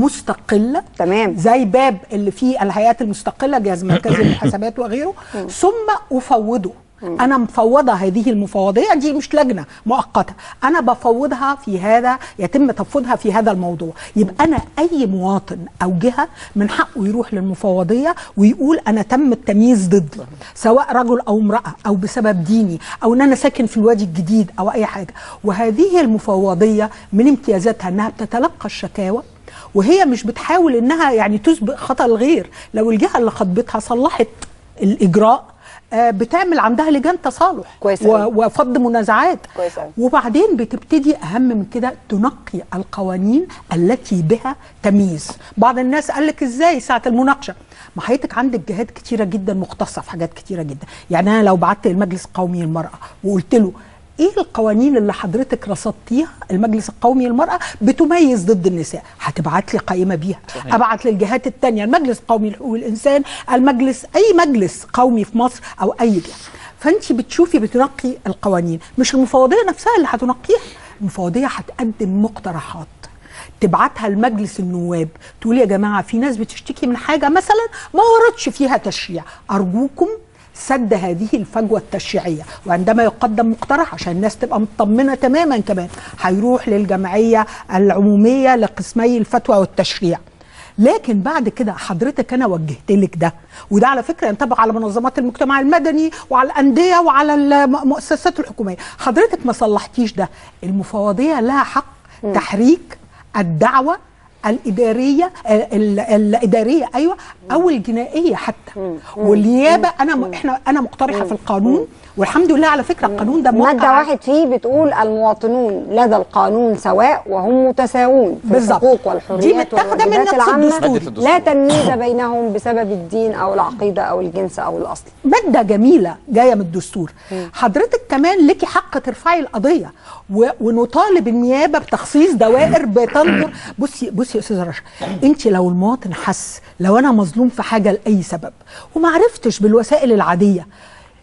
مستقله
تمام
زي باب اللي فيه الهيئات المستقله جهاز مركزي للحسابات وغيره ثم افوضه انا مفوضه هذه المفوضيه دي مش لجنه مؤقته انا بفوضها في هذا يتم تفويضها في هذا الموضوع يبقى انا اي مواطن او جهه من حقه يروح للمفوضيه ويقول انا تم التمييز ضدي سواء رجل او امراه او بسبب ديني او ان انا ساكن في الوادي الجديد او اي حاجه وهذه المفوضيه من امتيازاتها انها بتتلقى الشكاوى وهي مش بتحاول انها يعني تسبق خطا الغير لو الجهه اللي خطبتها صلحت الاجراء آه، بتعمل عندها لجان تصالح
كويس
و-
أوي.
وفض منازعات
كويس أوي.
وبعدين بتبتدي اهم من كده تنقي القوانين التي بها تمييز بعض الناس قال لك ازاي ساعه المناقشه ما حضرتك عندك جهات كتيره جدا مختصه في حاجات كتيره جدا يعني انا لو بعت المجلس القومي للمراه وقلت له ايه القوانين اللي حضرتك رصدتيها المجلس القومي للمراه بتميز ضد النساء هتبعت لي قائمه بيها
صحيح.
ابعت للجهات التانية المجلس القومي لحقوق الانسان المجلس اي مجلس قومي في مصر او اي جهه فانت بتشوفي بتنقي القوانين مش المفوضيه نفسها اللي هتنقيها المفوضيه هتقدم مقترحات تبعتها لمجلس النواب تقول يا جماعه في ناس بتشتكي من حاجه مثلا ما وردش فيها تشريع ارجوكم سد هذه الفجوه التشريعيه وعندما يقدم مقترح عشان الناس تبقى مطمنه تماما كمان هيروح للجمعيه العموميه لقسمي الفتوى والتشريع لكن بعد كده حضرتك انا وجهت لك ده وده على فكره ينطبق على منظمات المجتمع المدني وعلى الانديه وعلى المؤسسات الحكوميه حضرتك ما صلحتيش ده المفوضيه لها حق تحريك الدعوه الاداريه ال- ال- الاداريه ايوه او الجنائيه حتى والنيابه انا م- احنا انا مقترحه في القانون والحمد لله على فكره القانون ده
مادة
موقع
واحد فيه بتقول المواطنون لدى القانون سواء وهم متساوون في
بالظبط.
الحقوق
دي
والحريات
متاخدة من
والواجبات
نفس
العامة
الدستور.
لا تمييز بينهم بسبب الدين أو العقيدة أو الجنس أو الأصل
ماده جميله جايه من الدستور حضرتك كمان لك حق ترفعي القضيه و... ونطالب النيابه بتخصيص دوائر بتنظر بصي بصي يا استاذه رشا انت لو المواطن حس لو انا مظلوم في حاجه لاي سبب وما عرفتش بالوسائل العاديه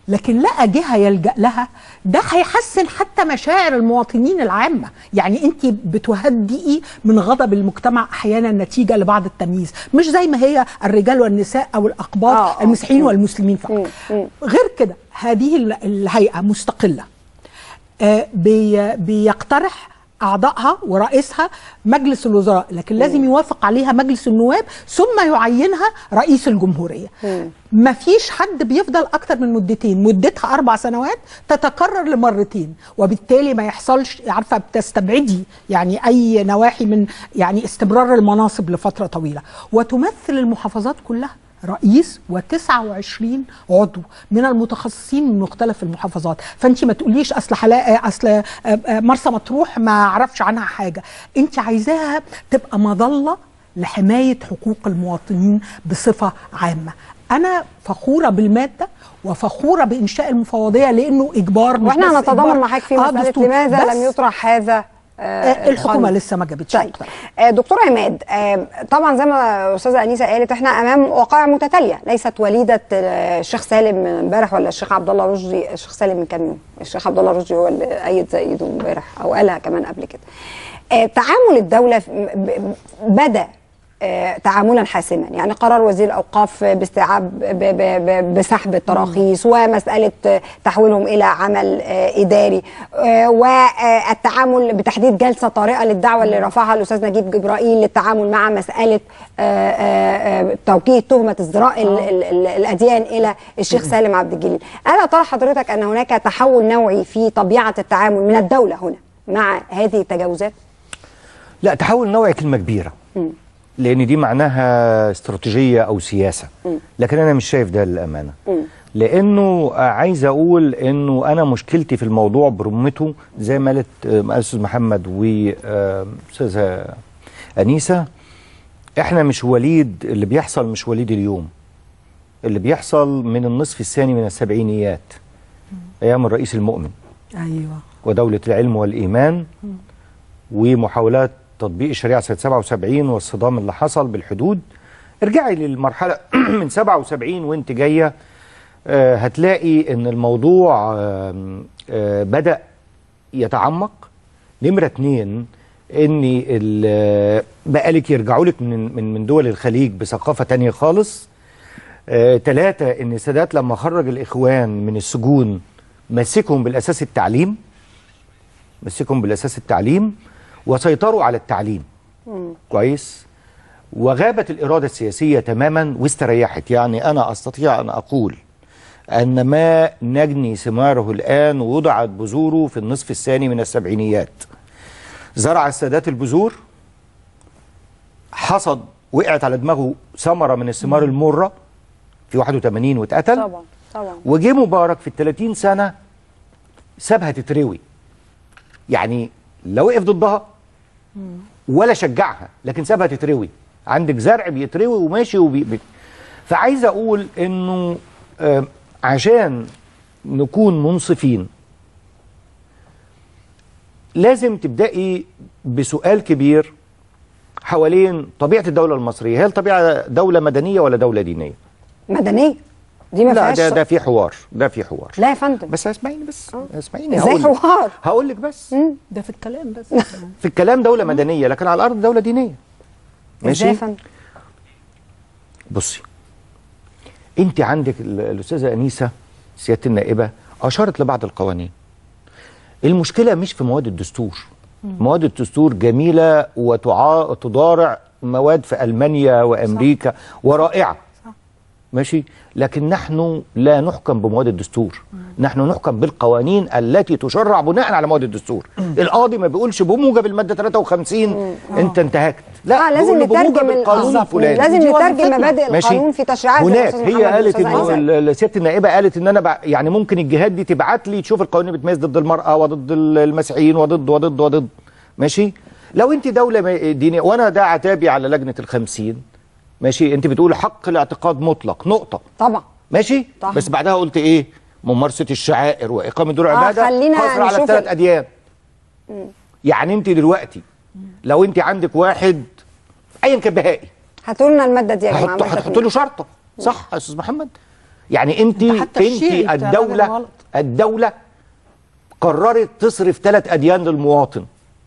لكن لقى جهه يلجا لها ده هيحسن حتى مشاعر المواطنين العامه يعني انت بتهدئي من غضب المجتمع احيانا نتيجه لبعض التمييز مش زي ما هي الرجال والنساء او الاقباط
آه، آه.
المسيحيين
مم.
والمسلمين فقط غير كده هذه ال- الهيئه مستقله آه، بي بيقترح اعضائها ورئيسها مجلس الوزراء لكن لازم يوافق عليها مجلس النواب ثم يعينها رئيس الجمهوريه ما فيش حد بيفضل اكتر من مدتين مدتها اربع سنوات تتكرر لمرتين وبالتالي ما يحصلش عارفه بتستبعدي يعني اي نواحي من يعني استمرار المناصب لفتره طويله وتمثل المحافظات كلها رئيس و29 عضو من المتخصصين من مختلف المحافظات فانت ما تقوليش اصل حلا... اصل آه، آه، مرسى مطروح ما اعرفش عنها حاجه انت عايزاها تبقى مظله لحمايه حقوق المواطنين بصفه عامه انا فخوره بالماده وفخوره بانشاء المفوضيه لانه اجبار مش
واحنا
بس
هنتضامن
إجبار.
معاك في
آه،
مساله
دستور.
لماذا
بس
لم يطرح هذا آه،
آه، الحكومه
القانون؟
لسه ما جابتش
طيب آه، دكتور عماد آه، طبعا زي ما استاذه انيسه قالت احنا امام وقائع متتاليه ليست وليده آه، الشيخ سالم من امبارح ولا الشيخ عبد الله رشدي الشيخ سالم من كام يوم الشيخ عبد الله رشدي هو اللي ايد زايده امبارح او قالها كمان قبل كده آه، تعامل الدوله في- ب- بدا آه، تعاملا حاسما يعني قرار وزير الاوقاف باستيعاب ب- ب- ب- بسحب التراخيص ومساله آه، تحويلهم الى عمل آه، اداري آه، والتعامل بتحديد جلسه طارئه للدعوه اللي رفعها الاستاذ نجيب جبرائيل للتعامل مع مساله آه، آه، آه، توجيه تهمه ازدراء ال- ال- ال- الاديان الى الشيخ سالم عبد الجليل الا ترى حضرتك ان هناك تحول نوعي في طبيعه التعامل من الدوله هنا مع هذه التجاوزات
لا تحول نوعي كلمة كبيرة
مم.
لأن دي معناها استراتيجية أو سياسة
مم.
لكن أنا مش شايف ده للأمانة
مم.
لأنه عايز أقول إنه أنا مشكلتي في الموضوع برمته زي ما قالت آه، ما قال أستاذ محمد وأستاذة أنيسة إحنا مش وليد اللي بيحصل مش وليد اليوم اللي بيحصل من النصف الثاني من السبعينيات أيام الرئيس المؤمن
ايوه
ودولة العلم والإيمان ومحاولات تطبيق الشريعة سنة 77 والصدام اللي حصل بالحدود ارجعي للمرحلة من 77 وانت جاية آه، هتلاقي ان الموضوع آم، آه، بدأ يتعمق نمرة اتنين ان ال- بقالك يرجعوا لك من من من دول الخليج بثقافة تانية خالص آه، تلاتة ان السادات لما خرج الاخوان من السجون مسكهم بالاساس التعليم مسكهم بالاساس التعليم وسيطروا على التعليم كويس وغابت الإرادة السياسية تماما واستريحت يعني أنا أستطيع أن أقول أن ما نجني ثماره الآن وضعت بذوره في النصف الثاني من السبعينيات زرع السادات البذور حصد وقعت على دماغه ثمرة من الثمار المرة في 81 واتقتل
طبعا طبعا
وجه مبارك في ال 30 سنة سابها تتروي يعني لا وقف ضدها ولا شجعها لكن سابها تتروي عندك زرع بيتروي وماشي وبي... بي... فعايز اقول انه آه عشان نكون منصفين لازم تبدأي بسؤال كبير حوالين طبيعة الدولة المصرية هل طبيعة دولة مدنية ولا دولة دينية؟
مدنيه دي ما
لا
فيهاش
ده ده في حوار ده في حوار
لا يا فندم
بس اسمعيني بس اسمعيني
ازاي
هقول لك.
حوار
هقول لك بس
ده في الكلام بس
في الكلام دولة مدنية لكن على الأرض دولة دينية
ازاي يا فندم
بصي انت عندك ال- الاستاذه انيسه سياده النائبه اشارت لبعض القوانين المشكله مش في مواد الدستور مواد الدستور جميله وتضارع مواد في المانيا وامريكا ورائعه ماشي لكن نحن لا نحكم بمواد الدستور نحن نحكم بالقوانين التي تشرع بناء على مواد الدستور القاضي ما بيقولش بموجب الماده 53 انت انتهكت لا
آه، لازم
بيقول له بموجب
نترجم ال-
القانون
آه،
الفلاني
لازم
دي
نترجم
وظيفتنا.
مبادئ
ماشي؟
القانون في تشريعات زي
هناك
الأستاذ
هي
محمد
قالت
والأستاذ
انه
عيسى.
ال- ال- سياده النائبه قالت ان انا بع- يعني ممكن الجهات دي تبعت لي تشوف القوانين بتميز ضد المراه وضد ال- المسيحيين وضد وضد وضد ماشي لو انت دوله ما- دينيه وانا ده عتابي على لجنه الخمسين ماشي انت بتقول حق الاعتقاد مطلق نقطه
طبعا
ماشي
طبعا.
بس بعدها قلت ايه ممارسه الشعائر واقامه دور
آه،
عباده
خلينا
حصر على
نشوف
الثلاث
ال-
اديان
مم.
يعني انت دلوقتي لو انت عندك واحد ايا كان بهائي
هاتوا لنا الماده دي يا جماعه
هحط
مادة
هتحط له شرطه صح يا استاذ محمد يعني انت
حتى الشيعي
انت
بتاع الراجل
الدوله
غلط.
الدوله قررت تصرف ثلاث اديان للمواطن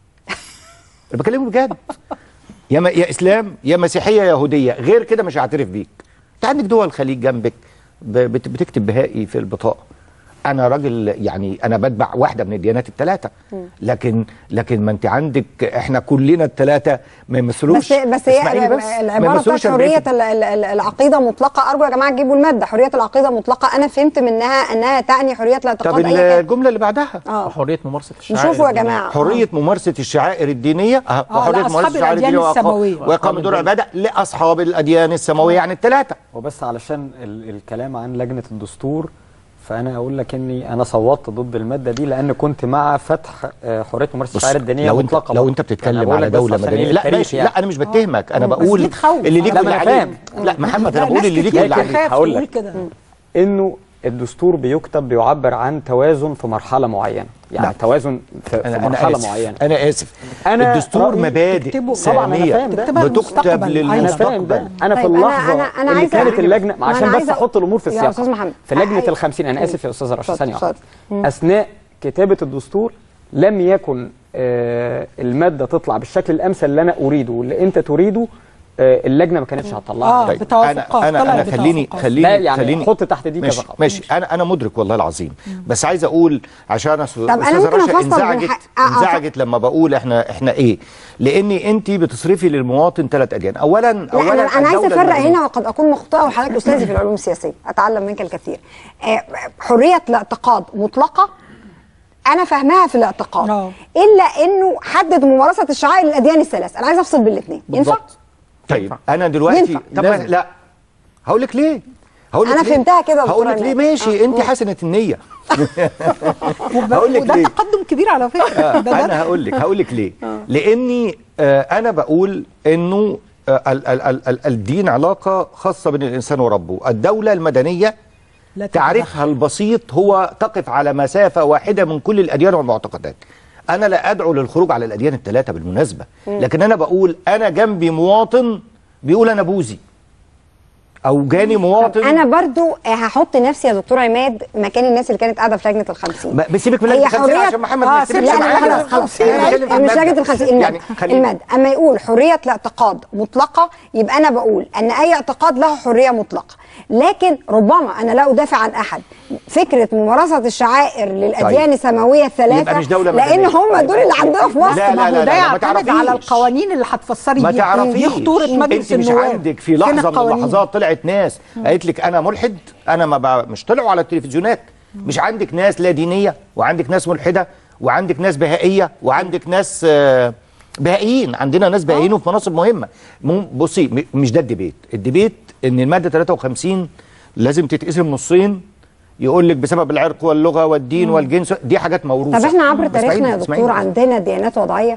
انا بكلمك بجد يا ما يا اسلام يا مسيحيه يا يهوديه غير كده مش هعترف بيك انت عندك دول الخليج جنبك ب- بت- بتكتب بهائي في البطاقه انا راجل يعني انا بتبع واحده من الديانات الثلاثه لكن لكن ما انت عندك احنا كلنا الثلاثه ما يمثلوش
بس بس هي
اسمعيني بس، ما
العباره بتاعت
يمثلوش
حريه
40.
ال- ال- ال- العقيده مطلقه ارجو يا جماعه تجيبوا الماده حريه العقيده مطلقه انا فهمت منها انها تعني حريه
طب
الاعتقاد اي حاجه
الجمله اللي بعدها
اه
حريه ممارسه الشعائر
نشوفوا يا
الدينية.
جماعه
حرية ممارسة الشعائر الدينية أه
آه،
وحرية
لأصحاب
ممارسة الشعائر
الأديان
الدينية وإقام-
السماوية.
وإقام دور العبادة لأصحاب الأديان السماوية يعني الثلاثة
وبس علشان ال الكلام عن لجنة الدستور فأنا أقول لك إني أنا صوتت ضد المادة دي لأن كنت مع فتح آه، حرية ممارسة الشعائر الدينية
لو انت
مطلقة
لو
برضه.
انت
يعني
بتتكلم
بقول
على
لك بس
دولة
عشان
مدنية
إيه
لا
للتاريخ
ماشي
يعني.
لا انا مش بتهمك انا
بس
بقول
دي تخوف.
اللي ليك
لا،
واللي
ما أنا
عليك
فاهم.
لا محمد انا
لا،
بقول
ناس
اللي ليك
كتير
واللي
بتخاف
عليك
هقول لك إنه الدستور بيكتب بيعبر عن توازن في مرحلة معينة يعني
لا.
توازن في, في
انا انا
مرحلة
اسف
معينة
انا اسف
أنا
الدستور
رأيي
مبادئ
تكتبه- طبعاً أنا
سامية
فاهم ده.
تكتبها
بتكتب
للمستقبل.
أنا فاهم ده
للمستقبل
أنا في
طيب، أنا-
اللحظة
أنا- أنا
اللي
عايزة-
كانت اللجنة
ما أنا
عشان بس
عايزة-
أحط الأمور في
يا
السياق
أستاذ محمد.
في لجنة
أي-
الخمسين أنا آسف يا أستاذ رشا
اتفضل،
ثانية واحدة
اتفضل. مم.
أثناء كتابة الدستور لم يكن آه، المادة تطلع بالشكل الأمثل اللي أنا أريده واللي أنت تريده آه، اللجنة ما كانتش هتطلعها
آه،
طيب
بتوافقات،
انا انا
طلع
انا خليني
بتوافقات.
خليني
لا، يعني
خليني
حط تحت دي كذا
ماشي
خط.
ماشي انا انا مدرك والله العظيم بس عايز اقول عشان أس-
أنا
استاذه
ممكن
رشا
أفصل بين
انزعجت
ح- آه، آه،
انزعجت لما بقول احنا احنا ايه لاني انت بتصرفي للمواطن ثلاث اديان اولا
لا
اولا
انا انا عايزه
الدولة
افرق
المدنية.
هنا وقد اكون مخطئه وحضرتك استاذي في العلوم السياسيه اتعلم منك الكثير آه، حريه الاعتقاد مطلقه انا فاهماها في الاعتقاد
آه.
الا انه حدد ممارسه الشعائر للاديان الثلاث انا عايزه افصل بين الاثنين ينفع
بالظبط طيب انا دلوقتي
ينفع.
طب
لازم.
لا هقول لك ليه هقول لك
أنا
ليه؟
فهمتها كده يا
هقول
دكتورة
لك ليه
إيمان.
ماشي
آه.
انت حسنه النيه
وب-
هقول لك
وده
ليه
تقدم كبير على فكره
آه،
ده ده
انا هقول لك هقول لك ليه لاني آه، انا بقول انه آه، ال- ال- ال- ال- الدين علاقه خاصه بين الانسان وربه الدوله المدنيه
لا
تعريفها البسيط هو تقف على مسافه واحده من كل الاديان والمعتقدات انا لا ادعو للخروج على الاديان الثلاثه بالمناسبه لكن انا بقول انا جنبي مواطن بيقول انا بوذي او جاني مواطن
انا برضو هحط نفسي يا دكتور عماد مكان الناس اللي كانت قاعده في لجنه الخمسين
ما- بسيبك من
هي
لجنة الخمسين
حرية-
عشان محمد
آه
ما يكتبش
لا لا
معانا.
خلاص خلاص
أنا بتكلم في
مش
المادة.
لجنه الخمسين المادة
يعني خلينا-
المادة اما يقول حريه الاعتقاد مطلقه يبقى انا بقول ان اي اعتقاد له حريه مطلقه لكن ربما انا لا ادافع عن احد فكره ممارسه الشعائر للاديان
طيب.
السماويه الثلاثه
يبقى مش دولة
لان
مدنية.
هم دول اللي عندنا في مصر
لا، لا،
ما
لا،
هو ده
لا، ما
يعتمد
تعرفيش.
على القوانين اللي هتفسري
ما
بيها
تعرفيش
دي خطوره مجلس
انت مش
النواب
عندك في
فين
لحظه من
القوانين؟
اللحظات طلعت ناس قالت لك انا ملحد انا ما ب... مش طلعوا على التلفزيونات مش عندك ناس لا دينيه وعندك ناس ملحده وعندك ناس بهائيه وعندك ناس آه، بهائيين عندنا ناس بهائيين وفي مناصب مهمه مم- بصي م- مش ده الديبيت الديبيت ان الماده 53 لازم تتقسم نصين يقول لك بسبب العرق واللغه والدين والجنس دي حاجات موروثه
طب احنا عبر
اسمعيني-
تاريخنا يا
اسمعيني.
دكتور عندنا ديانات وضعيه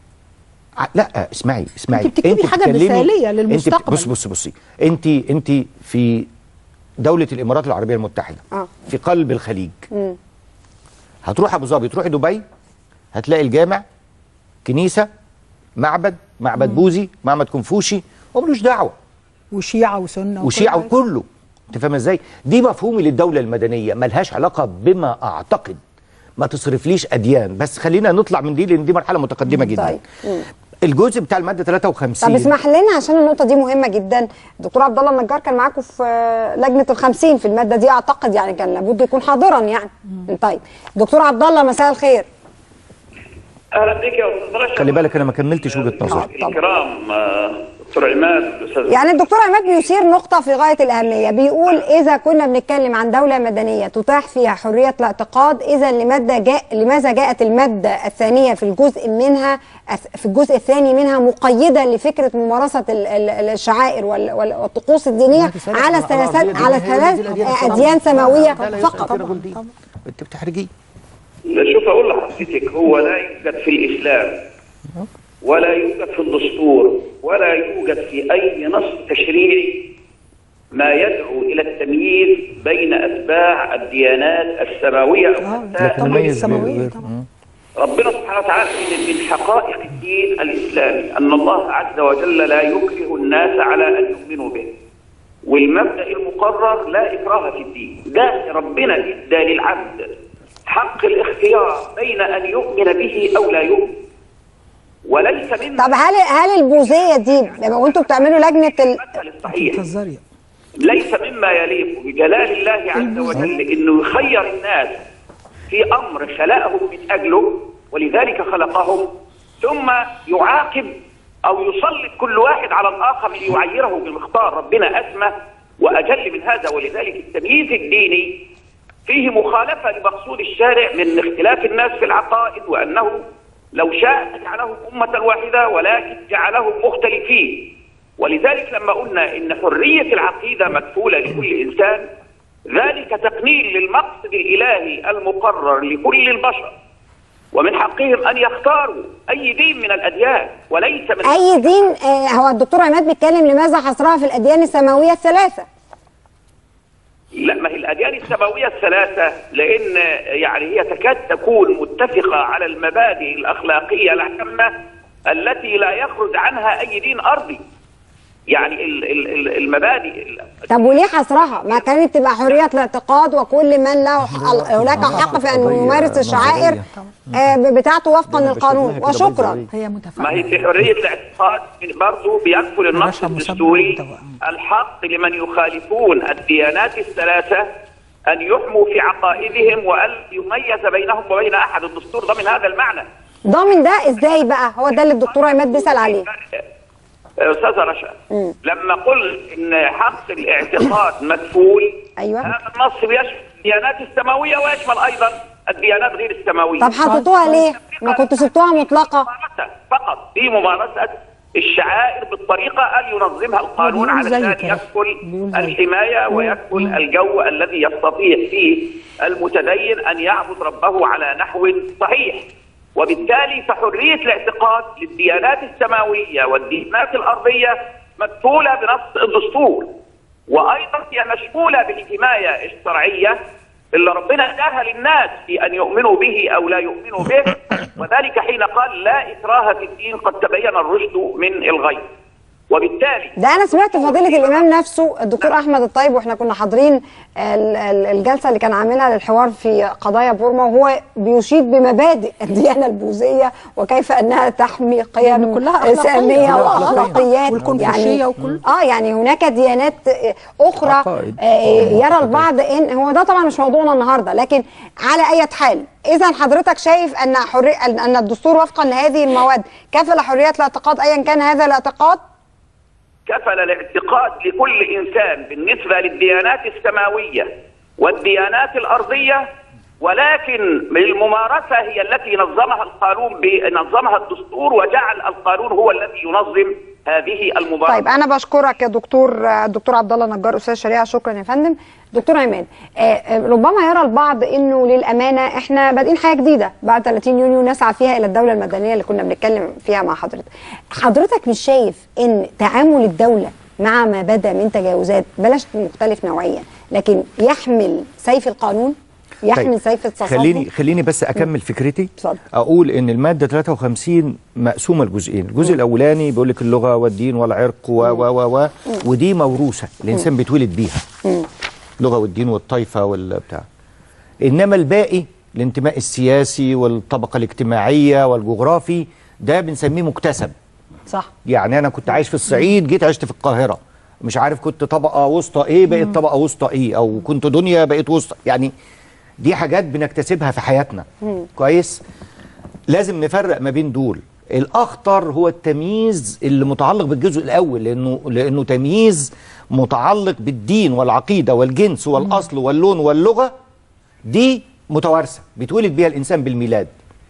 ع- لا اسمعي اسمعي
أنت بتكتبي حاجة
بتتكلمي-
مثالية
انت
للمستقبل.
بص بص بصي انت انت في دوله الامارات العربيه المتحده
اه
في قلب الخليج
مم.
هتروح ابو ظبي تروحي دبي هتلاقي الجامع كنيسه معبد معبد بوذي معبد كونفوشي وملوش دعوه
وشيعه وسنه وكل
وشيعه
حاجة.
وكله انت فاهم ازاي دي مفهومي للدوله المدنيه ملهاش علاقه بما اعتقد ما تصرفليش اديان بس خلينا نطلع من دي لان دي مرحله متقدمه جدا
طيب مم.
الجزء بتاع الماده 53
طب اسمح لنا عشان النقطه دي مهمه جدا الدكتور عبد الله النجار كان معاكم في آه، لجنه الخمسين في الماده دي اعتقد يعني كان لابد يكون حاضرا يعني طيب دكتور عبد الله مساء الخير
اهلا بك يا استاذ رشا
خلي بالك انا ما كملتش وجهه نظري
الكرام آه، دكتور عماد الاستاذ
يعني الدكتور عماد بيثير نقطة في غاية الأهمية بيقول إذا كنا بنتكلم عن دولة مدنية تتاح فيها حرية الاعتقاد إذا لماذا جاء لماذا جاءت المادة الثانية في الجزء منها في الجزء الثاني منها مقيدة لفكرة ممارسة ال- ال- الشعائر وال- وال- والطقوس الدينية على الثلاثات على ثلاث أديان سماوية فقط
انت بتحرجيه
شوف اقول لحضرتك هو لا يوجد في الاسلام ولا يوجد في الدستور ولا يوجد في اي نص تشريعي ما يدعو الى التمييز بين اتباع الديانات السماويه او حتى
لكن نميز بين غير
ربنا سبحانه وتعالى من من حقائق الدين الاسلامي ان الله عز وجل لا يكره الناس على ان يؤمنوا به والمبدا المقرر لا اكراه في الدين ده ربنا ادى للعبد حق الاختيار بين ان يؤمن به او لا يؤمن وليس من
طب هل هل البوذيه دي لما وانتوا بتعملوا لجنه ال...
صحيح ليس مما يليق بجلال الله عز وجل انه يخير الناس في امر خلقهم من اجله ولذلك خلقهم ثم يعاقب او يسلط كل واحد على الاخر ليعيره بالمختار ربنا اسمى واجل من هذا ولذلك التمييز الديني فيه مخالفه لمقصود الشارع من اختلاف الناس في العقائد وانه لو شاء جعلهم امه واحده ولكن جعلهم مختلفين ولذلك لما قلنا ان حريه العقيده مكفوله لكل انسان ذلك تقنين للمقصد الالهي المقرر لكل البشر ومن حقهم ان يختاروا اي دين من الاديان وليس من
اي دين آه هو الدكتور عماد بيتكلم لماذا حصرها في الاديان السماويه الثلاثه
لا ما هي الاديان السماويه الثلاثه لان يعني هي تكاد تكون متفقه على المبادئ الاخلاقيه العامه التي لا يخرج عنها اي دين ارضي يعني ال- ال- ال- المبادئ ال-
طب وليه حصرها ما كانت تبقى حريه الاعتقاد وكل من له ح- هناك حق في ان يمارس الشعائر آه، بتاعته وفقا للقانون وشكرا
هي
ما هي في حريه الاعتقاد برضه بيكفل النص الدستوري الحق لمن يخالفون الديانات الثلاثه ان يحموا في عقائدهم وان يميز بينهم وبين احد الدستور ضمن هذا المعنى
ضامن ده ازاي بقى هو ده اللي الدكتور عماد بيسال عليه
استاذه رشا لما قلت ان حق الاعتقاد مكفول
ايوه
هذا النص بيشمل الديانات السماويه ويشمل ايضا الديانات غير السماويه
طب حطيتوها ليه ما كنتوا سبتوها مطلقه
فقط في ممارسه الشعائر بالطريقه اللي ينظمها القانون
بيقول زي
علشان
كده.
يكفل الحمايه ويكفل الجو الذي يستطيع فيه المتدين ان يعبد ربه على نحو صحيح وبالتالي فحريه الاعتقاد للديانات السماويه والديانات الارضيه مكفوله بنص الدستور وايضا هي مشموله بالحمايه الشرعيه اللي ربنا اداها للناس في ان يؤمنوا به او لا يؤمنوا به وذلك حين قال لا اكراه في الدين قد تبين الرشد من الغي وبالتالي
ده انا سمعت فضيله الامام نفسه الدكتور احمد الطيب واحنا كنا حاضرين ال- ال- الجلسه اللي كان عاملها للحوار في قضايا بورما وهو بيشيد بمبادئ الديانه البوذيه وكيف انها تحمي قيم
كلها أخلاقية.
ساميه
كلها
واخلاقيات
والكونفوشية
يعني
وكل-
اه يعني هناك ديانات اخرى
عقائد.
آه، يرى البعض ان هو ده طبعا مش موضوعنا النهارده لكن على اي حال اذا حضرتك شايف ان حري... ان الدستور وفقا لهذه المواد كفل حريه الاعتقاد ايا كان هذا الاعتقاد
كفل الاعتقاد لكل انسان بالنسبه للديانات السماويه والديانات الارضيه ولكن الممارسه هي التي نظمها القانون ب- نظمها الدستور وجعل القانون هو الذي ينظم هذه الممارسه
طيب انا بشكرك يا دكتور الدكتور عبد الله نجار استاذ شريعه شكرا يا فندم دكتور عماد آه، آه، ربما يرى البعض انه للامانه احنا بادئين حياه جديده بعد 30 يونيو نسعى فيها الى الدوله المدنيه اللي كنا بنتكلم فيها مع حضرتك حضرتك مش شايف ان تعامل الدوله مع ما بدا من تجاوزات بلاش مختلف نوعيا لكن يحمل سيف القانون يحمل
طيب،
سيف التصرف
خليني خليني بس اكمل فكرتي
اتفضل.
اقول ان الماده 53 مقسومه لجزئين الجزء الاولاني بيقول لك اللغه والدين والعرق و و و و ودي موروثه الانسان بيتولد بيها اللغه والدين والطائفه والبتاع انما الباقي الانتماء السياسي والطبقه الاجتماعيه والجغرافي ده بنسميه مكتسب
صح
يعني انا كنت عايش في الصعيد جيت عشت في القاهره مش عارف كنت طبقه وسطى ايه بقيت طبقه وسطى ايه او كنت دنيا بقيت وسطى يعني دي حاجات بنكتسبها في حياتنا كويس لازم نفرق ما بين دول الاخطر هو التمييز اللي متعلق بالجزء الاول لانه لانه تمييز متعلق بالدين والعقيده والجنس والاصل واللون واللغه دي متوارثه بيتولد بيها الانسان بالميلاد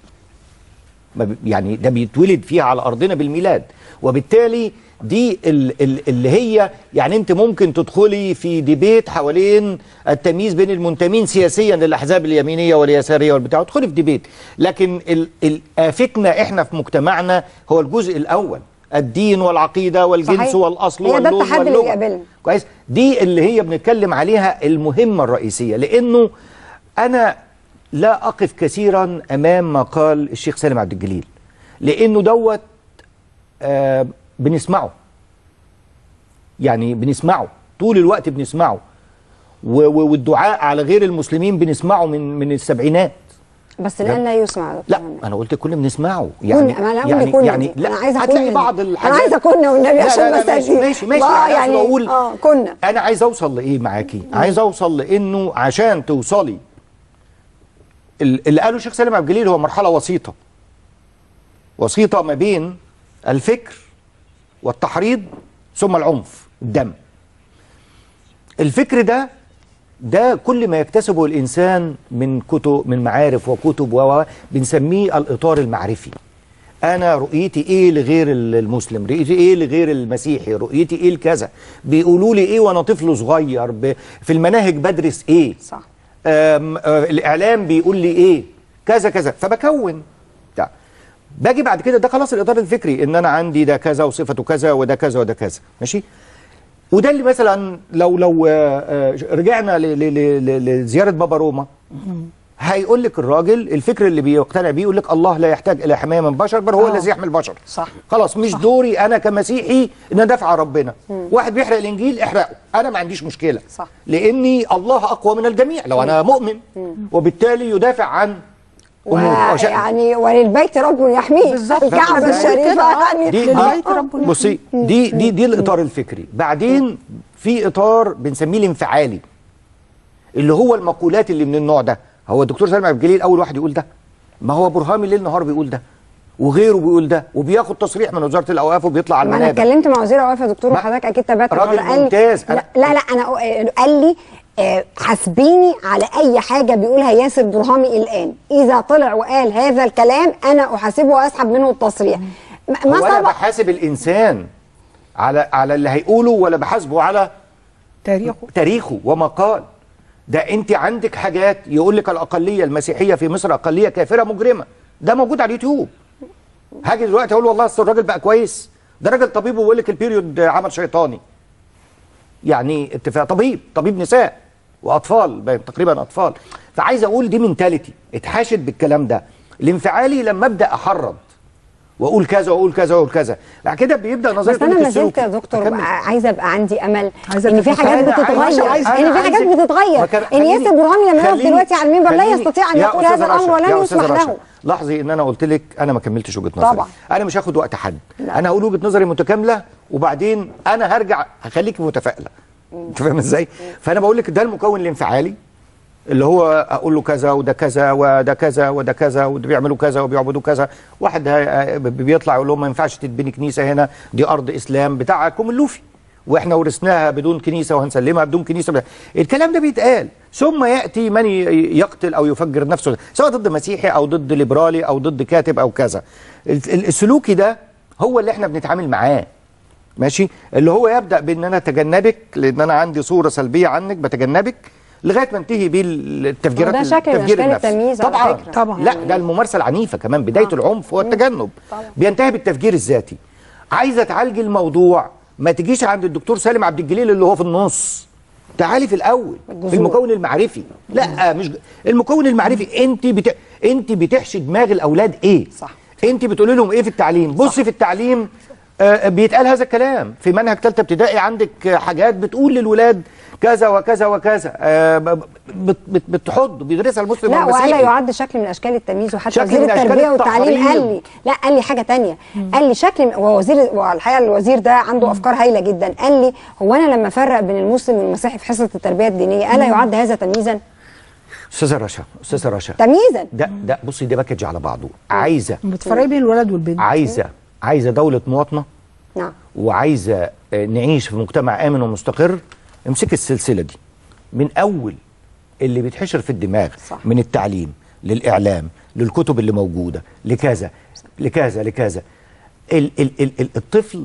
ما بي- يعني ده بيتولد فيها على ارضنا بالميلاد وبالتالي دي ال- ال- اللي هي يعني انت ممكن تدخلي في ديبيت حوالين التمييز بين المنتمين سياسيا للاحزاب اليمينيه واليساريه والبتاع ادخلي في ديبيت لكن ال- ال- آفتنا احنا في مجتمعنا هو الجزء الاول الدين والعقيده والجنس
صحيح.
والاصل
هي ده
واللون
التحدي اللي
واللغه
بيقابلنا.
كويس دي اللي هي بنتكلم عليها المهمه الرئيسيه لانه انا لا اقف كثيرا امام ما قال الشيخ سالم عبد الجليل لانه دوت آه بنسمعه يعني بنسمعه طول الوقت بنسمعه و- و- والدعاء على غير المسلمين بنسمعه من من السبعينات
بس الان لا يسمع
لا انا قلت كل بنسمعه يعني
كنا- ما أنا
يعني
كنا
يعني
دي.
لا
أنا عايزة
هتلاقي
كنا
بعض
دي. أنا
الحاجات
عايزة كنا والنبي
لا
عشان
لا لا
بس
ماشي
أدي.
ماشي ماشي
الله
أنا
يعني-
يعني اقول
آه، كنا.
انا عايز اوصل لايه معاكي عايز اوصل لانه عشان توصلي ال- اللي قاله الشيخ سالم عبد الجليل هو مرحله وسيطه وسيطه ما بين الفكر والتحريض ثم العنف الدم الفكر ده ده كل ما يكتسبه الانسان من كتب من معارف وكتب و بنسميه الاطار المعرفي انا رؤيتي ايه لغير المسلم رؤيتي ايه لغير المسيحي رؤيتي ايه لكذا بيقولوا لي ايه وانا طفل صغير ب... في المناهج بدرس ايه
صح
آم آه الاعلام بيقول لي ايه كذا كذا فبكون بتاع. باجي بعد كده ده خلاص الاطار الفكري ان انا عندي ده كذا وصفته كذا وده كذا وده كذا ماشي وده اللي مثلا لو لو آه، آه، رجعنا ل- ل- ل- ل- لزياره بابا روما هيقول لك الراجل الفكر اللي بيقتنع بيه يقول لك الله لا يحتاج الى حمايه من بشر بل هو
آه.
الذي يحمي البشر
صح
خلاص مش دوري انا كمسيحي ان ادافع عن ربنا واحد بيحرق الانجيل احرقه انا ما عنديش مشكله
صح
لاني الله اقوى من الجميع لو انا مؤمن وبالتالي يدافع عن امور وشأن.
يعني وللبيت رب يحميه بالظبط الكعبه الشريفه يعني
دي
للبيت
دي
رب يحميه.
بصي دي دي دي الاطار الفكري بعدين في اطار بنسميه الانفعالي اللي هو المقولات اللي من النوع ده هو الدكتور سالم عبد الجليل اول واحد يقول ده ما هو برهامي ليل نهار بيقول ده وغيره بيقول ده وبياخد تصريح من وزاره الاوقاف وبيطلع على
ما انا
المنابر
اتكلمت مع وزير الاوقاف يا دكتور وحضرتك اكيد تابعت
راجل
الحوار. قال لي-
ممتاز.
لا لا, لا انا قال لي آه، حاسبيني على اي حاجه بيقولها ياسر برهامي الان اذا طلع وقال هذا الكلام انا احاسبه واسحب منه التصريح ما
هو انا
سبق
بحاسب الانسان على على اللي هيقوله ولا بحاسبه على
تاريخه
تاريخه وما قال ده انت عندك حاجات يقول لك الاقليه المسيحيه في مصر اقليه كافره مجرمه ده موجود على اليوتيوب هاجي دلوقتي اقول والله اصل الراجل بقى كويس ده راجل طبيب وبيقول لك البيريود عمل شيطاني يعني اتفاق طبيب طبيب نساء واطفال بين تقريبا اطفال فعايز اقول دي منتاليتي اتحاشت بالكلام ده الانفعالي لما ابدا احرض واقول كذا واقول كذا واقول كذا بعد كده بيبدا نظريه
بس انا ما
السلوك.
زلت يا دكتور
أكمل.
عايزه ابقى عندي امل
عايزة
ان في
تفكر.
حاجات
أنا
بتتغير
عايز-
ان
أنا
في حاجات
عايزك-
بتتغير
ما كان-
ان
خليني-
ياسر برهامي لما يقف
خليني-
دلوقتي على المنبر لا
خليني-
يستطيع ان
يا
يقول
أستاذة
هذا الامر
رشا، يا
ولن
أستاذة
يسمح
رشا،
له
لاحظي ان انا قلت لك انا ما كملتش وجهه نظري
طبعا.
انا مش هاخد وقت حد
لا.
انا هقول وجهه نظري متكامله وبعدين انا هرجع هخليكي متفائله انت فاهم ازاي فانا بقول لك ده المكون الانفعالي اللي هو اقول له كذا وده كذا وده كذا وده كذا وده بيعملوا كذا وبيعبدوا كذا واحد ه- بيطلع يقول لهم ما ينفعش تتبني كنيسه هنا دي ارض اسلام بتاعكم اللوفي واحنا ورثناها بدون كنيسه وهنسلمها بدون كنيسه الكلام ده بيتقال ثم ياتي من ي- يقتل او يفجر نفسه سواء ضد مسيحي او ضد ليبرالي او ضد كاتب او كذا ال- ال- السلوكي ده هو اللي احنا بنتعامل معاه ماشي اللي هو يبدا بان انا اتجنبك لان انا عندي صوره سلبيه عنك بتجنبك لغايه ما انتهي بيه التفجيرات
وده شكل من
التفجير
أشكال
النفسي.
التمييز على
طبعا
فكرة.
طبعا لا ده الممارسه العنيفه كمان بدايه
آه.
العنف هو التجنب
طبعا.
بينتهي بالتفجير الذاتي عايزه تعالجي الموضوع ما تجيش عند الدكتور سالم عبد الجليل اللي هو في النص تعالي في الاول في المكون المعرفي لا مش المكون المعرفي انت بت... انت بتحشي دماغ الاولاد ايه صح انت بتقولي لهم ايه في التعليم بصي في التعليم آه بيتقال هذا الكلام في منهج ثالثه ابتدائي عندك آه، حاجات بتقول للولاد كذا وكذا وكذا آه ب- بت- بت- بتحض بيدرسها المسلم
لا
والمسيحي
ولا يعد شكل من اشكال التمييز وحتى
شكل
وزير
من أشكال
التربيه والتعليم قال
التحريض.
لي لا قال لي حاجه تانية قال لي شكل من- ووزير والحقيقه الوزير ده عنده افكار هايله جدا قال لي هو انا لما افرق بين المسلم والمسيحي في حصه التربيه الدينيه الا يعد هذا تمييزا
استاذه رشا استاذه رشا
تمييزا
ده ده بصي ده باكج على بعضه عايزه
بتفرقي بين الولد والبنت
عايزه عايزه دوله مواطنه
نعم
وعايزه آه، نعيش في مجتمع امن ومستقر امسك السلسله دي من اول اللي بيتحشر في الدماغ صح. من التعليم للاعلام للكتب اللي موجوده لكذا لكذا لكذا ال ال ال ال الطفل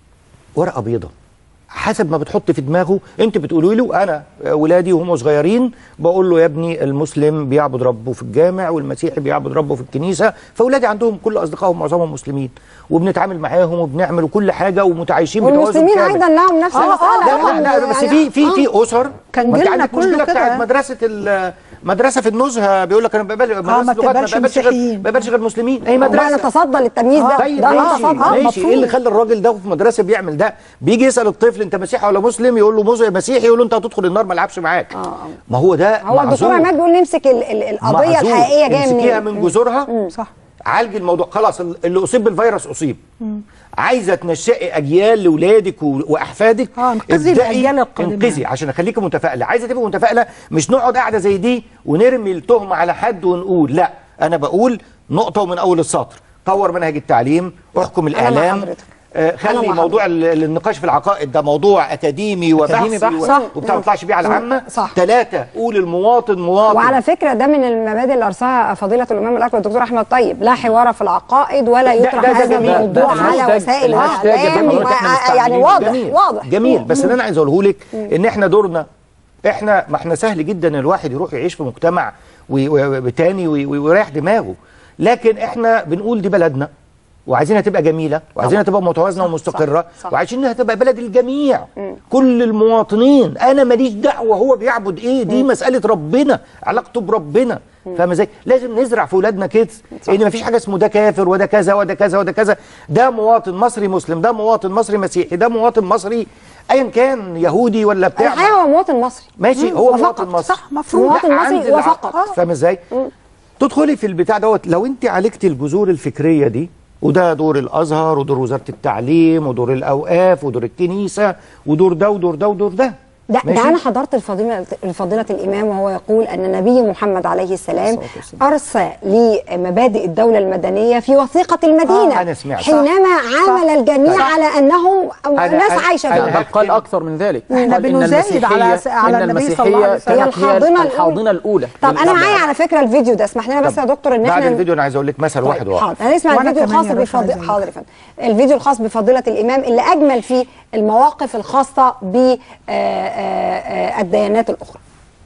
ورقه بيضه حسب ما بتحط في دماغه انت بتقولي له انا ولادي وهم صغيرين بقول له يا ابني المسلم بيعبد ربه في الجامع والمسيحي بيعبد ربه في الكنيسه فاولادي عندهم كل اصدقائهم معظمهم مسلمين وبنتعامل معاهم وبنعمل كل حاجه ومتعايشين بتوازن
والمسلمين
كامل.
ايضا لهم نفس
آه،
المساله
لا لا لا
لهم
بس
يعني-
في في في
آه.
اسر
كان
ما انت
جيلنا
عندك
كله
مشكله
كده.
بتاعت مدرسه ال- مدرسه في النزهه بيقول لك انا بقبل مدرسه
ما
لغات
بتقبلش
غير
مسيحيين.
ما بقبلش غير مسلمين اي
بقى
مدرسه
نتصدى للتمييز ده
طيب
ده
ماشي
نتصدى
ماشي ايه اللي خلى الراجل ده في مدرسه بيعمل ده بيجي يسال الطفل انت مسيحي ولا مسلم يقول له مز- مسيحي يقول له انت هتدخل النار ما العبش معاك ما هو ده
هو الدكتور
معذور.
عماد بيقول نمسك ال- ال- القضيه
معذور.
الحقيقيه جايه
امسكيها
منين
من جذورها
صح
عالجي الموضوع خلاص ال- اللي اصيب بالفيروس اصيب عايزه تنشئي اجيال لاولادك و- واحفادك اه
انقذي الأجيال القادمة.
انقذي عشان اخليكي متفائله عايزه تبقي متفائله مش نقعد قاعده زي دي ونرمي التهمه على حد ونقول لا انا بقول نقطه ومن اول السطر طور منهج التعليم احكم
أنا مع
الاعلام
حضرتك.
آه،
أنا
خلي
مع
موضوع ال- ال- النقاش في العقائد ده موضوع اكاديمي
أكاديمي
وبحثي
بحث.
و-
صح.
وبتاع ما تطلعش بيه على
صح.
العامه
صح.
ثلاثه قول المواطن مواطن
وعلى فكره ده من المبادئ اللي ارساها فضيله الامام الاكبر الدكتور احمد طيب لا حوار في العقائد ولا
ده-
يطرح
ده- ده
هذا
جميل.
الموضوع
ده
على
الهاشتاج-
وسائل
الهاشتاج
الاعلام
اللي حضرتك
و-
احنا
يعني
مستعملينه.
واضح
جميل.
واضح
جميل بس
مم.
اللي انا عايز اقوله لك ان احنا دورنا احنا ما احنا سهل جدا الواحد يروح يعيش في مجتمع وي- وي- تاني وي- وي- ويريح دماغه لكن احنا بنقول دي بلدنا وعايزينها تبقى جميله وعايزينها تبقى متوازنه ومستقره
صح.
وعايزينها تبقى بلد الجميع كل المواطنين انا ماليش دعوه هو بيعبد ايه دي مساله ربنا علاقته بربنا فاهم ازاي لازم نزرع في اولادنا كده ان مفيش حاجه اسمه ده كافر وده كذا وده كذا وده كذا ده مواطن مصري مسلم ده مواطن مصري مسيحي ده مواطن مصري ايا كان يهودي ولا بتاع
الحقيقه هو مواطن مصري
ماشي
مم.
هو
وفقط.
مواطن مصري
صح مفروض مواطن
لا،
مصري
عند الع-
وفقط
فاهم ازاي تدخلي في البتاع دوت لو انت عالجتي الجذور الفكريه دي وده دور الازهر ودور وزاره التعليم ودور الاوقاف ودور الكنيسه ودور ده ودور ده ودور ده
ده,
ماشي؟
ده انا حضرت الفضيله فضيله الامام وهو يقول ان النبي محمد عليه السلام ارسى لمبادئ الدوله المدنيه في وثيقه المدينه
آه، أنا سمعت.
حينما عامل الجميع
صح.
على انهم ناس عايشه
بل
فيها
قال اكثر من ذلك
احنا
قال إن
بنزايد على-
المسيحية-
على
إن
النبي صلى الله عليه
المسيحية
وسلم.
كانت
هي
هي
الحاضنة الأولى.
الحاضنه الاولى
طب انا معايا على فكره الفيديو ده اسمح لنا بس يا دكتور ان
بعد
احنا
الفيديو انا عايز اقول لك مثل واحد واحد
حاضر هنسمع
وأنا
الفيديو
كمان
الخاص
يا باشا
بفضيله
عايزة
حاضر يا فندم الفيديو الخاص بفضيله الامام اللي اجمل فيه المواقف الخاصه بالديانات الاخرى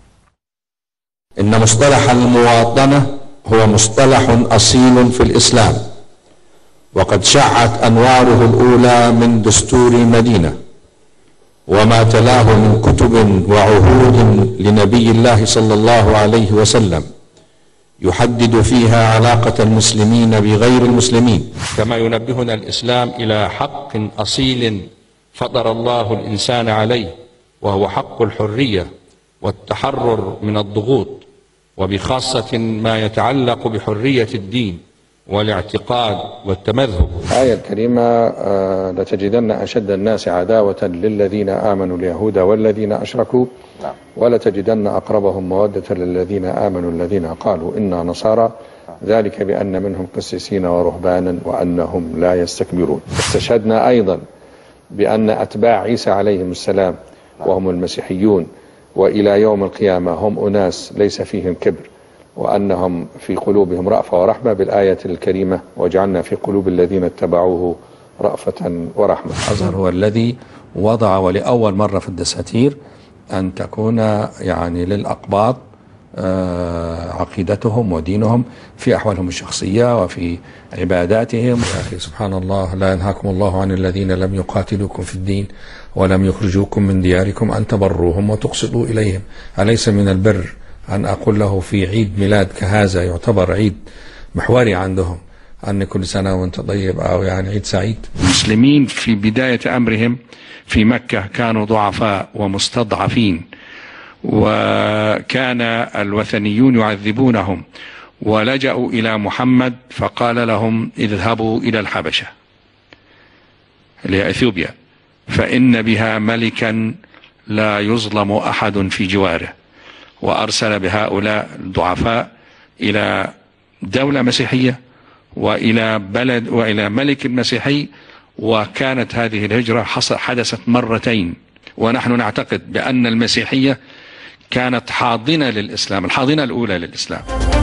إن مصطلح المواطنة هو مصطلح أصيل في الإسلام وقد شعت أنواره الأولى من دستور المدينة وما تلاه من كتب وعهود لنبي الله صلى الله عليه وسلم يحدد فيها علاقة المسلمين بغير المسلمين كما ينبهنا الإسلام إلى حق أصيل فطر الله الإنسان عليه وهو حق الحرية والتحرر من الضغوط وبخاصة ما يتعلق بحرية الدين والاعتقاد والتمذهب
الآية الكريمة آه، لتجدن أشد الناس عداوة للذين آمنوا اليهود والذين أشركوا ولتجدن أقربهم مودة للذين آمنوا الذين قالوا إنا نصارى ذلك بأن منهم قسيسين ورهبانا وأنهم لا يستكبرون استشهدنا أيضا بأن أتباع عيسى عليهم السلام وهم المسيحيون وإلى يوم القيامة هم أناس ليس فيهم كبر وأنهم في قلوبهم رأفة ورحمة بالآية الكريمة وجعلنا في قلوب الذين اتبعوه رأفة ورحمة
الأزهر هو الذي وضع ولأول مرة في الدساتير أن تكون يعني للأقباط آه، عقيدتهم ودينهم في أحوالهم الشخصية وفي عباداتهم يا أخي سبحان الله لا ينهاكم الله عن الذين لم يقاتلوكم في الدين ولم يخرجوكم من دياركم أن تبروهم وتقسطوا إليهم أليس من البر أن أقول له في عيد ميلاد كهذا يعتبر عيد محوري عندهم أن كل سنة وأنت طيب أو يعني عيد سعيد المسلمين في بداية أمرهم في مكة كانوا ضعفاء ومستضعفين وكان الوثنيون يعذبونهم ولجأوا إلى محمد فقال لهم اذهبوا إلى الحبشة لإثيوبيا فإن بها ملكا لا يظلم أحد في جواره وأرسل بهؤلاء الضعفاء إلى دولة مسيحية وإلى بلد وإلى ملك مسيحي وكانت هذه الهجرة حص- حدثت مرتين ونحن نعتقد بأن المسيحية كانت حاضنة للإسلام الحاضنة الأولى للإسلام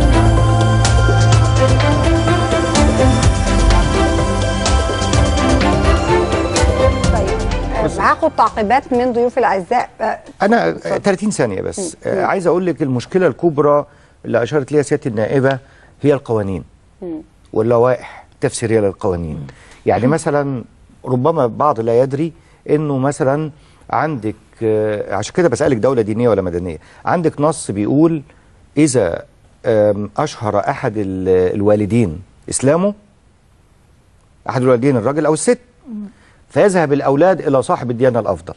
هاخد تعقيبات من ضيوف الاعزاء آه،
انا 30 ثانيه بس آه، عايز اقول لك المشكله الكبرى اللي اشارت ليها سياده النائبه هي القوانين واللوائح التفسيريه للقوانين يعني مثلا ربما بعض لا يدري انه مثلا عندك آه، عشان كده بسالك دوله دينيه ولا مدنيه عندك نص بيقول اذا آم، اشهر احد ال- الوالدين اسلامه احد الوالدين الراجل او الست فيذهب الاولاد الى صاحب الديانه الافضل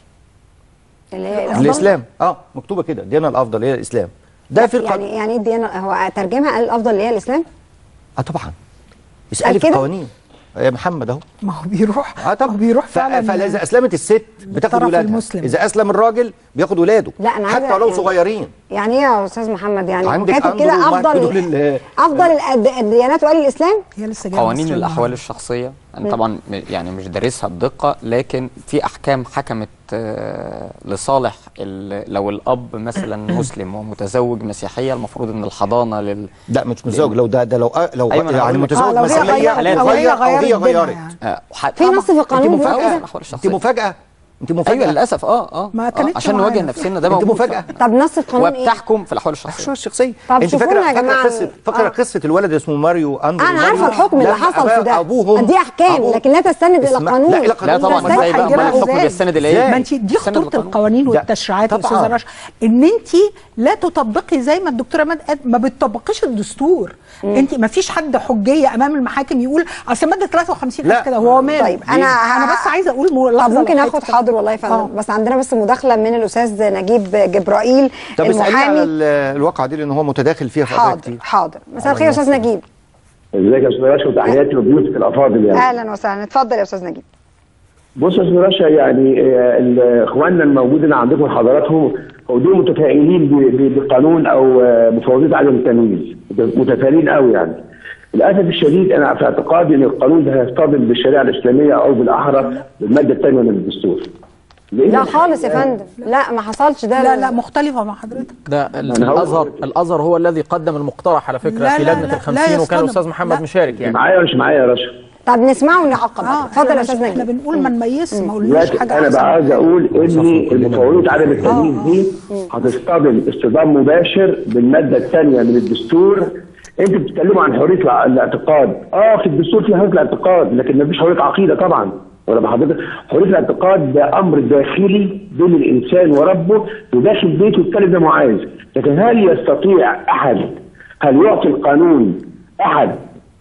اللي هي الأفضل؟
الاسلام اه مكتوبه كده الديانه الافضل هي الاسلام ده في القانون
يعني يعني ايه الديانه هو ترجمها قال الافضل اللي هي الاسلام
اه طبعا اسالي في
كده؟
القوانين يا محمد اهو
ما هو بيروح
اه طبعا
بيروح
ف-
فعلا
فاذا اسلمت الست بتاخد
للطرف
ولادها
المسلم.
اذا اسلم الراجل بياخد ولاده
لا انا
حتى
عايزة
لو
يعني-
صغيرين
يعني ايه يا استاذ محمد يعني هو
عندك
كاتب كده
أنظر وما يدل
افضل
ال-
افضل الأد- الديانات وقال الاسلام
هي لسه
قوانين الاحوال الشخصيه
مم.
انا طبعا م- يعني مش دارسها بدقه لكن في احكام حكمت آه، لصالح ال- لو الاب مثلا مسلم ومتزوج مسيحيه المفروض ان الحضانه لل
لا مش متزوج لو ده ده لو لو
أيوة أنا
يعني
بقول لك.
متزوج
آه، لو هي
مسيحيه
غيرت-
أو
أو هي
غير- أو هي
غيرت دينها
غيرت
آه، وح-
في نص في القانون
انت
بيقول
مفاجاه
كده؟
انت مفاجاه انت مفاجاه
ايوه للاسف اه اه
ما
آه،
كانتش
عشان
معانا.
نواجه نفسنا ده
انت
موجود
مفاجاه
طب نص القانون ايه؟
وبتحكم في الاحوال الشخصيه
الشخصيه الشخصيه
طب
انت
شوفوا
فاكره
لنا يا
فاكره
جماعة
قصه
ال-
فاكره
آه.
قصه الولد اسمه ماريو اندرو
انا عارفه
ماريو؟
الحكم اللي
لما
حصل في
أبا-
ده
ابوهم
دي احكام
أبوه-
لكن لا تستند الى
اسمع-
قانون
لا الى قانون
لا طبعا
ما
ازاي بقى
هيجيبها
امال الحكم
إزاي؟
بيستند لايه
ما انت دي
بيستند
خطوره
للقانون.
القوانين
ده-
والتشريعات يا
طبعاً.
استاذه رشا ان انت لا تطبقي زي ما الدكتوره ماد قالت ما بتطبقيش الدستور انت ما فيش حد حجيه امام المحاكم يقول اصل ماده 53
لا.
قالت كده هو ماله
طيب انا
انا بس عايزه اقول
طب
ملاحظه
ممكن
لحضرتك.
اخد حاضر والله يا فندم بس عندنا بس مداخله من الاستاذ نجيب جبرائيل
طب اسالي على
المحامي
ال- الواقعه دي لان هو متداخل فيها في قضايا
حاضر
كتير
حاضر مساء الخير يا استاذ نجيب
ازيك يا استاذ رشا وتحياتي لضيوفك الافاضل يعني
اهلا وسهلا اتفضل يا استاذ نجيب
بص يا استاذ رشا يعني آه، ال- اخواننا الموجودين عندكم حضراتهم هو دول متفائلين ب- ب- بقانون او آه، بفوضيه عدم التمييز متفائلين قوي يعني للاسف الشديد انا في اعتقادي ان القانون ده هيصطدم بالشريعه الاسلاميه او بالاحرى بالماده الثانيه من الدستور لأن
لا خالص يا فندم لا ما حصلش ده
لا لا مختلفه مع حضرتك
ده ال-
أنا هقول-
الازهر الازهر هو الذي قدم المقترح على فكره
لا،
في
لا،
لجنه
لا،
ال
لا
50 وكان
يصطدم.
الاستاذ محمد
لا.
مشارك يعني
معايا ولا مش معايا يا رشا
طب نسمعه ونعقب اتفضل يا استاذ
احنا
نجيب
بنقول ما نميزش ما قلناش
دلوقتي
حاجه
انا
أحسن.
بقى عايز اقول ان مفوضيه عدم التمييز دي هتصطدم اصطدام مباشر بالماده الثانيه من الدستور انتوا بتتكلموا عن حريه الع- الاعتقاد اه في الدستور في حريه الاعتقاد لكن ما فيش حريه عقيده طبعا ولا بحضرتك حريه الاعتقاد ده امر داخلي بين الانسان وربه وداخل بيته يتكلم زي ما هو عايز لكن هل يستطيع احد هل يعطي القانون احد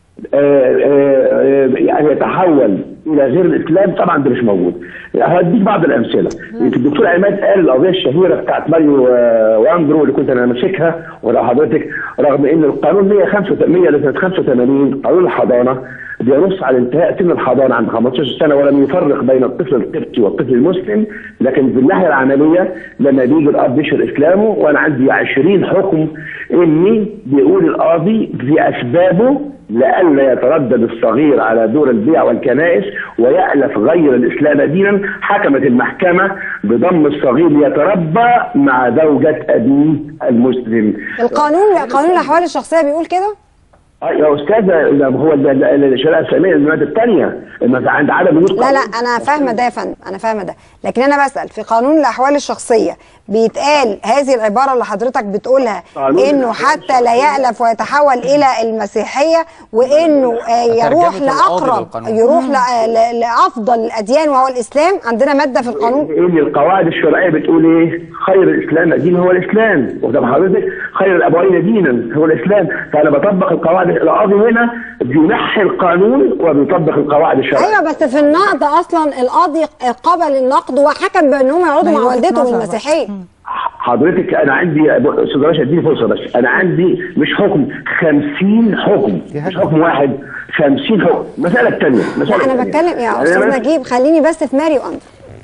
آه، آه، يعني يتحول الى غير الاسلام طبعا ده مش موجود. هديك بعض الامثله. الدكتور عماد قال القضيه الشهيره بتاعت ماريو آه، واندرو اللي كنت انا ماسكها ولا حضرتك رغم ان القانون 185 لسنه 85 قانون الحضانه بينص على انتهاء سن الحضانه عند 15 سنه ولم يفرق بين الطفل القبطي والطفل المسلم لكن في الناحيه العمليه لما بيجي الاب يشهر اسلامه وانا عندي 20 حكم اني بيقول القاضي في اسبابه لئلا يتردد الصغير على دور البيع والكنائس ويألف غير الإسلام دينا حكمت المحكمة بضم الصغير ليتربى مع زوجة أبيه المسلم
القانون قانون الاحوال الشخصيه بيقول كده
آه يا أستاذة ده هو ال- ال- ال- الشريعة الإسلامية المادة الثانية إما عند عدم وجود
لا لا انا فاهمه ده يا فندم انا فاهمه ده لكن انا بسال في قانون الاحوال الشخصيه بيتقال هذه العباره اللي حضرتك بتقولها
قانون
انه
الأحوال
حتى لا يألف ويتحول الى المسيحيه وانه آه، يروح
ترجمة القاضي
لاقرب
للقانون.
يروح ل- ل- لافضل الاديان وهو الاسلام عندنا ماده في القانون
ان القواعد الشرعيه بتقول ايه؟ خير الاسلام دين هو الاسلام، وده حضرتك خير الابوين دينا هو الاسلام، فانا بطبق القواعد القاضي هنا بينحي القانون وبيطبق القواعد الشرعيه.
ايوه بس في النقد اصلا القاضي قبل النقد وحكم بانهم يقعدوا مع
ما هي وجهة
والدتهم
نظر بقى.
المسيحيه
حضرتك انا عندي استاذ راشد اديني فرصه بس انا عندي مش حكم 50 حكم مش حكم واحد 50 حكم المساله الثانيه
لا انا بتكلم يا استاذ نجيب خليني بس في ماريو اندر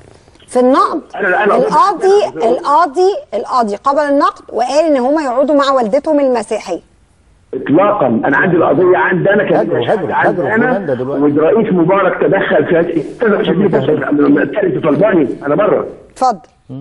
في النقد
أنا- أنا-
القاضي القاضي القاضي قبل النقد وقال ان هم يقعدوا مع والدتهم المسيحيه
اطلاقا انا عندي القضيه عندي انا كمان
هجروا- هجروا-
عندي
هجروا في
انا
هولندا دلوقتي.
والرئيس مبارك تدخل في هذه استاذ راشد اديني فرصه قبل ما اتكلم طلباني انا بره
اتفضل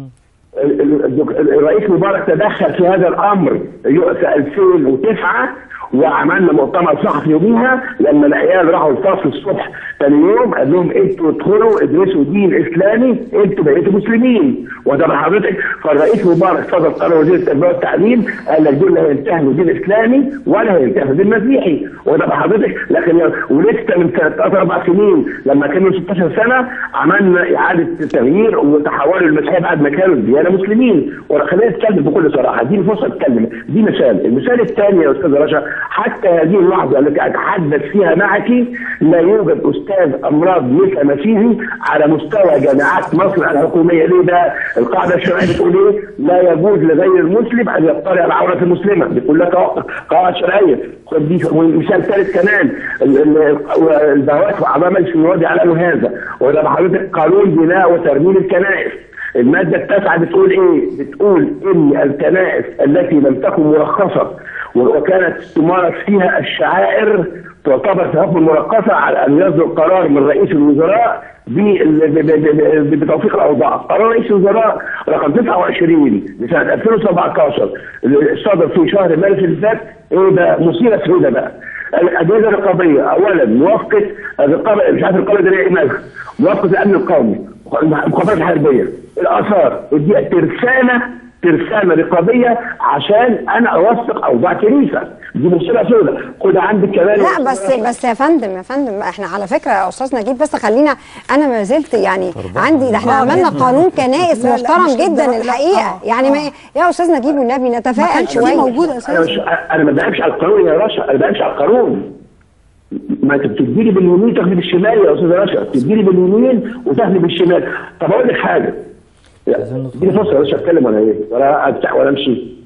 ال- ال- الرئيس مبارك تدخل في هذا الامر في 2009 وعملنا مؤتمر صحفي يوميها لما العيال راحوا الفصل الصبح ثاني يوم قال لهم انتوا ادخلوا ادرسوا دين اسلامي انتوا بقيتوا مسلمين وده حضرتك فالرئيس مبارك صدر قرار وزير التربيه والتعليم قال لك دول لا هينتهوا دين اسلامي ولا هينتهوا دين مسيحي وده حضرتك لكن يا- ولسه من ثلاث اربع سنين لما كانوا 16 سنه عملنا اعاده تغيير وتحولوا المسيحيه بعد ما كانوا ديانه مسلمين وخلينا نتكلم بكل صراحه دي فرصه اتكلم دي مثال المثال الثاني يا استاذ رشا حتى هذه اللحظه التي اتحدث فيها معك لا يوجد استاذ امراض مثل مسيحي على مستوى جامعات مصر الحكوميه ليه ده القاعده الشرعيه بتقول ايه؟ لا يجوز لغير المسلم ان يطلع على عوره المسلمه دي كلها قوا- قواعد شرعيه خد دي ومثال ثالث كمان ال- ال- البهوات واعضاء مجلس النواب يعلنوا هذا وده حضرتك قانون بناء وترميم الكنائس المادة التاسعة بتقول إيه؟ بتقول إن الكنائس التي لم تكن مرخصة وكانت تمارس فيها الشعائر تعتبر في حكم المرخصة على أن يصدر قرار من رئيس الوزراء بال- ب- ب- ب- بتوثيق الأوضاع. قرار رئيس الوزراء رقم 29 لسنة 2017 اللي صدر في شهر مارس اللي فات إيه ده مثيرة سودة بقى. الأجهزة الرقابية أولا موافقة الرقابة مش عارف الرقابة دي إيه مالها موافقة الأمن القومي المخابرات الحربية الآثار ودي ترسانة ترسانة رقابية عشان أنا أوثق أوضاع كنيسة دي مصيبة سوداء خد عندك كمان
لا بس بس يا فندم يا فندم احنا على فكره يا استاذ نجيب بس خلينا انا ما زلت يعني عندي ده احنا
آه،
عملنا
لا.
قانون كنائس
لا، لا،
محترم
مش
جدا
الدرجة-
الحقيقه
آه،
يعني ما يا استاذ نجيب والنبي نتفائل شويه
انا مش انا ما بقفش على القانون يا رشا انا بقفش على القانون ما انت بتديني باليمين تاخدي بالشمال يا استاذ رشا بتديني باليمين وتاخدي بالشمال طب اقول لك حاجه اديني فرصه يا رشا اتكلم ولا ايه ولا افتح ولا امشي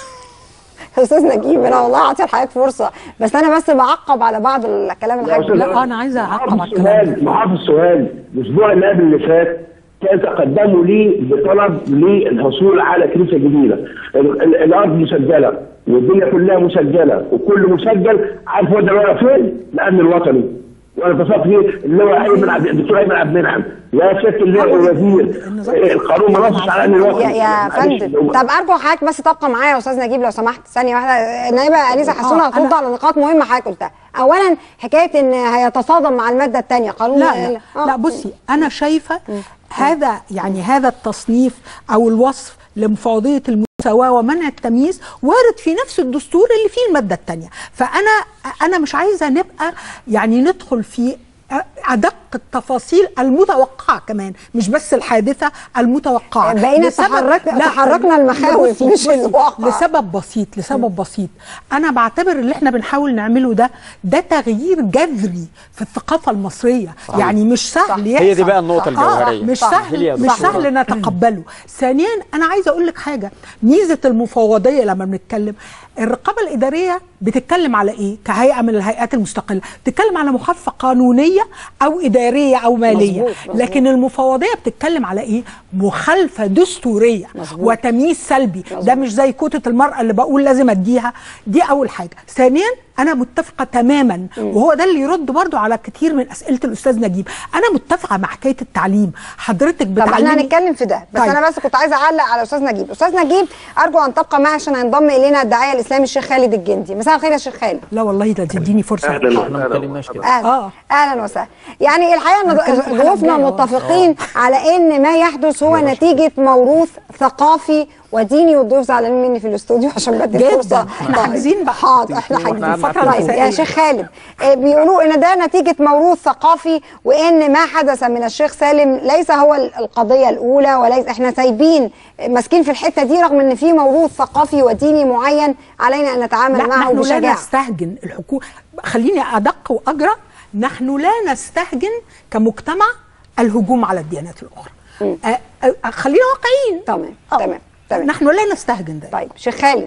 استاذ نجيب انا والله اعطي لحضرتك فرصه بس انا بس بعقب على بعض الكلام اللي حضرتك
لا انا عايزه اعقب على الكلام
سؤال محافظ سؤال الاسبوع اللي قبل اللي فات كان تقدموا لي بطلب للحصول على كنيسه جديده ال- ال- الارض مسجله والدنيا كلها مسجله وكل مسجل عارف هو ده واقف فين؟ الامن الوطني وانا اتصلت فيه اللي هو ايمن عبد الدكتور ايمن عبد المنعم يا سياده اللواء الوزير القانون ما نصش على الامن الوطني
يا يا
معلش،
فندم طب ارجو حضرتك بس تبقى معايا يا استاذ نجيب لو سمحت ثانيه واحده النائبه انيسه حسونه
آه،
هترد على نقاط مهمه حضرتك قلتها اولا حكايه ان هيتصادم مع الماده الثانيه قانون
لا لا,
آه.
لا بصي انا شايفه هذا يعني هذا التصنيف او الوصف لمفوضيه المساواه ومنع التمييز وارد في نفس الدستور اللي فيه الماده الثانيه فانا انا مش عايزه نبقى يعني ندخل في ادق التفاصيل المتوقعه كمان مش بس الحادثه المتوقعه
بقينا
لسبب-
تحرك-
لا،
تحركنا المخاوف
بصي-
مش
بصي،
الواقع.
لسبب بسيط لسبب بسيط انا بعتبر اللي احنا بنحاول نعمله ده ده تغيير جذري في الثقافه المصريه
صحيح.
يعني مش سهل
هي دي
يحصل.
بقى النقطة الجوهرية.
مش
صح.
سهل
هي
مش
صح.
سهل نتقبله ثانيا انا عايزه اقول لك حاجه ميزه المفوضيه لما بنتكلم الرقابه الاداريه بتتكلم على ايه كهيئه من الهيئات المستقله بتتكلم على مخالفه قانونيه او اداريه او ماليه
مظبوط، مظبوط.
لكن المفوضيه بتتكلم على ايه مخالفه دستوريه
مظبوط.
وتمييز سلبي ده مش زي كوتة المرأة اللي بقول لازم اديها دي اول حاجة ثانيا انا متفقة تماما وهو ده اللي يرد برضو على كتير من اسئلة الاستاذ نجيب انا متفقة مع حكاية التعليم حضرتك
طب
بتعلمي
احنا هنتكلم في ده بس
طيب.
انا بس كنت عايزه اعلق على استاذ نجيب استاذ نجيب ارجو ان تبقى معي عشان هينضم الينا الداعيه الاسلامي الشيخ خالد الجندي مساء الخير يا شيخ خالد
لا والله ده تديني فرصة
أهلاً وسهلاً.
احنا ما اتكلمناش كده
اهلا اهلا وسهلا يعني الحقيقه ان
هنتكلم في الحلقة
ضيوفنا
الجاية.
متفقين على ان ما يحدث هو نتيجه موروث ثقافي وديني والضيوف زعلانين مني في الاستوديو عشان بدي
جداً.
فرصه
إحنا حاجزين بقى.
حاضر احنا
إحنا
حاجزين
قعدنا
طيب
في
يا
المسائية.
شيخ خالد آه، بيقولوا ان ده نتيجه موروث ثقافي وان ما حدث من الشيخ سالم ليس هو ال- القضيه الاولى وليس احنا سايبين ماسكين في الحته دي رغم ان في موروث ثقافي وديني معين علينا ان نتعامل
لا
معه
نحن لا
بشجاعه
نستهجن الحكومة خليني أدق وأجرى نحن لا نستهجن كمجتمع الهجوم على الديانات الأخرى آه، آه، خلينا واقعيين
تمام
تمام تمام نحن لا نستهجن ده
طيب شيخ خالد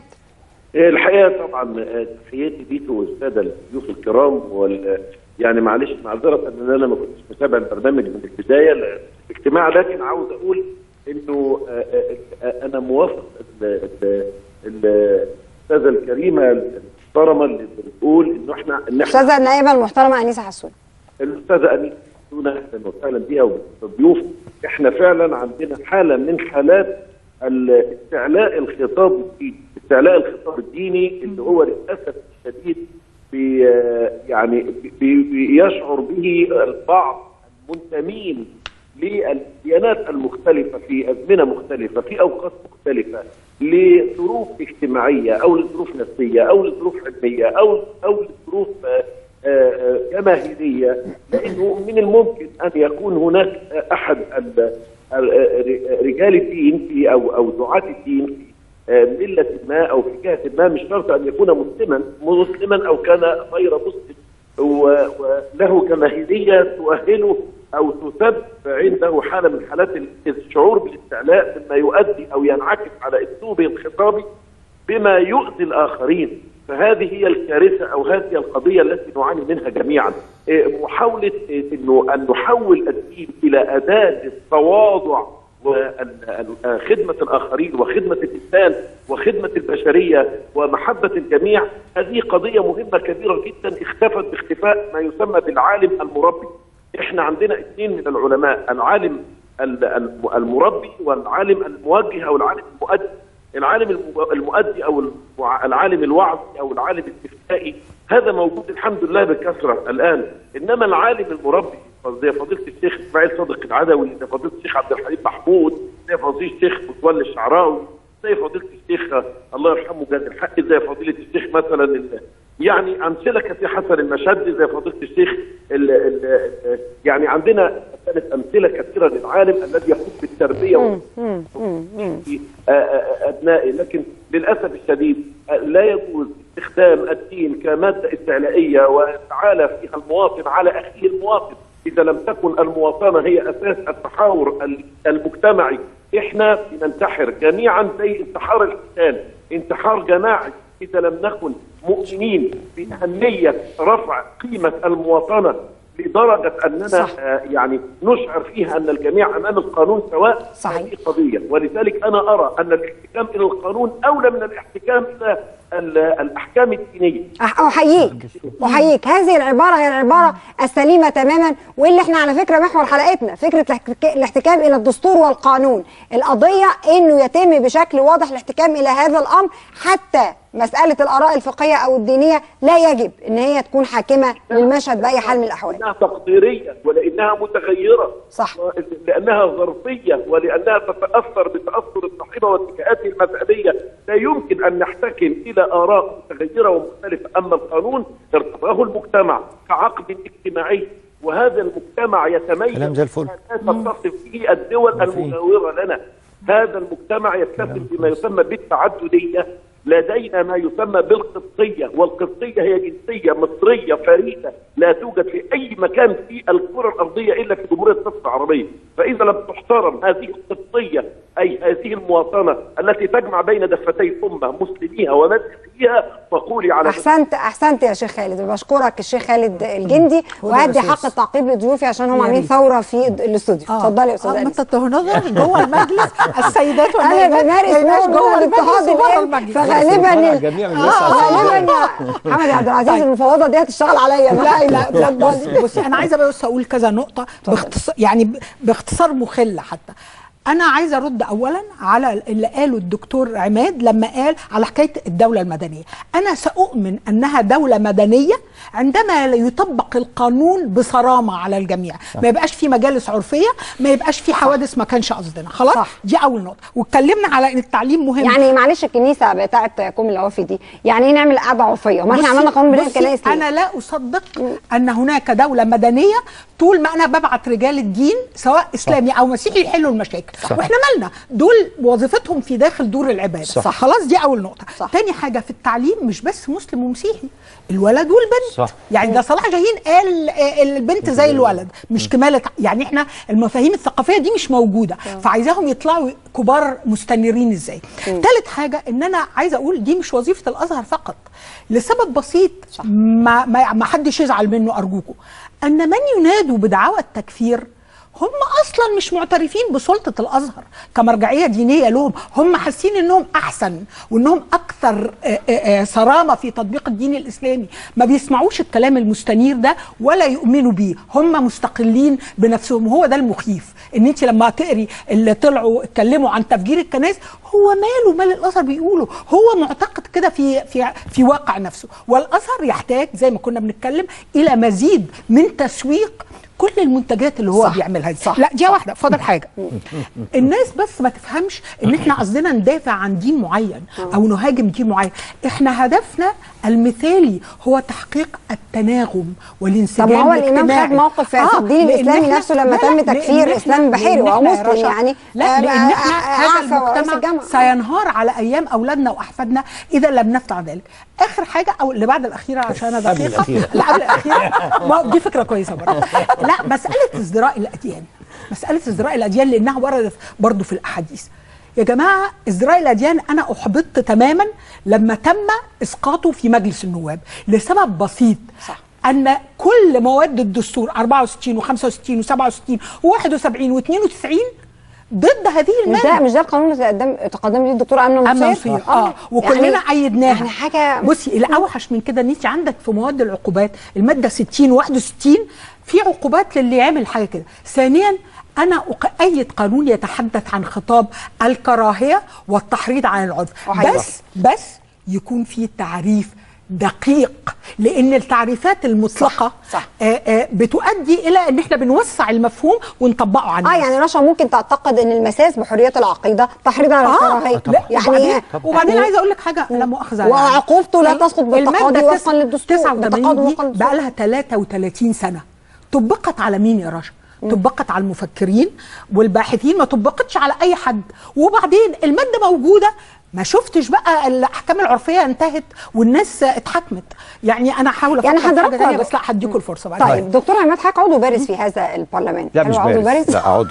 الحقيقه طبعا آه، تحياتي ليك والساده الضيوف الكرام وال يعني معلش معذره ان انا ما كنتش متابع البرنامج من البدايه الاجتماع لكن عاوز اقول انه آه، آه، آه، انا موافق ال- ال- ال- الاستاذه الكريمه المحترمه اللي بتقول انه احنا ان احنا
استاذه النائبه المحترمه انيسه حسون
الاستاذه انيس تونة اهلا وسهلا بها وبالضيوف احنا فعلا عندنا حاله من حالات ال- استعلاء الخطاب الديني، استعلاء الخطاب الديني اللي هو للاسف الشديد بي يعني بي بيشعر به البعض المنتمين للديانات المختلفه في ازمنه مختلفه في اوقات مختلفه لظروف اجتماعيه او لظروف نفسيه او لظروف علميه او او لظروف آه، آه، جماهيريه لانه من الممكن ان يكون هناك احد ال- ال- رجال الدين في او او دعاة الدين
آه، مله ما او في جهه ما مش شرط ان يكون مسلما مسلما او كان غير مسلم و- وله جماهيريه تؤهله او تثب عنده حاله من حالات الشعور بالاستعلاء مما يؤدي او ينعكس على اسلوبه الخطابي بما يؤذي الاخرين فهذه هي الكارثه او هذه القضيه التي نعاني منها جميعا إيه، محاوله إيه، انه ان نحول الدين الى اداه التواضع وخدمة الآخرين وخدمة الإنسان وخدمة البشرية ومحبة الجميع هذه قضية مهمة كبيرة جدا اختفت باختفاء ما يسمى بالعالم المربي احنا عندنا اثنين من العلماء العالم ال- الم- المربي والعالم الموجه او العالم المؤدي العالم الم- المؤدي او المع- العالم الوعظي او العالم الافتائي هذا موجود الحمد لله بكثره الان انما العالم المربي زي فضيله الشيخ اسماعيل صادق العدوي زي فضيله الشيخ عبد الحليم محمود زي فضيله الشيخ متولي الشعراوي زي فضيله الشيخ الله يرحمه جاد الحق زي فضيله الشيخ مثلا ال- يعني امثله كثيره حسن المشدي زي فضيله الشيخ ال ال ال يعني عندنا كانت امثله كثيره للعالم الذي يقوم بالتربيه في آه، آه، ابنائه لكن للاسف الشديد آه، لا يجوز استخدام الدين كماده استعلائيه وتعالى فيها المواطن على اخيه المواطن اذا لم تكن المواطنه هي اساس التحاور ال- المجتمعي احنا بننتحر جميعا زي انتحار الحيتان انتحار جماعي اذا لم نكن مؤمنين باهميه رفع قيمه المواطنه لدرجه اننا
صح.
آه، يعني نشعر فيها ان الجميع امام القانون سواء
صحيح.
هذه قضيه ولذلك انا ارى ان الاحتكام الى القانون اولى من الاحتكام الى ال- الاحكام الدينيه
أح- احييك احييك هذه العباره هي العباره السليمه تماما واللي احنا على فكره محور حلقتنا فكره الاحتكا- الاحتكام الى الدستور والقانون القضيه انه يتم بشكل واضح الاحتكام الى هذا الامر حتى مساله الاراء الفقهيه او الدينيه لا يجب ان هي تكون حاكمه للمشهد باي حال من الاحوال
لانها تقديريه ولانها متغيره
صح
لانها ظرفيه ولانها تتاثر بتاثر الصاحبه واتجاهاته المذهبيه لا يمكن ان نحتكم الى اراء متغيره ومختلفه اما القانون ارتضاه المجتمع كعقد اجتماعي وهذا المجتمع يتميز
كلام زي الفل.
لا تتصف به الدول المجاوره لنا هذا المجتمع يتصف بما يسمى بالتعدديه لدينا ما يسمى بالقبطيه والقبطيه هي جنسيه مصريه فريده لا توجد في اي مكان في الكره الارضيه الا في جمهوريه مصر العربيه فاذا لم تحترم هذه القبطيه اي هذه المواطنه التي تجمع بين دفتي الامه مسلميها ومسيحيها فقولي على
احسنت احسنت يا شيخ خالد بشكرك الشيخ خالد الجندي
هو ده
وهدي
الأساس.
حق التعقيب لضيوفي عشان هم
يا
عاملين
ريت.
ثوره في الاستوديو
آه.
اتفضلي يا استاذه
آه، ما
أنسة.
تتهنظر جوه المجلس السيدات
انا
والنائبات
بمارس
جايبين
مش جوه الاضطهاد
وبره
الان
المجلس.
فغالبا ال-
جميع من
آه،
الناس
غالبا يا محمد عبد العزيز المفوضه دي هتشتغل عليا
لا لا لا
اتفضلي.
بصي بصي انا عايزه بس اقول كذا نقطه باختصار يعني ب- باختصار مخل حتى انا عايزه ارد اولا على اللي قاله الدكتور عماد لما قال على حكايه الدوله المدنيه انا ساؤمن انها دوله مدنيه عندما يطبق القانون بصرامه على الجميع
صح.
ما يبقاش في مجالس عرفيه ما يبقاش في حوادث ما كانش قصدنا خلاص
صح.
دي اول نقطه واتكلمنا على ان التعليم مهم
يعني معلش الكنيسه بتاعت كوم العوافي دي يعني ايه نعمل قعده عرفيه ما احنا
بصي-
عملنا قانون بناء
بصي،
الكنائس ليه؟
انا لا اصدق ان هناك دوله مدنيه طول ما انا ببعت رجال الدين سواء اسلامي او مسيحي يحلوا المشاكل
صح.
واحنا مالنا دول وظيفتهم في داخل دور العباده
صح.
خلاص دي اول نقطه
صح.
تاني حاجه في التعليم مش بس مسلم ومسيحي الولد والبنت
صح.
يعني ده صلاح جاهين قال آه، البنت زي الولد مش كماله يعني احنا المفاهيم الثقافيه دي مش موجوده فعايزاهم يطلعوا كبار مستنيرين ازاي ثالث حاجه ان انا عايزه اقول دي مش وظيفه الازهر فقط لسبب بسيط ما ما ما حدش يزعل منه ارجوكم ان من ينادوا بدعوى التكفير هم اصلا مش معترفين بسلطه الازهر كمرجعيه دينيه لهم هم حاسين انهم احسن وانهم اكثر آه، آه، آه، صرامه في تطبيق الدين الاسلامي ما بيسمعوش الكلام المستنير ده ولا يؤمنوا بيه هم مستقلين بنفسهم وهو ده المخيف ان انت لما تقري اللي طلعوا اتكلموا عن تفجير الكنائس هو ماله مال الازهر بيقولوا هو معتقد كده في في في واقع نفسه والازهر يحتاج زي ما كنا بنتكلم الى مزيد من تسويق كل المنتجات اللي هو
صح.
بيعملها دي لا دي واحده فاضل حاجه الناس بس ما تفهمش ان احنا قصدنا ندافع عن دين معين او نهاجم دين معين احنا هدفنا المثالي هو تحقيق التناغم والانسجام
طب ما هو الامام
الاجتماعي.
خد موقف في
آه،
الدين
لأن
الاسلامي
إحنا-
نفسه لما
لا،
تم
لا،
تكفير
لأن إحنا-
اسلام بحيري
لأن
وهو
إحنا يا
مسلم
رشا-
يعني
لا
آه،
لان
آه،
احنا
آه،
هذا
عفى ورئيس
المجتمع
الجامعة.
سينهار على ايام اولادنا واحفادنا اذا لم نفعل ذلك اخر حاجه او اللي بعد الاخيره عشان انا
قبل
دقيقه
الأخيرة.
لا قبل الاخيره ما دي فكره كويسه برضه لا مساله ازدراء الاديان مساله ازدراء الاديان لانها وردت برضه في الاحاديث يا جماعه ازدراء الاديان انا احبطت تماما لما تم اسقاطه في مجلس النواب لسبب بسيط صح. ان كل مواد الدستور 64 و65 و67 و71 و92 ضد هذه
مش
الماده
ده مش ده القانون اللي تقدم تقدم بيه الدكتور امنه
امن
نصير
نصير اه وكلنا
يعني-
عيدناها
يعني حاجه
بصي الاوحش من كده ان انت عندك في مواد العقوبات الماده 60 و61 في عقوبات للي يعمل حاجه كده ثانيا انا اؤيد قانون يتحدث عن خطاب الكراهيه والتحريض على العنف
وحقيقي.
بس بس يكون في تعريف دقيق لان التعريفات المطلقه صح. صح. آآ آآ بتؤدي الى ان احنا بنوسع المفهوم ونطبقه على
اه
الناس.
يعني رشا ممكن تعتقد ان المساس بحريه العقيده تحريض على الكراهيه
لا
يعني
وبعدين, وبعدين عايزه اقول لك حاجه لا مؤاخذه يعني.
وعقوبته لا تسقط بالتقاضي
المادة
وفقا للدستور.
89
بالتقاضي
دي
وفقا للدستور.
بقى لها 33 سنه طبقت على مين يا رشا؟ طبقت على المفكرين والباحثين ما طبقتش على اي حد وبعدين الماده موجوده ما شفتش بقى الاحكام العرفيه انتهت والناس اتحكمت يعني انا هحاول
يعني
أفكر في حاجة
حضرتك
تانية بس لا هديكم الفرصه بعد
طيب دكتور عماد حضرتك عضو بارز في هذا البرلمان
لا
حلو
مش
عضو
بارز لا عضو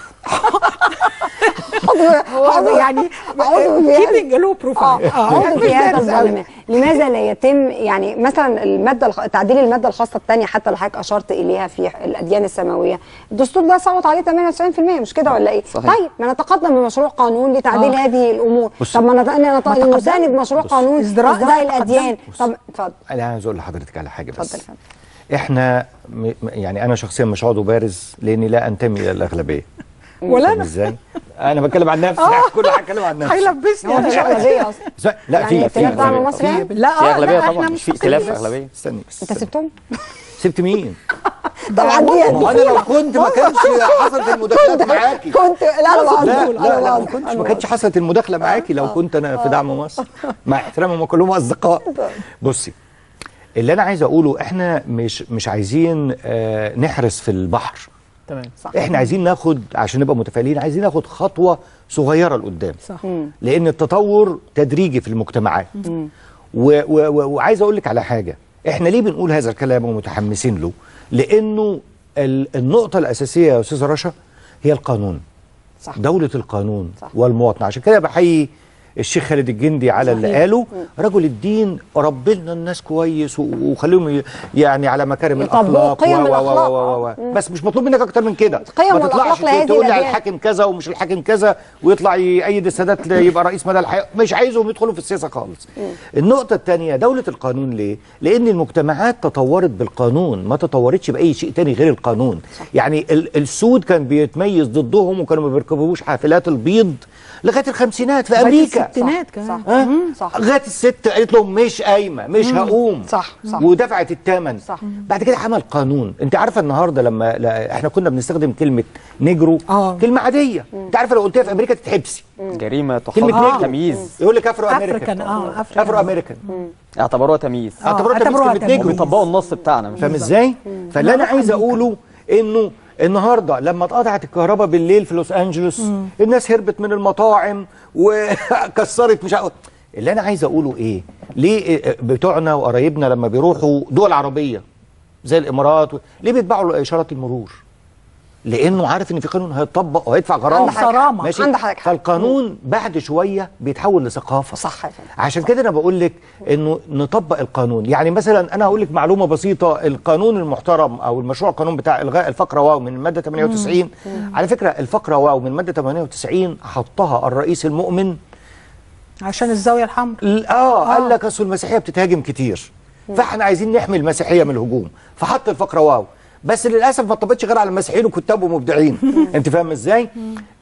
عضو
عضو يعني
عضو في هذا-
keeping low profile.
اه
آه،
عضو
مش
في هذا
بارز أوي.
البرلمان لماذا لا يتم يعني مثلا الماده الخ... تعديل الماده الخاصه الثانيه حتى اللي حضرتك اشرت اليها في الاديان السماويه الدستور ده صوت عليه 98% مش كده ولا ايه
صحيح.
طيب ما نتقدم بمشروع قانون لتعديل
آه.
هذه الامور
بص.
طب ما نت-
ما
نت-
تقدم.
نساند مشروع
بص.
قانون
ازدراء ده
ازدراء
تقدم.
الاديان طب اتفضل
انا عايز اقول لحضرتك على حاجه بس
اتفضل يا فندم.
احنا م... م- يعني انا شخصيا مش عضو بارز لاني لا انتمي الى الاغلبيه
ولا
فاهم
أنا.
ازاي انا بتكلم عن نفسي
آه.
كل حاجه اتكلم عن نفسي
هيلبسني
هو مفيش اغلبيه اصلا
ز- لا
يعني
في في
ائتلاف دعم
أغلبية.
مصر يعني؟
لا
في
آه،
اغلبيه
لا،
طبعا
احنا
مش في
مستقلين
ائتلاف
بس.
اغلبيه
استني بس
انت سبتهم
سبت مين؟
طبعا دي
ما انا لو كنت ما كانش حصلت المداخلات معاكي
كنت لا لا
لا
بهزر،
لا لا
أنا
ما
بهزر،
كنتش
أنا
ما كانتش حصلت المداخله معاكي لو كنت انا في دعم مصر مع احترامي هم كلهم اصدقاء بصي اللي انا عايز اقوله احنا مش مش عايزين آه، نحرس في البحر
تمام
احنا عايزين ناخد عشان نبقى متفائلين عايزين ناخد خطوه صغيره لقدام
صح
لان التطور تدريجي في المجتمعات و- و- و- وعايز اقول لك على حاجه احنا ليه بنقول هذا الكلام ومتحمسين له لانه ال- النقطه الاساسيه يا استاذه رشا هي القانون
صح.
دوله القانون صح. والمواطنه عشان كده بحيي الشيخ خالد الجندي على اللي
صحيح.
قاله رجل الدين رب لنا الناس كويس و- وخليهم ي- يعني على مكارم
يطبقوا
الاخلاق
قيم
و- و- و-
الأخلاق.
و- و-
مم.
بس مش مطلوب منك اكتر من كده
قيم
ما تطلعش
والأخلاق لهذه
تقول لي على
الأديان.
الحاكم كذا ومش الحاكم كذا ويطلع يأيد السادات يبقى رئيس مدى الحياه مش عايزهم يدخلوا في السياسه خالص النقطه الثانيه دوله القانون ليه لان المجتمعات تطورت بالقانون ما تطورتش باي شيء تاني غير القانون صح. يعني ال- السود كان بيتميز ضدهم وكانوا ما بيركبوش حافلات البيض لغايه الخمسينات في
لغاية
امريكا
الستينات كمان
ها؟
صح
لغايه الست قالت لهم مش قايمه مش هقوم
صح صح
ودفعت الثمن
صح.
بعد كده عمل قانون انت عارفه النهارده لما لا احنا كنا بنستخدم كلمه نيجرو
آه.
كلمه عاديه انت عارفه لو قلتها في امريكا تتحبسي
جريمه
كلمه
تحضر
نيجرو
تمييز
يقول لك افرو
افريكان
امريكان
اه افريكان
افرو امريكان
اعتبروها تمييز
اعتبروها تمييز
اعتبروها
كلمه
تمييز.
نيجرو
وبيطبقوا النص بتاعنا مش
فاهم ازاي؟ فاللي انا عايز اقوله انه النهارده لما اتقطعت الكهرباء بالليل في لوس انجلوس الناس هربت من المطاعم وكسرت مش عارف اللي انا عايز اقوله ايه؟ ليه إيه بتوعنا وقرايبنا لما بيروحوا دول عربيه زي الامارات و... ليه بيتبعوا اشارات المرور؟ لانه عارف ان في قانون هيطبق وهيدفع غرامه
عندك حق.
غرامة.
ماشي
عندك حق.
فالقانون بعد شويه بيتحول لثقافه
صح يا فندم.
عشان كده انا بقول لك انه نطبق القانون يعني مثلا انا هقول لك معلومه بسيطه القانون المحترم او المشروع القانون بتاع الغاء الفقره واو من الماده 98 على فكره الفقره واو من الماده 98 حطها الرئيس المؤمن
عشان الزاويه الحمراء
ال- اه قال لك اصل المسيحيه بتتهاجم كتير فاحنا عايزين نحمي المسيحيه من الهجوم فحط الفقره واو بس للاسف ما طبقتش غير على المسيحيين وكتاب ومبدعين انت فاهم ازاي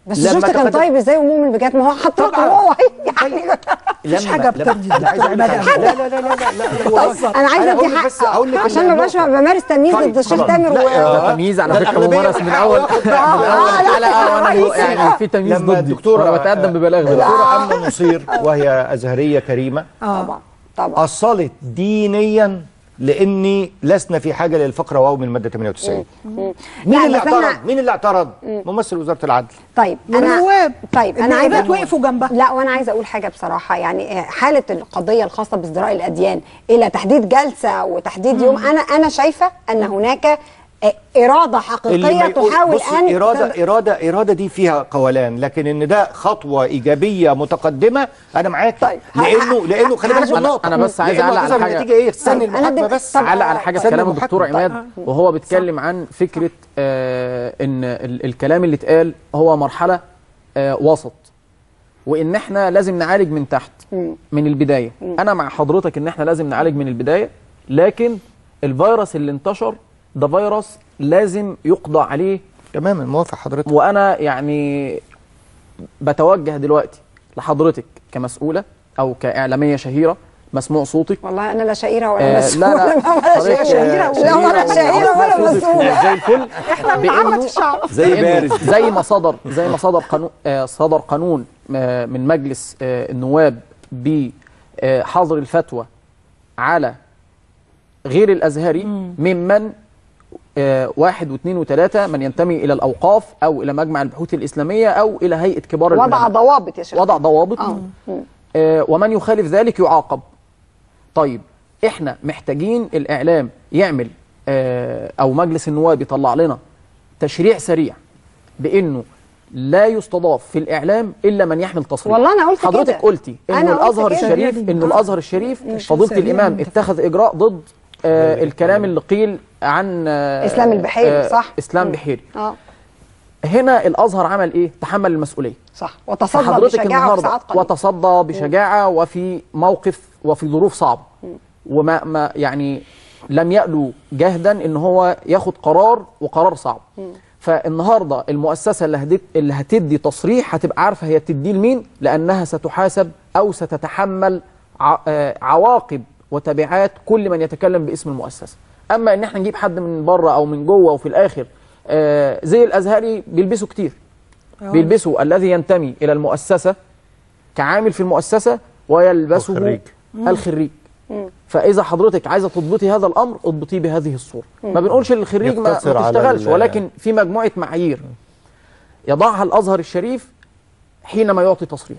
بس
لما
شفت كان
تقدم-
طيب ازاي ومؤمن بجد ما هو حط لك هو يعني
مفيش
حاجة بترضي
لا عايز اقول لك
الدكتور
حاجة. لا لا لا لا لا لا هو-
انا عايزه
هقول
ادي
لك بس
حق
هقول لك
عشان ما بقاش
النقطة.
بمارس تمييز
طيب،
ضد الشيخ
خلاص.
تامر
لا،
و
آه،
ده تمييز على
ده
فكره
الأغلبية
ممارس من
الحق
اول
والحق.
من اول
لا،
حلقه وانا
رئيسي.
يعني في تمييز
لما
ضدي
الدكتورة
وانا بتقدم ببلاغ دلوقتي
الدكتورة أمنة نصير وهي أزهرية كريمة
طبعا طبعا
أصلت دينيا لأني لسنا في حاجة للفقرة واو من المادة 98 مين
لا،
اللي
بس إحنا-
اعترض؟ مين اللي اعترض؟ ممثل وزارة العدل
طيب
والنواب.
طيب انا
النواب
عايزه
وقفوا جنبها
لا وانا عايزه اقول حاجه بصراحه يعني حاله القضيه الخاصه بازدراء الاديان الى تحديد جلسه وتحديد يوم انا انا شايفه ان هناك اراده
اللي
حقيقيه
ما يقول-
تحاول
بصي،
ان
إرادة إرادة إرادة دي فيها قولان لكن إن ده خطوة إيجابية متقدمة أنا معاك طيب. لأنه لأنه خلي بالك من
انا
النقطة
انا بس عايز
لأنه
اعلق على
هتظهر
حاجه
النتيجة إيه؟ استني
طيب، أنا
المحاكمة
دل-
بس
طب-
علق على حاجه في
استني
كلام الدكتور
المحاكمة.
عماد وهو بيتكلم عن فكره آه ان ال- الكلام اللي اتقال هو مرحله آه وسط وان احنا لازم نعالج من تحت من البدايه انا مع حضرتك ان احنا لازم نعالج من البدايه لكن الفيروس اللي انتشر ده فيروس لازم يقضى عليه
تماما موافق حضرتك
وانا يعني بتوجه دلوقتي لحضرتك كمسؤوله او كاعلاميه شهيره مسموع صوتك
والله انا لا شهيره ولا
آه،
مسؤوله
لا، لا،
ولا
حضرتك
شهيره
شهيرة
ولا ولا شهيره ولا
ومسموع صوتك
مسؤوله
زي الفل
احنا من
بإنه-
عامه الشعب
زي
بإنه
بارز.
زي ما صدر زي ما صدر قانون آه، صدر قانون آه، من مجلس آه، النواب بحظر الفتوى على غير الازهري ممن آه، واحد واثنين وثلاثة من ينتمي إلى الأوقاف أو إلى مجمع البحوث الإسلامية أو إلى هيئة كبار
وضع
العلماء
ضوابط يا شيخ
وضع ضوابط
اه مم.
آه، ومن يخالف ذلك يعاقب طيب احنا محتاجين الاعلام يعمل آه، او مجلس النواب يطلع لنا تشريع سريع بانه لا يستضاف في الاعلام الا من يحمل تصريح
والله أنا قلت
حضرتك
كده.
قلتي
أنا
انه
قلت
الازهر
كده.
الشريف
سريع
انه
جداً.
الازهر الشريف
مش
فضيله
سريع
الامام
جداً.
اتخذ اجراء ضد آه الكلام اللي قيل عن آه
اسلام البحيري
آه
صح
اسلام
مم.
بحيري
اه
هنا الازهر عمل ايه تحمل المسؤوليه
صح وتصدى
فحضرتك
بشجاعه
النهارده
وساعات قليله
وتصدى بشجاعه وفي موقف وفي ظروف صعبه وما ما يعني لم يألو جهدا ان هو ياخد قرار وقرار صعب فالنهارده المؤسسه اللي هدت اللي هتدي تصريح هتبقى عارفه هي بتديه لمين لانها ستحاسب او ستتحمل ع- آه، عواقب وتبعات كل من يتكلم باسم المؤسسه اما ان احنا نجيب حد من بره او من جوه وفي الاخر آه، زي الازهري بيلبسوا كتير بيلبسوا الذي ينتمي الى المؤسسه كعامل في المؤسسه ويلبسه
الخريج.
الخريج فاذا حضرتك عايزه تضبطي هذا الامر اضبطيه بهذه الصوره ما بنقولش للخريج ما, ما
يقتصر على
تشتغلش
ال-
ولكن في مجموعه معايير يضعها الازهر الشريف حينما يعطي تصريح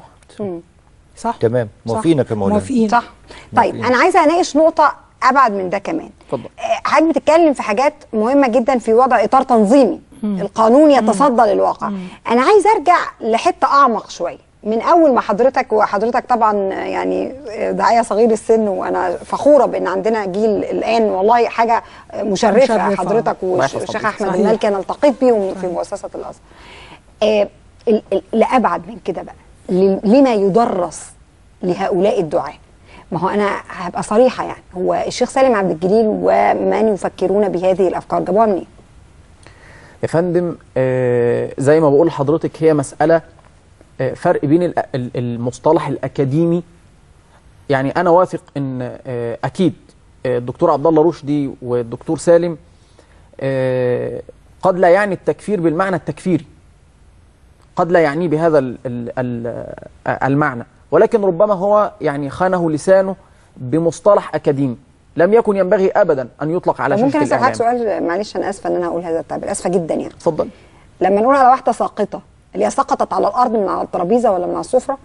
صح
تمام موافقينك يا مولانا
موافقين
صح طيب انا عايزه اناقش نقطه ابعد من ده كمان
اتفضل
آه، حضرتك بتتكلم في حاجات مهمه جدا في وضع اطار تنظيمي القانون يتصدى للواقع انا عايزه ارجع لحته اعمق شويه من اول ما حضرتك وحضرتك طبعا يعني داعيه صغير السن وانا فخوره بان عندنا جيل الان والله حاجه مشرفه,
مشرفة.
حضرتك
الله يحفظ
والشيخ
حضرتك.
احمد
صحيح.
المالكي انا التقيت بيهم في مؤسسه الازهر آه، ال- ال- لابعد من كده بقى ل- لما يدرس لهؤلاء الدعاة ما هو انا هبقى صريحه يعني هو الشيخ سالم عبد الجليل ومن يفكرون بهذه الافكار جابوها منين؟
يا فندم آه، زي ما بقول لحضرتك هي مسألة آه، فرق بين ال- ال- المصطلح الأكاديمي يعني أنا واثق إن آه، أكيد آه، الدكتور عبد الله رشدي والدكتور سالم آه، قد لا يعني التكفير بالمعنى التكفيري قد لا يعنيه بهذا ال- ال- ال- آه، المعنى ولكن ربما هو يعني خانه لسانه بمصطلح أكاديمي لم يكن ينبغي أبدا أن يطلق على
ممكن
شاشة
اسال حضرتك
الإعلام
سؤال معلش انا اسفه ان انا اقول هذا التعبير اسفه جدا يعني
اتفضل
لما نقول على واحده ساقطه اللي هي سقطت على الارض من على الترابيزه ولا من على السفره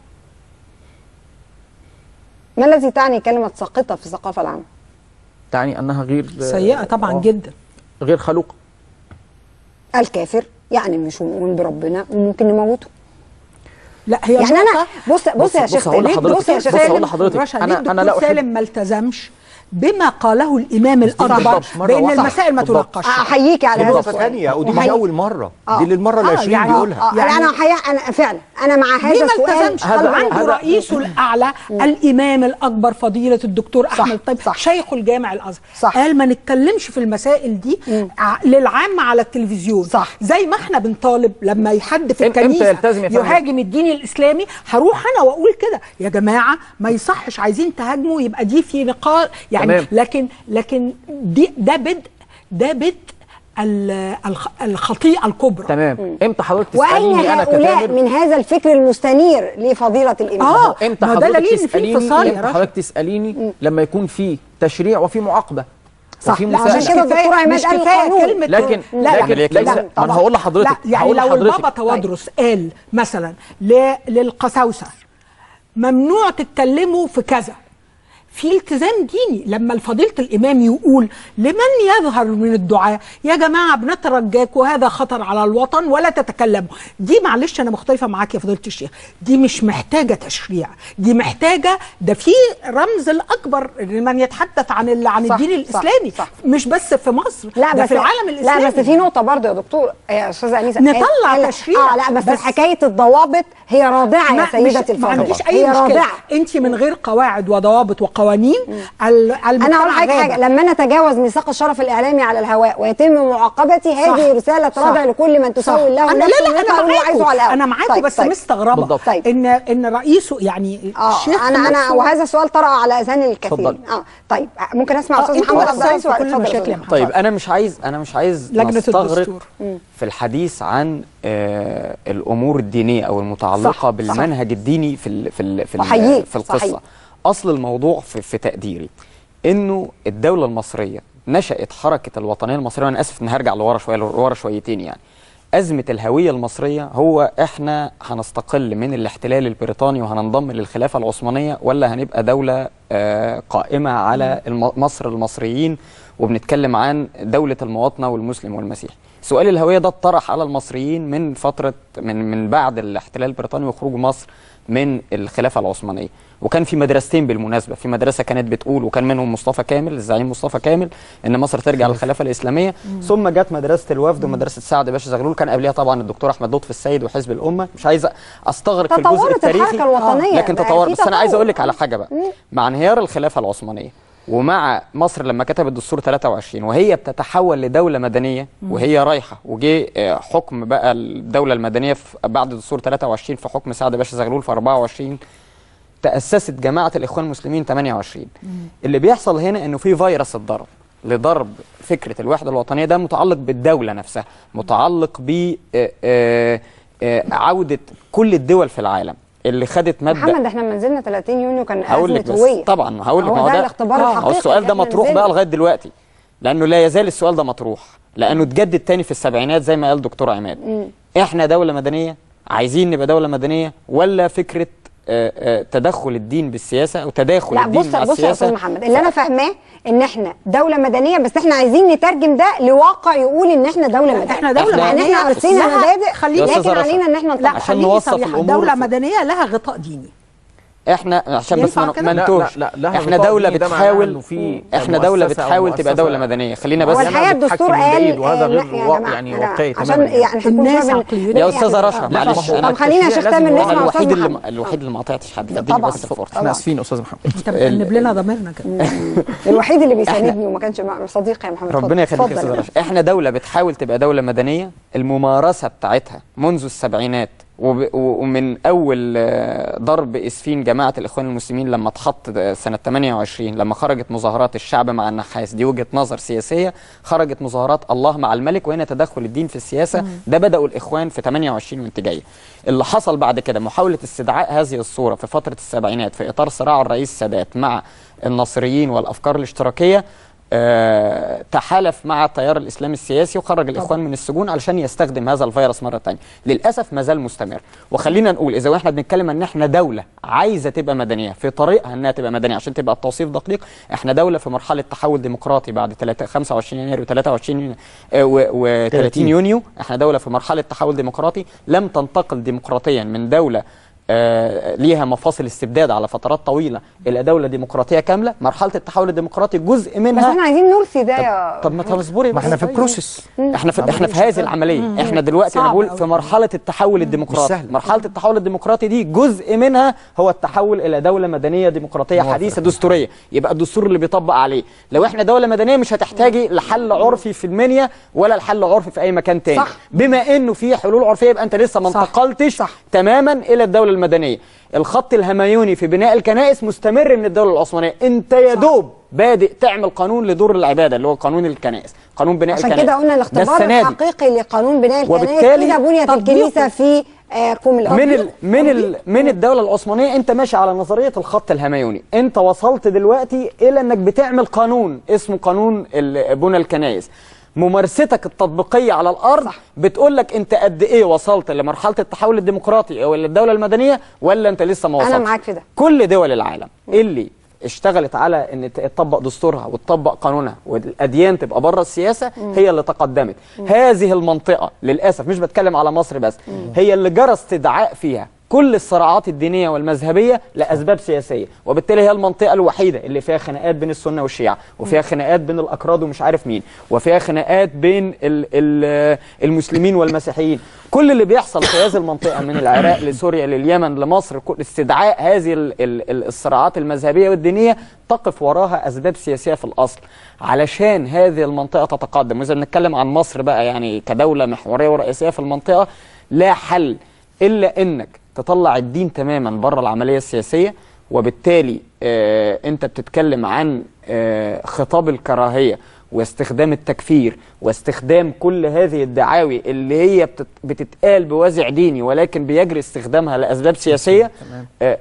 ما الذي تعني كلمه ساقطه في الثقافه العامه؟
تعني أنها غير
سيئه طبعا
آه،
جدا
غير خلوقة
الكافر يعني مش مؤمن بربنا وممكن نموته
لا هي
يعني انا
نقطة
بص بص يا
بص
شيخ
هقول
ليه
لحضرتك-
بص يا
بص
شيخ
هقول
سالم
لحضرتك
رشا
أنا-
ليه
أنا لا
الدكتور
أحب-
سالم ما التزمش بما قاله الامام الاكبر
بالضبط، مرة
بان
واحدة.
المسائل ما
بالضبط.
تناقش
احييكي على هذا
نقطة
السؤال
ثانية ودي مش
أحييك.
أول مرة
آه.
دي للمرة
آه،
العشرين
يعني
بيقولها
آه، يعني انا حقيقة انا فعلا انا مع هذا
ليه ما
السؤال
التزمش هذا عنده رئيسه الاعلى الامام الاكبر فضيله الدكتور احمد طيب صح شيخ الجامع الازهر صح قال ما نتكلمش في المسائل دي ع- للعامه على التلفزيون صح زي ما احنا بنطالب لما حد في
إم- إمتى
الكنيسه
يلتزم يا فندم؟
يهاجم الدين الاسلامي هروح انا واقول كده يا جماعه ما يصحش عايزين تهاجموا يبقى دي في نقاش يعني
تمام.
لكن لكن دي ده بدء ده بدء ال- الخ- الخطيئه الكبرى
تمام امتى حضرتك
واين
تساليني انا
هؤلاء
كتامر
من هذا الفكر المستنير لفضيله الامام
آه،
امتى
ما ده
حضرتك
دليل إن في
تساليني
انفصال يا
امتى
رشا.
حضرتك تساليني لما يكون في تشريع وفي معاقبه
صح،
وفي
لا، عشان
مساءلة.
كده الدكتور عماد
مش
قال
كفايه
القانون.
كلمه
لكن
لا لا
لكن لكن
لا،
ما انا هقول لحضرتك
لا يعني
هقول
لو
لحضرتك
البابا توادرس قال مثلا ل- للقساوسه ممنوع تتكلموا في كذا في التزام ديني لما الفضيلة الإمام يقول لمن يظهر من الدعاء يا جماعة بنترجاك وهذا خطر على الوطن ولا تتكلموا دي معلش أنا مختلفة معاك يا فضيلة الشيخ دي مش محتاجة تشريع دي محتاجة ده في رمز الأكبر لمن يتحدث عن ال- عن
صح،
الدين
صح،
الإسلامي
صح.
مش بس في مصر
لا
ده
بس
في العالم الإسلامي
لا بس في نقطة برضه يا دكتور يا أستاذة أنيسة
نطلع
قال- قال-
تشريع.
اه لا بس,
بس-
حكاية الضوابط هي رادعة يا
ما-
سيدتي
مش- ما
الفاضلة
عنديش اي
هي
مشكله
رادعة
انت من غير قواعد وضوابط وقوانين ال-
انا
المجتمع
اقول لحضرتك
غابة.
حاجه لما انا اتجاوز ميثاق الشرف الاعلامي على الهواء ويتم معاقبتي هذه رساله
صح.
رادع لكل من تسوي الله
انا
نفسه
لا لا
ويطلع
انا
اللي هو عايزه على
معاكم
الهواء
انا معاكم
طيب،
بس
طيب.
مستغربه
بالضبط. طيب.
ان ان رئيسه يعني
اه
الشيخ
انا انا
نفسه-
وهذا السؤال طرأ على اذهان الكثير
اتفضلي.
اه طيب ممكن اسمع
آه،
استاذ
انتوا
محمد
بقى
عبد العزيز
السبب في كل
اتفضل يا
المشاكل يا
أستاذ.
طيب انا مش عايز انا مش عايز
لجنة
نستغرق
الدستور. مم.
في الحديث عن آه الامور الدينيه او المتعلقه
صح، صح.
بالمنهج الديني في ال في ال في, ال
أحييك،
في القصه
صحيح.
اصل الموضوع في, في تقديري انه الدوله المصريه نشات حركه الوطنيه المصريه وانا اسف ان هرجع لورا شويه لورا شويتين يعني أزمة الهوية المصرية هو إحنا هنستقل من الاحتلال البريطاني وهننضم للخلافة العثمانية ولا هنبقى دولة آه، قائمة على الم- مصر المصريين وبنتكلم عن دولة المواطنة والمسلم والمسيحي سؤال الهوية ده اتطرح على المصريين من فترة من من بعد الاحتلال البريطاني وخروج مصر من الخلافة العثمانية وكان في مدرستين بالمناسبة في مدرسة كانت بتقول وكان منهم مصطفى كامل الزعيم مصطفى كامل ان مصر ترجع للخلافة الإسلامية ثم جت مدرسة الوفد ومدرسة سعد باشا زغلول كان قبلها طبعا الدكتور أحمد لطفي السيد وحزب الأمة مش عايز استغرق في الجزء
تطورت
التاريخي
الحركة الوطنية،
لكن
بقى
تطور
في
بس أنا عايز
تطور.
أقول لك على حاجة بقى مع انهيار الخلافة العثمانية ومع مصر لما كتبت دستور 23 وهي بتتحول لدولة مدنية
مم.
وهي رايحة وجه آه، حكم بقى الدولة المدنية في بعد دستور 23 في حكم سعد باشا زغلول في 24 تأسست جماعة الإخوان المسلمين 28 اللي بيحصل هنا إنه في فيروس اتضرب لضرب فكرة الوحدة الوطنية ده متعلق بالدولة نفسها متعلق ب آه، آه، آه، عودة كل الدول في العالم اللي خدت مبدأ
محمد احنا لما نزلنا 30 يونيو كان
هقول لك
ازمه
بس
هويه
طبعا هقول لك
هو
ما
ده
ده
الاختبار
آه،
الحقيقي
السؤال
اللي
ده
احنا
مطروح
نزلنا.
بقى لغايه دلوقتي لانه لا يزال السؤال ده مطروح لانه اتجدد تاني في السبعينات زي ما قال دكتور عماد
مم.
احنا دوله مدنيه عايزين نبقى دوله مدنيه ولا فكره آه، آه، تدخل الدين بالسياسه او تداخل
لا
الدين
بص
مع
بص يا
السياسه
استاذ محمد اللي انا فاهماه ان احنا دوله مدنيه بس احنا عايزين نترجم ده لواقع يقول ان احنا دوله مدنيه
احنا دوله
إحنا-
يعني احنا ارسينا
لها-
مبادئ
خليني
يا أستاذة
لكن
رشا،
علينا ان احنا
لا
نطبق
عشان
خليني
نوصف
صريحة
الأمور
دولة
في-
مدنية لها غطاء ديني
احنا عشان بس
ينفع
ما
كده؟
ما
لا،
نتوهش
لا، لا، لها
احنا
غطاء
دوله
ديني، ده معناه
بتحاول
إنه في
احنا دوله
مؤسسة أو
بتحاول تبقى
مؤسسة-
دوله مدنيه خلينا بس
هو الحقيقه الدستور قال
وهذا
آه،
غير
لا، يا
وا-
جماعة،
يعني
يا جماعة،
واقعي
عشان
تماما
يعني هنكون
الناس
شوية بن-
عقليتهم
يا استاذه رشا
لا،
معلش
ما هو-
انا
طب خلينا
التشريع
نختم
لازم
نسمع
انا
استاذ
الوحيد اللي
محمد
الوحيد اللي ما قطعتش حد
طبعاً.
فاديني بس الفرصه
احنا اسفين يا استاذ محمد
انت بتأنب لنا ضميرنا كده
الوحيد اللي بيساندني وما كانش مع- صديقي يا محمد
ربنا
اتفضل.
يخليك يا استاذ رشا احنا دوله بتحاول تبقى دوله مدنيه الممارسه بتاعتها منذ السبعينات وب- و- ومن اول آه، ضرب اسفين جماعه الاخوان المسلمين لما اتحط آه، سنه 28 لما خرجت مظاهرات الشعب مع النحاس دي وجهه نظر سياسيه خرجت مظاهرات الله مع الملك وهنا تدخل الدين في السياسه ده بداوا الاخوان في 28 وانت جايه اللي حصل بعد كده محاوله استدعاء هذه الصوره في فتره السبعينات في اطار صراع الرئيس السادات مع الناصريين والافكار الاشتراكيه آه، تحالف مع التيار الاسلامي السياسي وخرج الاخوان من السجون علشان يستخدم هذا الفيروس مره ثانيه للاسف ما زال مستمر وخلينا نقول اذا احنا بنتكلم ان احنا دوله عايزه تبقى مدنيه في طريقها انها تبقى مدنيه عشان تبقى التوصيف دقيق احنا دوله في مرحله تحول ديمقراطي بعد 3 25 يناير و23 و30 يونيو احنا دوله في مرحله تحول ديمقراطي لم تنتقل ديمقراطيا من دوله آه، ليها مفاصل استبداد على فترات طويله الى دوله ديمقراطيه كامله مرحله التحول الديمقراطي جزء
بس
منها
احنا عايزين نرثي ده يا
طب ما تصبري
ما
بس.
احنا في البروسيس
احنا في احنا في هذه العمليه احنا دلوقتي انا
صعب
بقول
أوي.
في مرحله التحول الديمقراطي
سهل.
مرحله التحول الديمقراطي دي جزء منها هو التحول الى دوله مدنيه ديمقراطيه
موافق.
حديثه دستوريه يبقى الدستور اللي بيطبق عليه لو احنا دوله مدنيه مش هتحتاجي لحل عرفي في المنيا ولا لحل عرفي في اي مكان تاني
صح.
بما انه في حلول عرفيه يبقى انت لسه ما انتقلتش تماما الى الدوله المدنيه الخط الهميوني في بناء الكنائس مستمر من الدوله العثمانيه انت يا دوب بادئ تعمل قانون لدور العباده اللي هو قانون الكنائس قانون بناء
عشان
الكنائس
كده قلنا
ده
الاختبار
السنة دي.
الحقيقي لقانون بناء الكنائس
وبالتالي
اذا بنيت
تطبيقه.
الكنيسه في آه، قوم الأرض
من ال من ال من الدوله العثمانيه انت ماشي على نظريه الخط الهميوني انت وصلت دلوقتي الى انك بتعمل قانون اسمه قانون ال- بنى الكنائس ممارستك التطبيقيه على الارض بتقول لك انت قد ايه وصلت لمرحله التحول الديمقراطي او الدوله المدنيه ولا انت لسه ما وصلتش
انا معاك في ده
كل دول العالم اللي اشتغلت على ان ت- تطبق دستورها وتطبق قانونها والاديان تبقى بره السياسه
مم.
هي اللي تقدمت هذه المنطقه للاسف مش بتكلم على مصر بس هي اللي جرى استدعاء فيها كل الصراعات الدينيه والمذهبيه لاسباب سياسيه وبالتالي هي المنطقه الوحيده اللي فيها خناقات بين السنه والشيعه وفيها خناقات بين الاكراد ومش عارف مين وفيها خناقات بين ال ال المسلمين والمسيحيين كل اللي بيحصل في هذه المنطقه من العراق لسوريا لليمن لمصر كل استدعاء هذه ال ال ال- الصراعات المذهبيه والدينيه تقف وراها اسباب سياسيه في الاصل علشان هذه المنطقه تتقدم واذا بنتكلم عن مصر بقى يعني كدوله محوريه ورئيسيه في المنطقه لا حل الا انك تطلع الدين تماما بره العمليه السياسيه وبالتالي آه انت بتتكلم عن آه خطاب الكراهيه واستخدام التكفير واستخدام كل هذه الدعاوي اللي هي بتت- بتتقال بوازع ديني ولكن بيجري استخدامها لاسباب سياسيه آه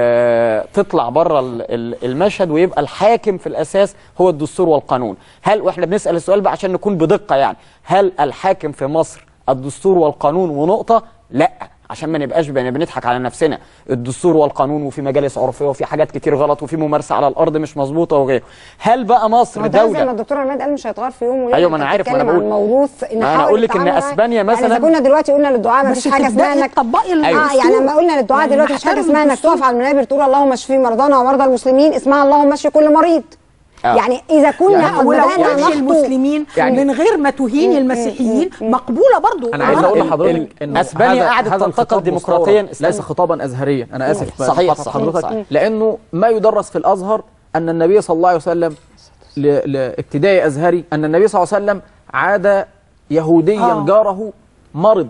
آه تطلع بره ال- ال- المشهد ويبقى الحاكم في الاساس هو الدستور والقانون هل واحنا بنسال السؤال بقى عشان نكون بدقه يعني هل الحاكم في مصر الدستور والقانون ونقطه لا عشان ما نبقاش بن- بنضحك على نفسنا الدستور والقانون وفي مجالس عرفيه وفي حاجات كتير غلط وفي ممارسه على الارض مش مظبوطه وغيره هل بقى مصر
ما هو ده زي
دوله
ما الدكتور عماد قال مش هيتغير في يوم وليله
أيوة، ما أنا
أنت
عارف، ما أنا
بتتكلم عن
بقول.
موروث
ما أنا
نحاول
أقول لك إن
نتعامل معاه.
أسبانيا
يعني
مثلاً-
اذا كنا دلوقتي قلنا للدعاء ما
بس
فيش حاجه
تبدأي
اسمها انك
تطبقي
اه
أيوة.
يعني لما قلنا للدعاء
يعني
دلوقتي مش حاجه
نحترم
اسمها انك
الدستور.
تقف على المنابر تقول اللهم اشفي مرضانا ومرضى المسلمين اسمها اللهم اشفي كل مريض
آه.
يعني اذا كنا
يعني
أو
ولو
بدأنا
قلت
نخطو
المسلمين
يعني-
من غير ما تهين المسيحيين مقبوله برضو
انا عايز اقول
ال-
لحضرتك
ال-
انه
اسبانيا
هذا-
قعدت
هذا
تنتقل
الخطاب
ديمقراطيا
مستورد، ليس خطابا ازهريا انا اسف
صحيح،
بقطع
صحيح،
حضرتك
صحيح.
لانه ما يدرس في الازهر ان النبي صلى الله عليه وسلم ل- لابتدائي ازهري ان النبي صلى الله عليه وسلم عاد يهوديا
آه.
جاره مرض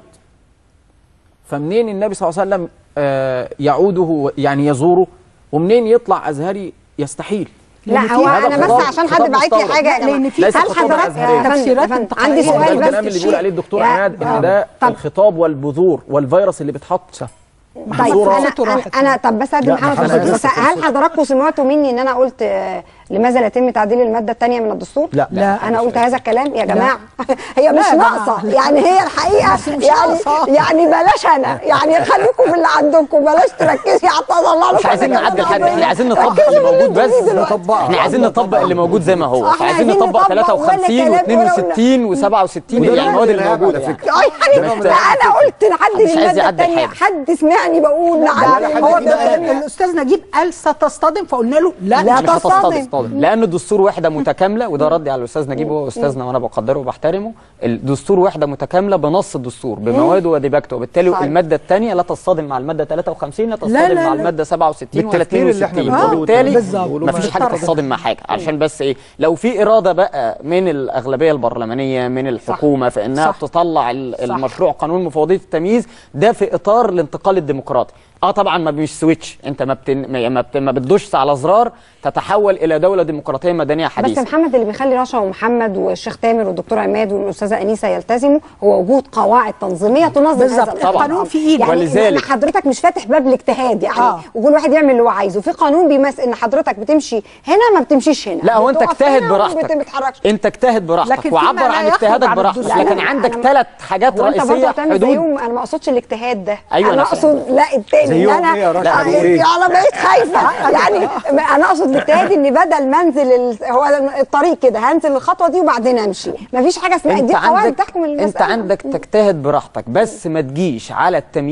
فمنين النبي صلى الله عليه وسلم آه، يعوده يعني يزوره ومنين يطلع ازهري يستحيل
لا هو
هذا
انا بس
خطاب-
عشان
خطاب
حد بعت لي
مستورد.
حاجه يا جماعه
لأن في
ليس
هل
خطابا
حضرتك
أزهريا.
يا فندم،
تفسيرات
يا فندم،
انتقادية.
عندي
هو ده
سؤال بس
الكلام اللي بيقول عليه الدكتور
يا-
عماد
آه،
ان ده
طب
الخطاب والبذور والفيروس اللي بيتحط
طيب
بصورة-
انا انا, أنا طب بس ادي
لا،
محمد
أنا
فرصة.
آسف.
بس هل حضراتكم سمعتوا مني ان انا قلت آه، لماذا لا يتم تعديل الماده الثانيه من الدستور؟
لا.
لا.
انا قلت هذا الكلام يا
لا.
جماعه هي
لا
مش
يا جماعة.
ناقصه يعني هي الحقيقه
بس مش
يعني
ناقصة.
يعني بلاش انا يعني خليكم في اللي عندكم بلاش تركزي على الله
مش عايزين نعدل حد احنا عايزين نطبق اللي موجود بس احنا عايزين نطبق اللي موجود زي ما هو
احنا
فعايزين
عايزين
نطبق
نطبق
53
ولا كلام ولا-
و62 و67
وده
يعني المواد اللي
الإرهاب
موجوده
على
يعني
فكرة.
اه يعني
مش-
لا انا قلت نعدل
مش عايز
الماده
يعدل
الثانيه
حاجة.
حد سمعني بقول نعدل
هو
الماده
ده
الثانيه
الاستاذ نجيب قال ستصطدم فقلنا له لا,
لا
مش هتصطدم
تصطدم.
لان الدستور وحده متكامله وده ردي على الاستاذ نجيب هو استاذنا وانا بقدره وبحترمه الدستور وحده متكامله بنص الدستور بمواده وديباجته وبالتالي
صحيح.
الماده الثانيه لا تصطدم مع الماده 53 لا تصطدم
لا، لا،
مع
لا.
الماده 67 ولا
بالتفكير اللي احنا
62
بنقوله
وبالتالي
بالظبط.
ما فيش حاجه
بالطرح.
تصطدم مع حاجه عشان بس ايه لو في اراده بقى من الاغلبيه البرلمانيه من الحكومه في انها
صح.
تطلع ال- المشروع قانون مفوضيه التمييز ده في اطار الانتقال الديمقراطي اه طبعا ما مش سويتش انت ما بتن... ما- ما, بت... ما بتدوسش على زرار تتحول الى دوله ديمقراطيه مدنيه
بس
حديثه
محمد اللي بيخلي رشا ومحمد والشيخ تامر والدكتور عماد والاستاذه انيسه يلتزموا هو وجود قواعد تنظيميه تنظم
بالظبط.
هذا الأمر.
طبعاً.
القانون في ايده
يعني
ولذلك-
إن حضرتك مش فاتح باب الاجتهاد يعني
آه.
وكل واحد يعمل اللي هو عايزه في قانون بيمثل ان حضرتك بتمشي هنا ما بتمشيش هنا
لا هو انت
بتقف
اجتهد
هنا وما
براحتك
بتتحركش
انت اجتهد براحتك
لكن فيما
وعبر
لا
عن
يخرج
اجتهادك
عن
براحتك
الدستور.
لكن
لا،
عندك
أنا-
ثلاث حاجات
هو انت برضه
رئيسيه
هتعمل
حدود
زيهم انا ما اقصدش الاجتهاد ده
أيوة،
انا
أنا فاهم.
اقصد لا التاني
زيهم
ان انا
إيه يا رشا؟
آه،
هنقول إيه؟
انا بقيت خايفه يعني انا اقصد بالاجتهاد ان بدل ما انزل ال- هو الطريق كده هنزل الخطوه دي وبعدين امشي ما فيش حاجه اسمها
انت
دي قواعد
عندك
تحكم المساله
انت عندك تجتهد براحتك بس ما تجيش على التمييز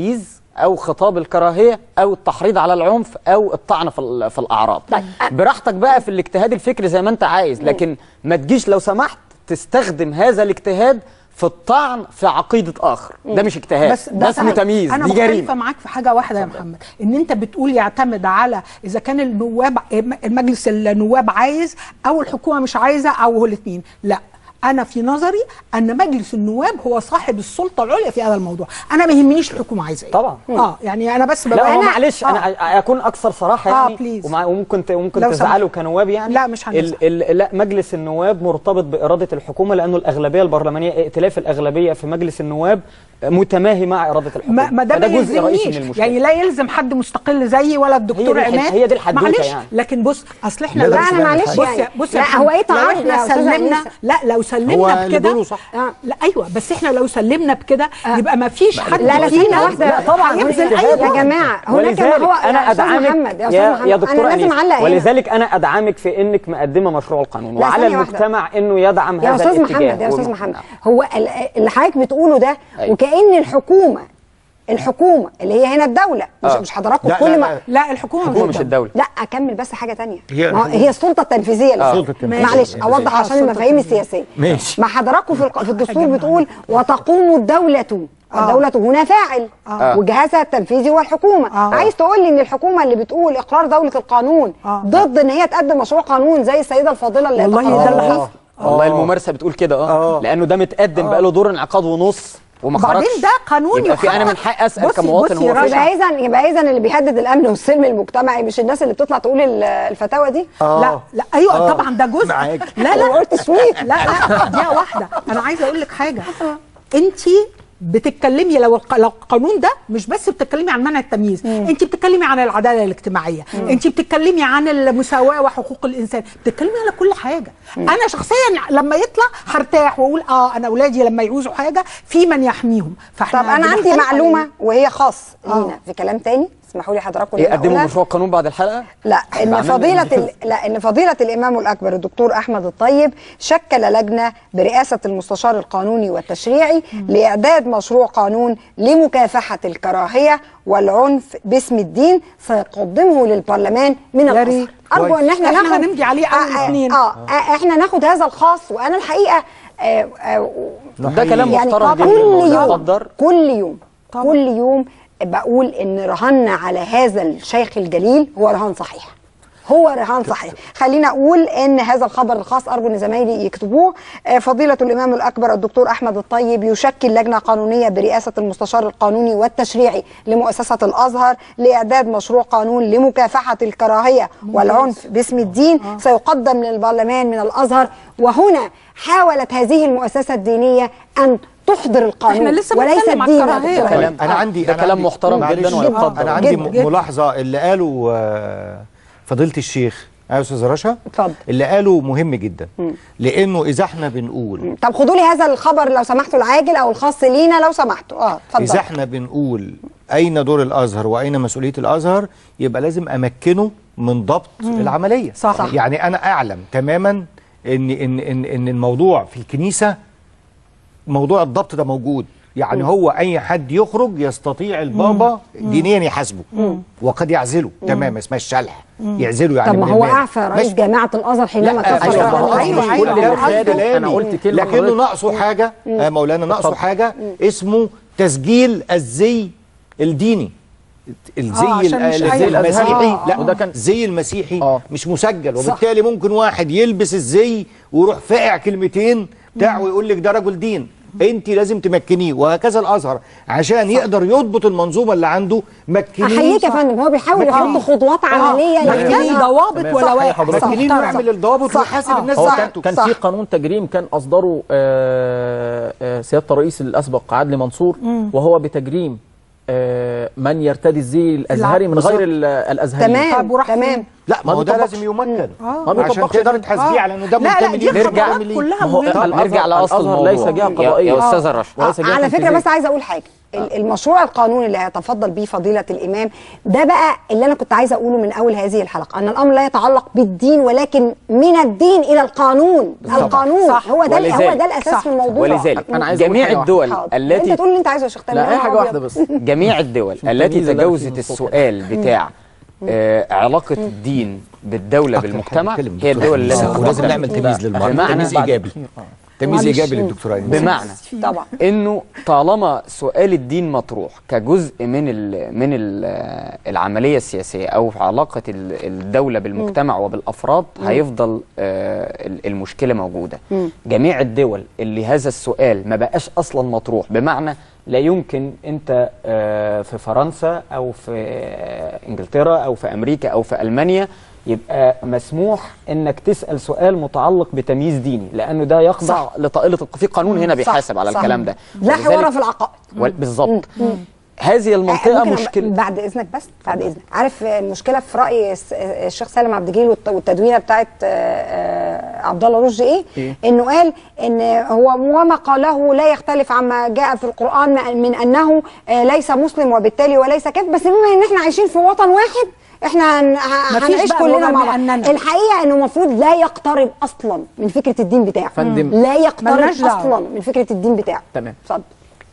او خطاب الكراهيه او التحريض على العنف او الطعن في, ال- في الاعراض براحتك بقى في الاجتهاد الفكري زي ما انت عايز لكن ما تجيش لو سمحت تستخدم هذا الاجتهاد في الطعن في عقيده اخر ده مش اجتهاد ده اسمه
أنا-
تمييز
انا
دي
مختلفه
جريمه
معاك في حاجه واحده يا محمد ان انت بتقول يعتمد على اذا كان النواب المجلس النواب عايز او الحكومه مش عايزه او هو الاثنين لا انا في نظري ان مجلس النواب هو صاحب السلطه العليا في هذا الموضوع انا ما يهمنيش الحكومه عايزه ايه
طبعا
اه يعني انا بس
لا هو
أنا-
معلش
آه.
انا اكون اكثر صراحه
آه،
يعني
بليز.
ومع- وممكن ت- وممكن
لو
تزعلوا
سمحت.
كنواب يعني
لا، مش هنزعل.
ال ال لا مجلس النواب مرتبط باراده الحكومه لانه الاغلبيه البرلمانيه ائتلاف الاغلبيه في مجلس النواب متماهي مع اراده الحكومه
ما ما ده ما
فده جزء رئيسي من
يلزمنيش
المشكله
يعني لا يلزم حد مستقل زيي ولا الدكتور
هي دي الح-
عماد
هي دي الحدوتة
معلش
يعني.
لكن بص اصل احنا
لا،
لو-
لا، أنا معلش
بص
يعني.
يا- بص يا
لا،
محمد،
هو إيه تعرض
لو
يا
احنا
أستاذة
سلمنا
أنيسة؟
لا لو
هو
سلمنا
اللي
بكده
بيقوله صح.
آه لا ايوه بس احنا لو سلمنا بكده يبقى ما فيش حد
لا لا
فينا
ثانية واحدة
لا طبعا
هيبذل
هيبذل
أي
أي
يا جماعة هناك
ولذلك
هو
انا
يا أستاذ
ادعمك
محمد يا أستاذ
يا,
محمد
يا
أنا
دكتور
لازم
أنيس
أعلق هنا.
ولذلك انا ادعمك في انك مقدمه مشروع القانون
لا،
وعلى
ثانية واحدة.
المجتمع انه يدعم
يا
هذا
استاذ
الاتجاه
محمد يا استاذ
وم-
محمد هو ال- اللي حضرتك بتقوله ده
أيوة.
وكأن الحكومة الحكومة اللي هي هنا الدولة مش
آه.
مش حضراتكم
لا،
كل
لا،
ما
لا.
لا الحكومه
الحكومة مش الدولة.
لا اكمل بس حاجة تانية
هي
ما هو-
الحكومة.
هي السلطة التنفيذية اللي
آه.
فيه.
السلطة التنفيذية.
معلش
التنفيذية.
اوضح
آه،
عشان
السلطة
المفاهيم السياسية
ماشي
ما حضراتكم في الق- في الدستور بتقول وتقوم الدولة الدولة هنا فاعل
آه.
وجهازها التنفيذي هو الحكومة
آه.
عايز تقول لي ان الحكومة اللي بتقول اقرار دولة القانون
آه.
ضد ان هي تقدم مشروع قانون زي السيدة الفاضلة اللي
والله ده اللي
اعتقلوها.
حصل.
والله الممارسه بتقول كده اه لانه ده متقدم بقى له دور انعقاد ونص وما خرجش
بعدين ده قانون
يبقى في انا
يحقق.
من حق اسال
بصي-
كمواطن
بصي يا
هو
راجل،
فين؟
يبقى اذا يبقى اذا اللي بيهدد الامن والسلم المجتمعي مش الناس اللي بتطلع تقول ال- الفتاوى دي
لا لا ايوه
آه.
طبعا ده جزء
معاك.
لا لا
ما قلتش مين.
لا لا دي واحده انا عايزه اقول لك حاجه انت بتتكلمي لو الق- لو القانون ده مش بس بتتكلمي عن منع التمييز انت بتتكلمي عن العداله الاجتماعيه انت بتتكلمي عن المساواه وحقوق الانسان بتتكلمي على كل حاجه انا شخصيا لما يطلع هرتاح واقول اه انا اولادي لما يعوزوا حاجه في من يحميهم فاحنا
طب انا عندي
بنختلف
معلومه
عليه.
وهي خاص
آه.
لينا في كلام تاني اسمحوا لي حضراتكم إن أنا
يقدموا
أقولها.
مشروع قانون بعد الحلقه
لا ان
بعمل
فضيله
إنجاز.
ال... لا ان فضيله الامام الاكبر الدكتور احمد الطيب شكل لجنه برئاسه المستشار القانوني والتشريعي لاعداد مشروع قانون لمكافحه الكراهيه والعنف باسم الدين سيقدمه للبرلمان من
يا
الازهر
ريت.
ارجو ان احنا
إحنا
ناخد
هنمضي عليه أول
آه، آه،
الاثنين.
اه آه، احنا ناخد هذا الخاص وانا الحقيقه آه، آه،
ده كلام
يعني
محترم جدا
كل يوم
اتفضل.
كل يوم كل يوم بقول ان رهنا على هذا الشيخ الجليل هو رهان صحيح هو رهان صحيح خلينا اقول ان هذا الخبر الخاص ارجو ان زمايلي يكتبوه آه، فضيله الامام الاكبر الدكتور احمد الطيب يشكل لجنه قانونيه برئاسه المستشار القانوني والتشريعي لمؤسسه الازهر لاعداد مشروع قانون لمكافحه الكراهيه والعنف باسم الدين سيقدم للبرلمان من الازهر وهنا حاولت هذه المؤسسه الدينيه ان تحضر القانون
إحنا لسه
وليس
بنتكلم عن
الدين
الكراهية.
والدستور.
كلام-
انا عندي
ده
أنا
كلام
عندي-
محترم
معلش،
جدا ويقدر.
انا عندي
جدا، جدا.
ملاحظه اللي قاله آه، فضيله الشيخ ايوه استاذ رشا
اتفضل.
اللي قاله مهم جدا لانه اذا احنا بنقول
طب خدوا لي هذا الخبر لو سمحتوا العاجل او الخاص لينا لو سمحتوا اه
اذا
اتفضل
احنا بنقول اين دور الازهر واين مسؤوليه الازهر يبقى لازم امكنه من ضبط العمليه
صح. صح.
يعني انا اعلم تماما ان ان ان ان الموضوع في الكنيسه موضوع الضبط ده موجود يعني هو اي حد يخرج يستطيع البابا دينيا يحاسبه وقد يعزله تمام اسمها الشلح يعزله يعني
طب ما
من
هو
المال.
اعفى رئيس
ماشي.
جامعه الازهر حينما
لا
كفر
ايوه
على
ما هو
العلم.
أصلاً
أيوة،
كل
أيوة،
ده
أيوة.
كلامي.
أنا قلت كلمة
لكنه
حضرتك.
ناقصه حاجه آه مولانا ناقصه
اتفضل.
حاجه اسمه تسجيل الزي الديني الزي
آه، عشان
ال-
مش
الزي
أي-
المسيحي
آه،
لا
وده كان-
الزي المسيحي
آه.
مش مسجل وبالتالي ممكن واحد يلبس الزي ويروح فاقع كلمتين بتاع ويقول لك ده رجل دين انت لازم تمكنيه وهكذا الازهر عشان يقدر يضبط المنظومه اللي عنده مكنيه
احييك يا فندم هو بيحاول
مكنيه.
يحط خطوات عمليه
محتاج
للإنهاء.
ضوابط
تمام.
ولوائح
صحيح حضرتك.
مكنين
صح.
ويعمل الضوابط
صح.
ويحاسب
آه.
الناس
هو
صح.
بتاعته
كان
صح.
في قانون تجريم كان اصدره آه، آه، سياده الرئيس الاسبق عدلي منصور وهو بتجريم آه، من يرتدي الزي الازهري من غير ال- الازهريين
تمام
طب وراح
تمام
فين؟
لا ما هو ده
بيطبقش.
لازم يمكن
ما
عشان
بيطبقش
تقدر
ده.
تحاسبيه على انه ده
لا، لا،
منتمي
دي
ليه
خبرات
منتمي ليه.
كلها
ما هو
مهمة.
طب نرجع
الأزهر-
لأصل
الأزهر
الموضوع.
ليس جهه
يا-
قضائيه
يا أستاذة رشا.
وليس جهه
على فكره
تنفيذية.
بس عايزه اقول حاجه ال- المشروع القانوني اللي هيتفضل به فضيله الامام ده بقى اللي انا كنت عايزه اقوله من اول هذه الحلقه ان الامر لا يتعلق بالدين ولكن من الدين الى القانون
بالظبط.
القانون
صح.
هو ده هو
ولذلك-
ده الاساس
صح.
في الموضوع
ولذلك
أنا عايز أقول
جميع
حاجة
الدول
حاضر.
التي
انت تقول اللي انت عايزه يا شيخ تامر
لا اي
أنا
حاجه
أبيض.
واحده بس
جميع الدول
عشان
التي
التمييز ده
تجاوزت
في الصبح.
السؤال بتاع آه علاقة الدين بالدولة بالمجتمع هي الدول التي
ولازم نعمل تمييز للمرأة
بمعنى
تمييز ايجابي تمييز
معلش.
ايجابي للدكتوره ايمان
بمعنى
طبعا
انه طالما سؤال الدين مطروح كجزء من ال من ال العمليه السياسيه او في علاقه ال- الدوله بالمجتمع وبالافراد هيفضل آه، ال- المشكله موجوده
مم.
جميع الدول اللي هذا السؤال ما بقاش اصلا مطروح بمعنى لا يمكن انت آه، في فرنسا او في آه، انجلترا او في امريكا او في المانيا يبقى مسموح انك تسال سؤال متعلق بتمييز ديني لانه ده يخضع
صح.
لطائله الق- في قانون هنا
صح،
بيحاسب على
صح.
الكلام ده
لا
ولذلك-
حوار في العقائد
وال- بالظبط
مم.
هذه
آه،
المنطقه
ممكن
مشكله
بعد اذنك بس بعد اذنك عارف آه، المشكله في راي الس- آه، الشيخ سالم عبد الجليل والت- والتدوينه بتاعت آه، آه، عبد الله رشدي ايه؟
إيه؟
انه قال ان هو وما قاله لا يختلف عما جاء في القران من انه آه، ليس مسلم وبالتالي وليس كافر بس بما ان احنا عايشين في وطن واحد احنا هن- ه-
مفيش
هنعيش
بقى
كلنا
ولا
مع بعض
بأننا.
الحقيقه انه المفروض لا يقترب اصلا من فكره الدين بتاعه
فندم.
لا يقترب
ملناش دعوة.
اصلا من فكره الدين بتاعه
تمام
اتفضل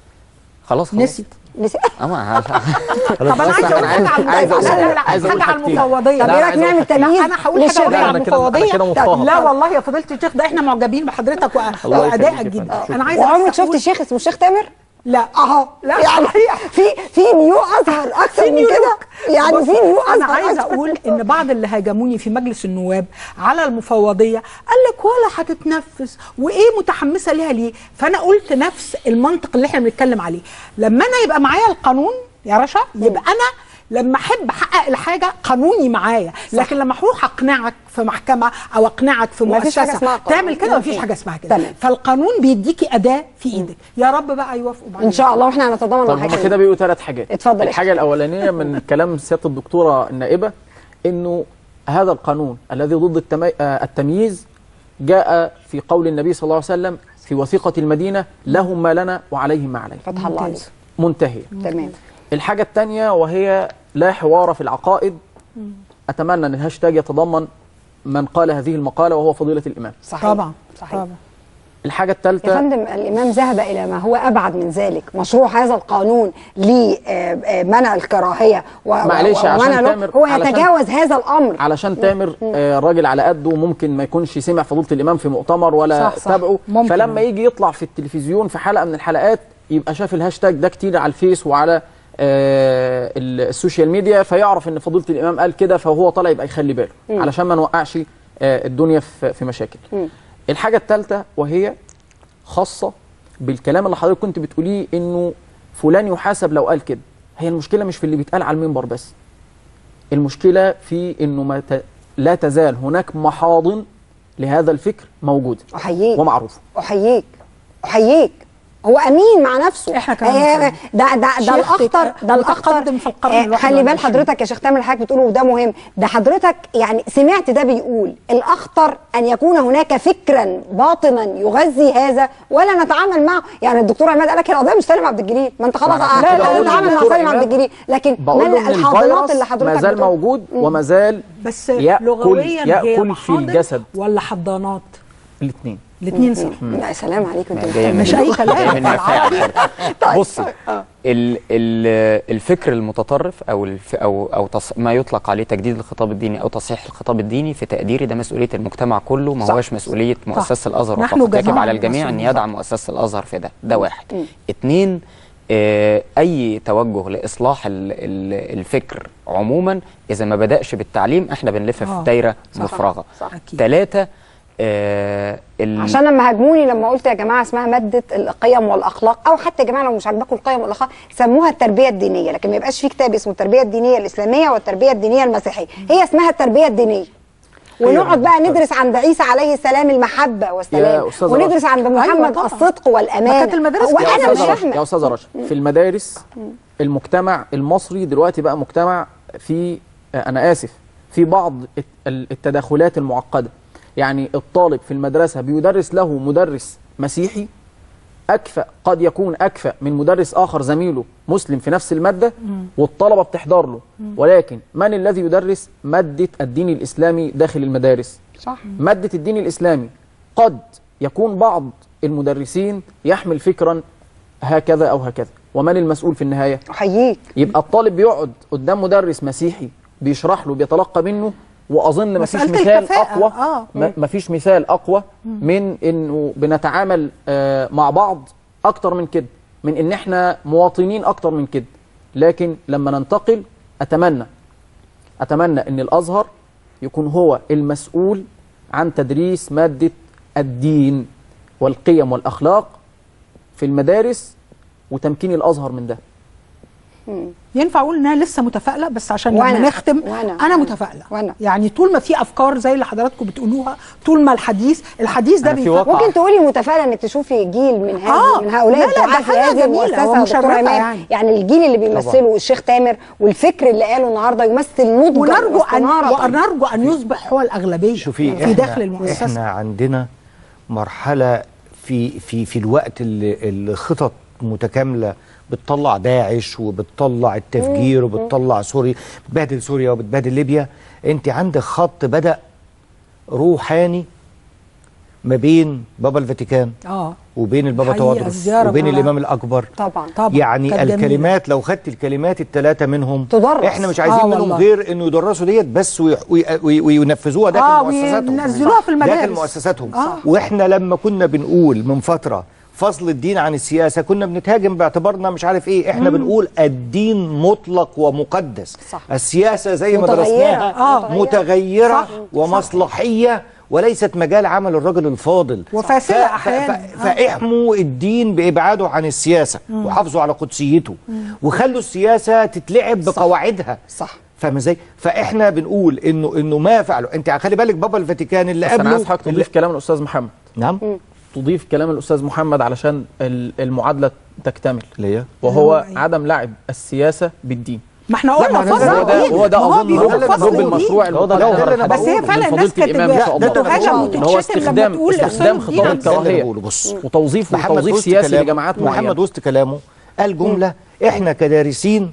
خلاص خلاص
نسي
نسي
أما
طب انا عايز اقول حاجه على
عايز
المفوضيه
أقول- عايز أقول
حاجه على
حاجتين.
المفوضيه
طب
لا،
ايه
أنا
رايك
عايز أقول
نعمل
حاجتين.
تمييز
انا هقول حاجه
للشباب؟
بقى على
أنا كده- أنا
المفوضيه
كده مضطهد.
لا والله يا فضيله الشيخ ده احنا معجبين بحضرتك وأ-
الله يخليك
وادائك
يا
جدا
فندم. شكراً.
انا عايزه
وعمرك
بس
شفت
أقول-
شيخ اسمه الشيخ تامر؟
لا
اهو
لا
يعني في في نيو ازهر اكتر من
نيو
كده يعني
بص،
في نيو ازهر
انا عايزه
أكتر.
اقول ان بعض اللي هاجموني في مجلس النواب على المفوضيه قال لك ولا هتتنفس وايه متحمسه ليها ليه فانا قلت نفس المنطق اللي احنا بنتكلم عليه لما انا يبقى معايا القانون يا رشا يبقى انا لما احب احقق الحاجه قانوني معايا لكن لما اروح اقنعك في محكمه او اقنعك في
ما فيش حاجة اسمها
مؤسسه
قانون.
تعمل كده
ما
مفيش
فيش.
حاجه اسمها كده
تمام.
فالقانون بيديكي اداه في ايدك يا رب بقى يوافقوا بعدين
ان شاء الله واحنا هنتضامن
طب
مع
هما
حاجه
كده بيقولوا ثلاث حاجات
اتفضل يا
الحاجه الاولانيه من كلام سياده الدكتوره النائبه انه هذا القانون الذي ضد التمي... آه، التمييز جاء في قول النبي صلى الله عليه وسلم في وثيقه المدينه لهم ما لنا وعليهم ما علينا
فتح الله عليك
منتهيه
تمام
الحاجه الثانيه وهي لا حوار في العقائد اتمنى ان الهاشتاج يتضمن من قال هذه المقاله وهو فضيله الامام
صحيح
طبعا
صحيح
طبعا
الحاجه
يا
الثالثه
فندم الامام ذهب الى ما هو ابعد من ذلك مشروع هذا القانون لمنع الكراهيه و- و-
معلش عشان
ومنع له-
تامر-
هو
علشان-
يتجاوز هذا الامر
علشان تامر آه، راجل على قده وممكن ما يكونش سمع فضيله الامام في مؤتمر ولا
صح، صح.
تابعه
ممكن.
فلما يجي يطلع في التلفزيون في حلقه من الحلقات يبقى شاف الهاشتاج ده كتير على الفيس وعلى آه، ال- السوشيال ميديا فيعرف ان فضيله الامام قال كده فهو طالع يبقى يخلي باله
مم.
علشان ما نوقعش آه، الدنيا في في مشاكل
مم.
الحاجه الثالثه وهي خاصه بالكلام اللي حضرتك كنت بتقوليه انه فلان يحاسب لو قال كده هي المشكله مش في اللي بيتقال على المنبر بس المشكله في انه ما ت... لا تزال هناك محاضن لهذا الفكر موجوده
احييك
ومعروفه
احييك احييك هو امين مع نفسه
إحنا كمان
آه،
كمان.
ده ده ده
شيخ
الاخطر ده الاخطر
متقدم في القرن
آه،
الواحد
خلي بال
والعشرين.
حضرتك يا شيخ تامر حضرتك بتقوله وده مهم ده حضرتك يعني سمعت ده بيقول الاخطر ان يكون هناك فكرا باطنا يغذي هذا ولا نتعامل معه يعني الدكتور عماد قال لك القضيه مش سالم عبد الجليل ما انت خلاص
وأنا
لا
كده
لا
بقول
نتعامل مع
للدكتور
سالم عبد
عماد-
الجليل لكن
بقول
من
له ان
الحاضنات
الفيروس
اللي حضرتك
ما زال
بتقول-
موجود
مم.
وما زال
بس
ياكل
لغويا هي
ياكل في
محاضن
الجسد
ولا حضانات
الاثنين
الاثنين صح
لا سلام عليكم
ما
انتوا
جاية من-
مش أي كلام.
جاية من مفاعل
طيب.
بصي ال ال الفكر المتطرف او الف او او تص ما يطلق عليه تجديد الخطاب الديني او تصحيح الخطاب الديني في تقديري ده مسؤوليه المجتمع كله ما
صح.
هوش مسؤوليه مؤسسه الازهر
نحن
فقط يجب
جميعاً
على الجميع ان
مسؤولين.
يدعم مؤسسه الازهر في ده ده واحد
مم.
اتنين آه، اي توجه لاصلاح ال- ال- الفكر عموما اذا ما بداش بالتعليم احنا بنلف في
آه.
دايره
صح.
مفرغه
صح.
أكيد.
ثلاثه آه ال-
عشان لما هاجموني لما قلت يا جماعه اسمها ماده القيم والاخلاق او حتى يا جماعه لو مش عاجباكم القيم والاخلاق سموها التربيه الدينيه لكن ما يبقاش في كتاب اسمه التربيه الدينيه الاسلاميه والتربيه الدينيه المسيحيه هي اسمها التربيه الدينيه ونقعد بقى ندرس عند عيسى عليه السلام المحبه والسلام
يا أستاذة
وندرس عند محمد
طبعاً.
الصدق
ما
والامانه
كانت المدارس
وانا
يا
مش
أستاذة رشا-
فاهمه
يا استاذه رشا في المدارس المجتمع المصري دلوقتي بقى مجتمع في آه، انا اسف في بعض الت- ال- التداخلات المعقده يعني الطالب في المدرسه بيدرس له مدرس مسيحي اكفأ قد يكون اكفأ من مدرس اخر زميله مسلم في نفس الماده والطلبه بتحضر له ولكن من الذي يدرس ماده الدين الاسلامي داخل المدارس
صح
مادة الدين الإسلامي قد يكون بعض المدرسين يحمل فكرا هكذا أو هكذا ومن المسؤول في النهاية
أحييك
يبقى الطالب بيقعد قدام مدرس مسيحي بيشرح له بيتلقى منه وأظن مفيش
مسألة
مثال
الكفاءة،
أقوى
آه.
ما- مفيش مثال أقوى من إنه بنتعامل آه، مع بعض أكتر من كده من إن إحنا مواطنين أكتر من كده لكن لما ننتقل أتمنى أتمنى إن الأزهر يكون هو المسؤول عن تدريس مادة الدين والقيم والأخلاق في المدارس وتمكين الأزهر من ده
ينفع اقول انها لسه متفائله بس عشان
وأنا-
لما نختم
وأنا-
انا
وأنا-
متفائله
وأنا.
يعني طول ما في افكار زي اللي حضراتكم بتقولوها طول ما الحديث الحديث ده بيفكر
ممكن تقولي متفائله انك تشوفي جيل من هذه
آه،
من هؤلاء
لا، لا،
الدعاة
ده
في
حاجة
هذه
جميلة
المؤسسه
ومشرفة
دكتور عماد
يعني.
يعني الجيل اللي بيمثله الشيخ تامر والفكر اللي قاله النهارده يمثل نضجا
ونرجو ان
واستنارة.
ونرجو ان يصبح هو الاغلبيه
شوفي
في
احنا
داخل المؤسسه
احنا عندنا مرحله في في في الوقت اللي الخطط متكامله بتطلع داعش وبتطلع التفجير وبتطلع سوريا بتبهدل سوريا وبتبهدل ليبيا انت عندك خط بدا روحاني ما بين بابا الفاتيكان
اه
وبين البابا
حقيقة
توادرس
الزيارة
وبين
بتاعها.
الامام الاكبر
طبعا
طبعا
يعني
كانت جميلة.
الكلمات لو خدت الكلمات الثلاثه منهم
تدرس.
احنا مش عايزين
آه
منهم
والله.
غير انه يدرسوا ديت بس وي- وي- وي- وينفذوها داخل
آه،
مؤسساتهم
وينزلوها في المدارس.
داخل مؤسساتهم
آه.
واحنا لما كنا بنقول من فتره فصل الدين عن السياسه كنا بنتهاجم باعتبارنا مش عارف ايه احنا بنقول الدين مطلق ومقدس
صح.
السياسه زي ما
متغيرة.
درسناها
آه.
متغيره
صح.
ومصلحيه وليست مجال عمل الرجل الفاضل
وفاسدة
ف- ف-
أحياناً.
ف- فاحموا الدين بابعاده عن السياسه وحافظوا على قدسيته وخلوا السياسه تتلعب بقواعدها
صح
فاهم ازاي؟ فاحنا بنقول انه انه ما فعله انت خلي بالك بابا الفاتيكان اللي
بس أنا
قبله
عايز حضرتك
اللي-
تضيف كلام الأستاذ محمد
نعم
تضيف كلام الأستاذ محمد علشان ال- المعادلة تكتمل
ليه؟
وهو عدم لعب السياسة بالدين
ما احنا
لا،
قلنا
ما أنا
فصل
هو ده
الدين.
هو ده
ما هو
اظن
بيقول
هو
فصل
لب المشروع
الدين.
هو ده-
المقدم
ده اللي أنا
الحديث
بس هي فعلا
من
الناس
فضيلة
كانت
الإمام إن شاء الله
بتتهاجم
اللي هو
وتتشتم لما
استخدام
تقول
استخدام
إفصال
خطاب
الدين.
ده اللي
الكراهية
بقوله بص
وتوظيف
محمد
وتوظيف
وسط
سياسي
كلامه-
لجماعات معينة
محمد وسط كلامه قال جمله احنا كدارسين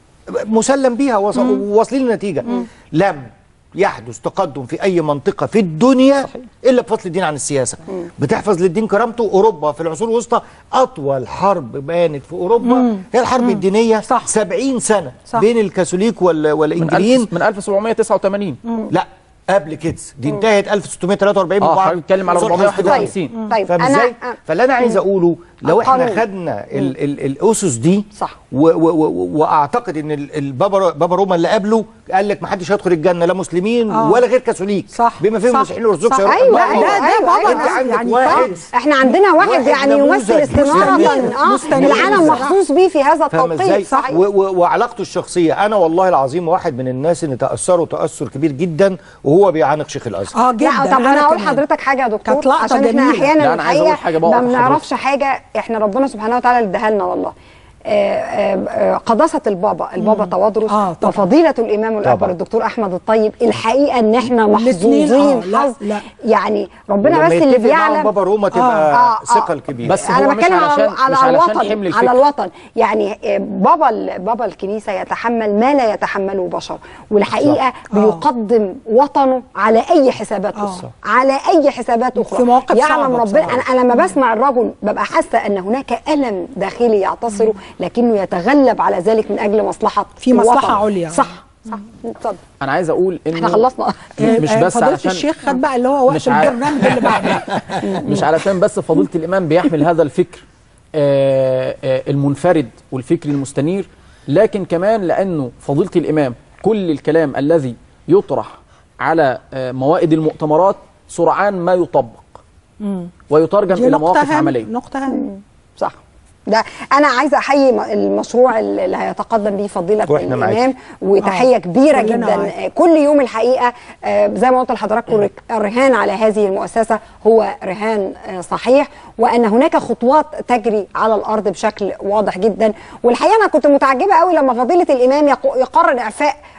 مسلم بيها وص- وواصلين لنتيجه لم يحدث تقدم في اي منطقه في الدنيا الا بفضل الدين عن السياسه بتحفظ للدين كرامته اوروبا في العصور الوسطى اطول حرب بانت في اوروبا هي الحرب الدينيه
صح.
70 سنه
صح.
بين الكاثوليك وال-
من,
والانجليين
ألف من 1789
لا قبل كده دي انتهت 1643
اه
ببعض
حضرتك بتتكلم على
صلح
451
طيب طيب
فاهم
انا
ازاي؟ فاللي انا عايز اقوله لو احنا
القانون.
خدنا ال ال الاسس دي
صح.
و و و واعتقد ان ال- البابا بابا روما اللي قبله قال لك ما حدش هيدخل الجنه لا مسلمين
آه.
ولا غير كاثوليك
صح.
بما فيهم
صح.
المسيحيين الارثوذكس
صح.
يروحوا
ايوه
النار.
ايوه
ده
ايوه
بابا
انت
ايوه
عندك
يعني
واحد
احنا عندنا واحد,
واحد
يعني يمثل
نموذج
استنارة
مستنير.
اه
مستنير.
العالم مخصوص بيه في هذا
فاهم ازاي؟
التوقيت صحيح
و- و- وعلاقته الشخصيه انا والله العظيم واحد من الناس اللي تاثروا تاثر كبير جدا وهو بيعانق شيخ الازهر
اه جدا
لا طب انا اقول
كمان.
لحضرتك حاجه يا دكتور
كانت لقطة
عشان احنا
جميلة.
احيانا
لا، أنا عايز أقول حاجة بقى
ما
لحضرتك.
بنعرفش حاجه احنا ربنا سبحانه وتعالى اللي اداها لنا والله آه، آه، آه، قداسه البابا البابا توادرس
آه، طبعا.
وفضيله الامام الاكبر
طبعا.
الدكتور احمد الطيب الحقيقه ان احنا
الاتنين،
محظوظين
آه، لا،
حظ
لا.
يعني ربنا
ولما
بس اللي
يتفق معاهم
بيعلم
بابا روما
آه،
تبقى
آه،
ثقه
آه.
الكبيره
بس
انا
هو مش
بتكلم على
علشان-
على
مش علشان
الوطن
حمل
على
الفكر.
الوطن يعني آه، بابا ال- بابا الكنيسه يتحمل ما لا يتحمله بشر والحقيقه بيقدم وطنه على اي حسابات اخرى على اي حسابات اخرى
في مواقف
يعلم
صعبة
ربنا
بصراحة.
انا أنا لما بسمع الرجل ببقى حاسه ان هناك الم داخلي يعتصره لكنه يتغلب على ذلك من اجل مصلحه
في مصلحة
الوطن.
عليا.
صح صح اتفضل
انا عايز اقول انه
احنا خلصنا
مش
آه،
بس
فضيلة
علشان
الشيخ خد بقى اللي هو وقت
مش ع-
البرنامج اللي بعده
مش علشان بس فضيلة الإمام بيحمل هذا الفكر آه، آه، المنفرد والفكر المستنير لكن كمان لأنه فضيلة الإمام كل الكلام الذي يطرح على آه، موائد المؤتمرات سرعان ما يطبق ويترجم
دي
إلى
نقطة
مواقف
هام
عملية
نقطة هام
صح ده انا عايزه احيي م- المشروع اللي اللي هيتقدم به فضيله
وإحنا معاك.
الامام وتحيه
آه،
كبيره
كلنا
جدا
معاك.
آه، كل يوم الحقيقه آه، زي ما قلت لحضراتكم الرك- الرهان على هذه المؤسسه هو رهان آه، صحيح وان هناك خطوات تجري على الارض بشكل واضح جدا والحقيقه انا كنت متعجبه قوي لما فضيله الامام يق- يقرر اعفاء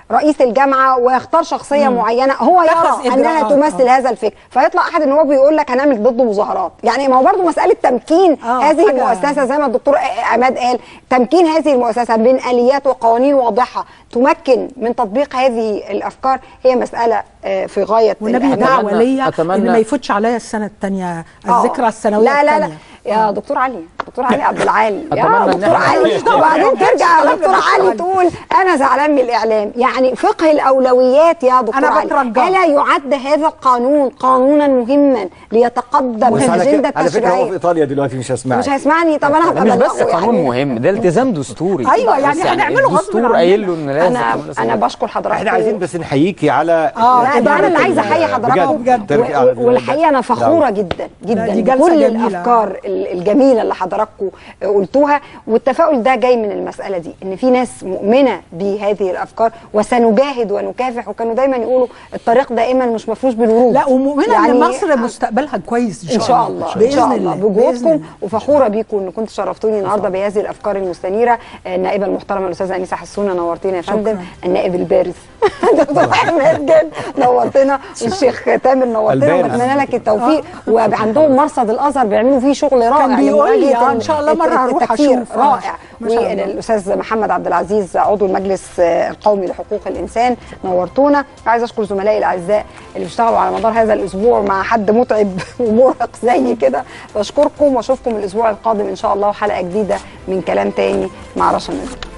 رئيس الجامعه ويختار شخصيه
مم.
معينه هو
اتخذ
يرى انها
إجراءات.
تمثل
آه.
هذا الفكر فيطلع احد النواب بيقول لك هنعمل ضده مظاهرات يعني ما هو برضه مساله تمكين
آه،
هذه
حاجة-
المؤسسه زي ما الدكتور عماد قال تمكين هذه المؤسسه من اليات وقوانين واضحه تمكن من تطبيق هذه الافكار هي مساله آه، في غايه
والنبي
الأهمية.
دعوه ليا
أتمنى-
ان ما يفوتش عليا السنه الثانيه
آه.
الذكرى السنويه
لا لا لا
التانية.
يا دكتور علي دكتور علي عبد العالي يا
أتمنى إن
دكتور
إحنا-
علي وبعدين ترجع يا دكتور علي تقول انا زعلان من الاعلام يعني فقه الاولويات يا دكتور
أنا
علي
بترجاه.
الا يعد هذا القانون قانونا مهما ليتقدم
بس على
الاجنده
كده- على فكره هو في
التشريعيه
ايطاليا دلوقتي مش هسمعك
مش هيسمعني طب انا
ده
هبقى
مش بس
أبلغه
قانون
يعني.
مهم ده التزام دستوري
أيوة، يعني
بس
هنعمله غصب
الدستور
عننا.
قايل له ان لازم
انا
تعمل
انا بشكر حضرتك
احنا عايزين بس نحييكي على
اه لا ده انا اللي عايزه احيي
بجد.
حضراتكم
بجد.
و- و- والحقيقه انا فخوره جدا جدا
دي جلسة
بكل
جميلة.
الافكار ال- الجميله اللي حضراتكم قلتوها والتفاؤل ده جاي من المساله دي ان في ناس مؤمنه بهذه الافكار وسنجاهد ونكافح وكانوا دايما يقولوا الطريق دائما مش مفروش بالورود
لا ومؤمنه ان مصر مستقبلها كويس
ان شاء الله
باذن
ان شاء الله
الله بإذن
بوجودكم
الله.
وفخوره بيكم ان كنتوا شرفتوني النهارده بهذه الافكار المستنيره النائبه المحترمه الاستاذه انيسه حسونه نورتينا يا فندم النائب البارز دكتور احمد جد نورتنا والشيخ تامر نورتنا
البارز.
وبتمنى لك التوفيق وعندهم مرصد الازهر بيعملوا فيه شغل رائع
كان بيقول لي،
لمواجهة
آه، إن شاء الله مرة هروح
التكفير.
أشوف. آه،
رائع
ما شاء الله.
والاستاذ محمد عبد العزيز عضو المجلس القومي لحقوق الانسان نورتونا عايز اشكر زملائي الاعزاء اللي بيشتغلوا على مدار هذا الاسبوع مع حد متعب ومرهق زي كده بشكركم واشوفكم الاسبوع القادم ان شاء الله وحلقه جديده من كلام تاني مع رشا نزل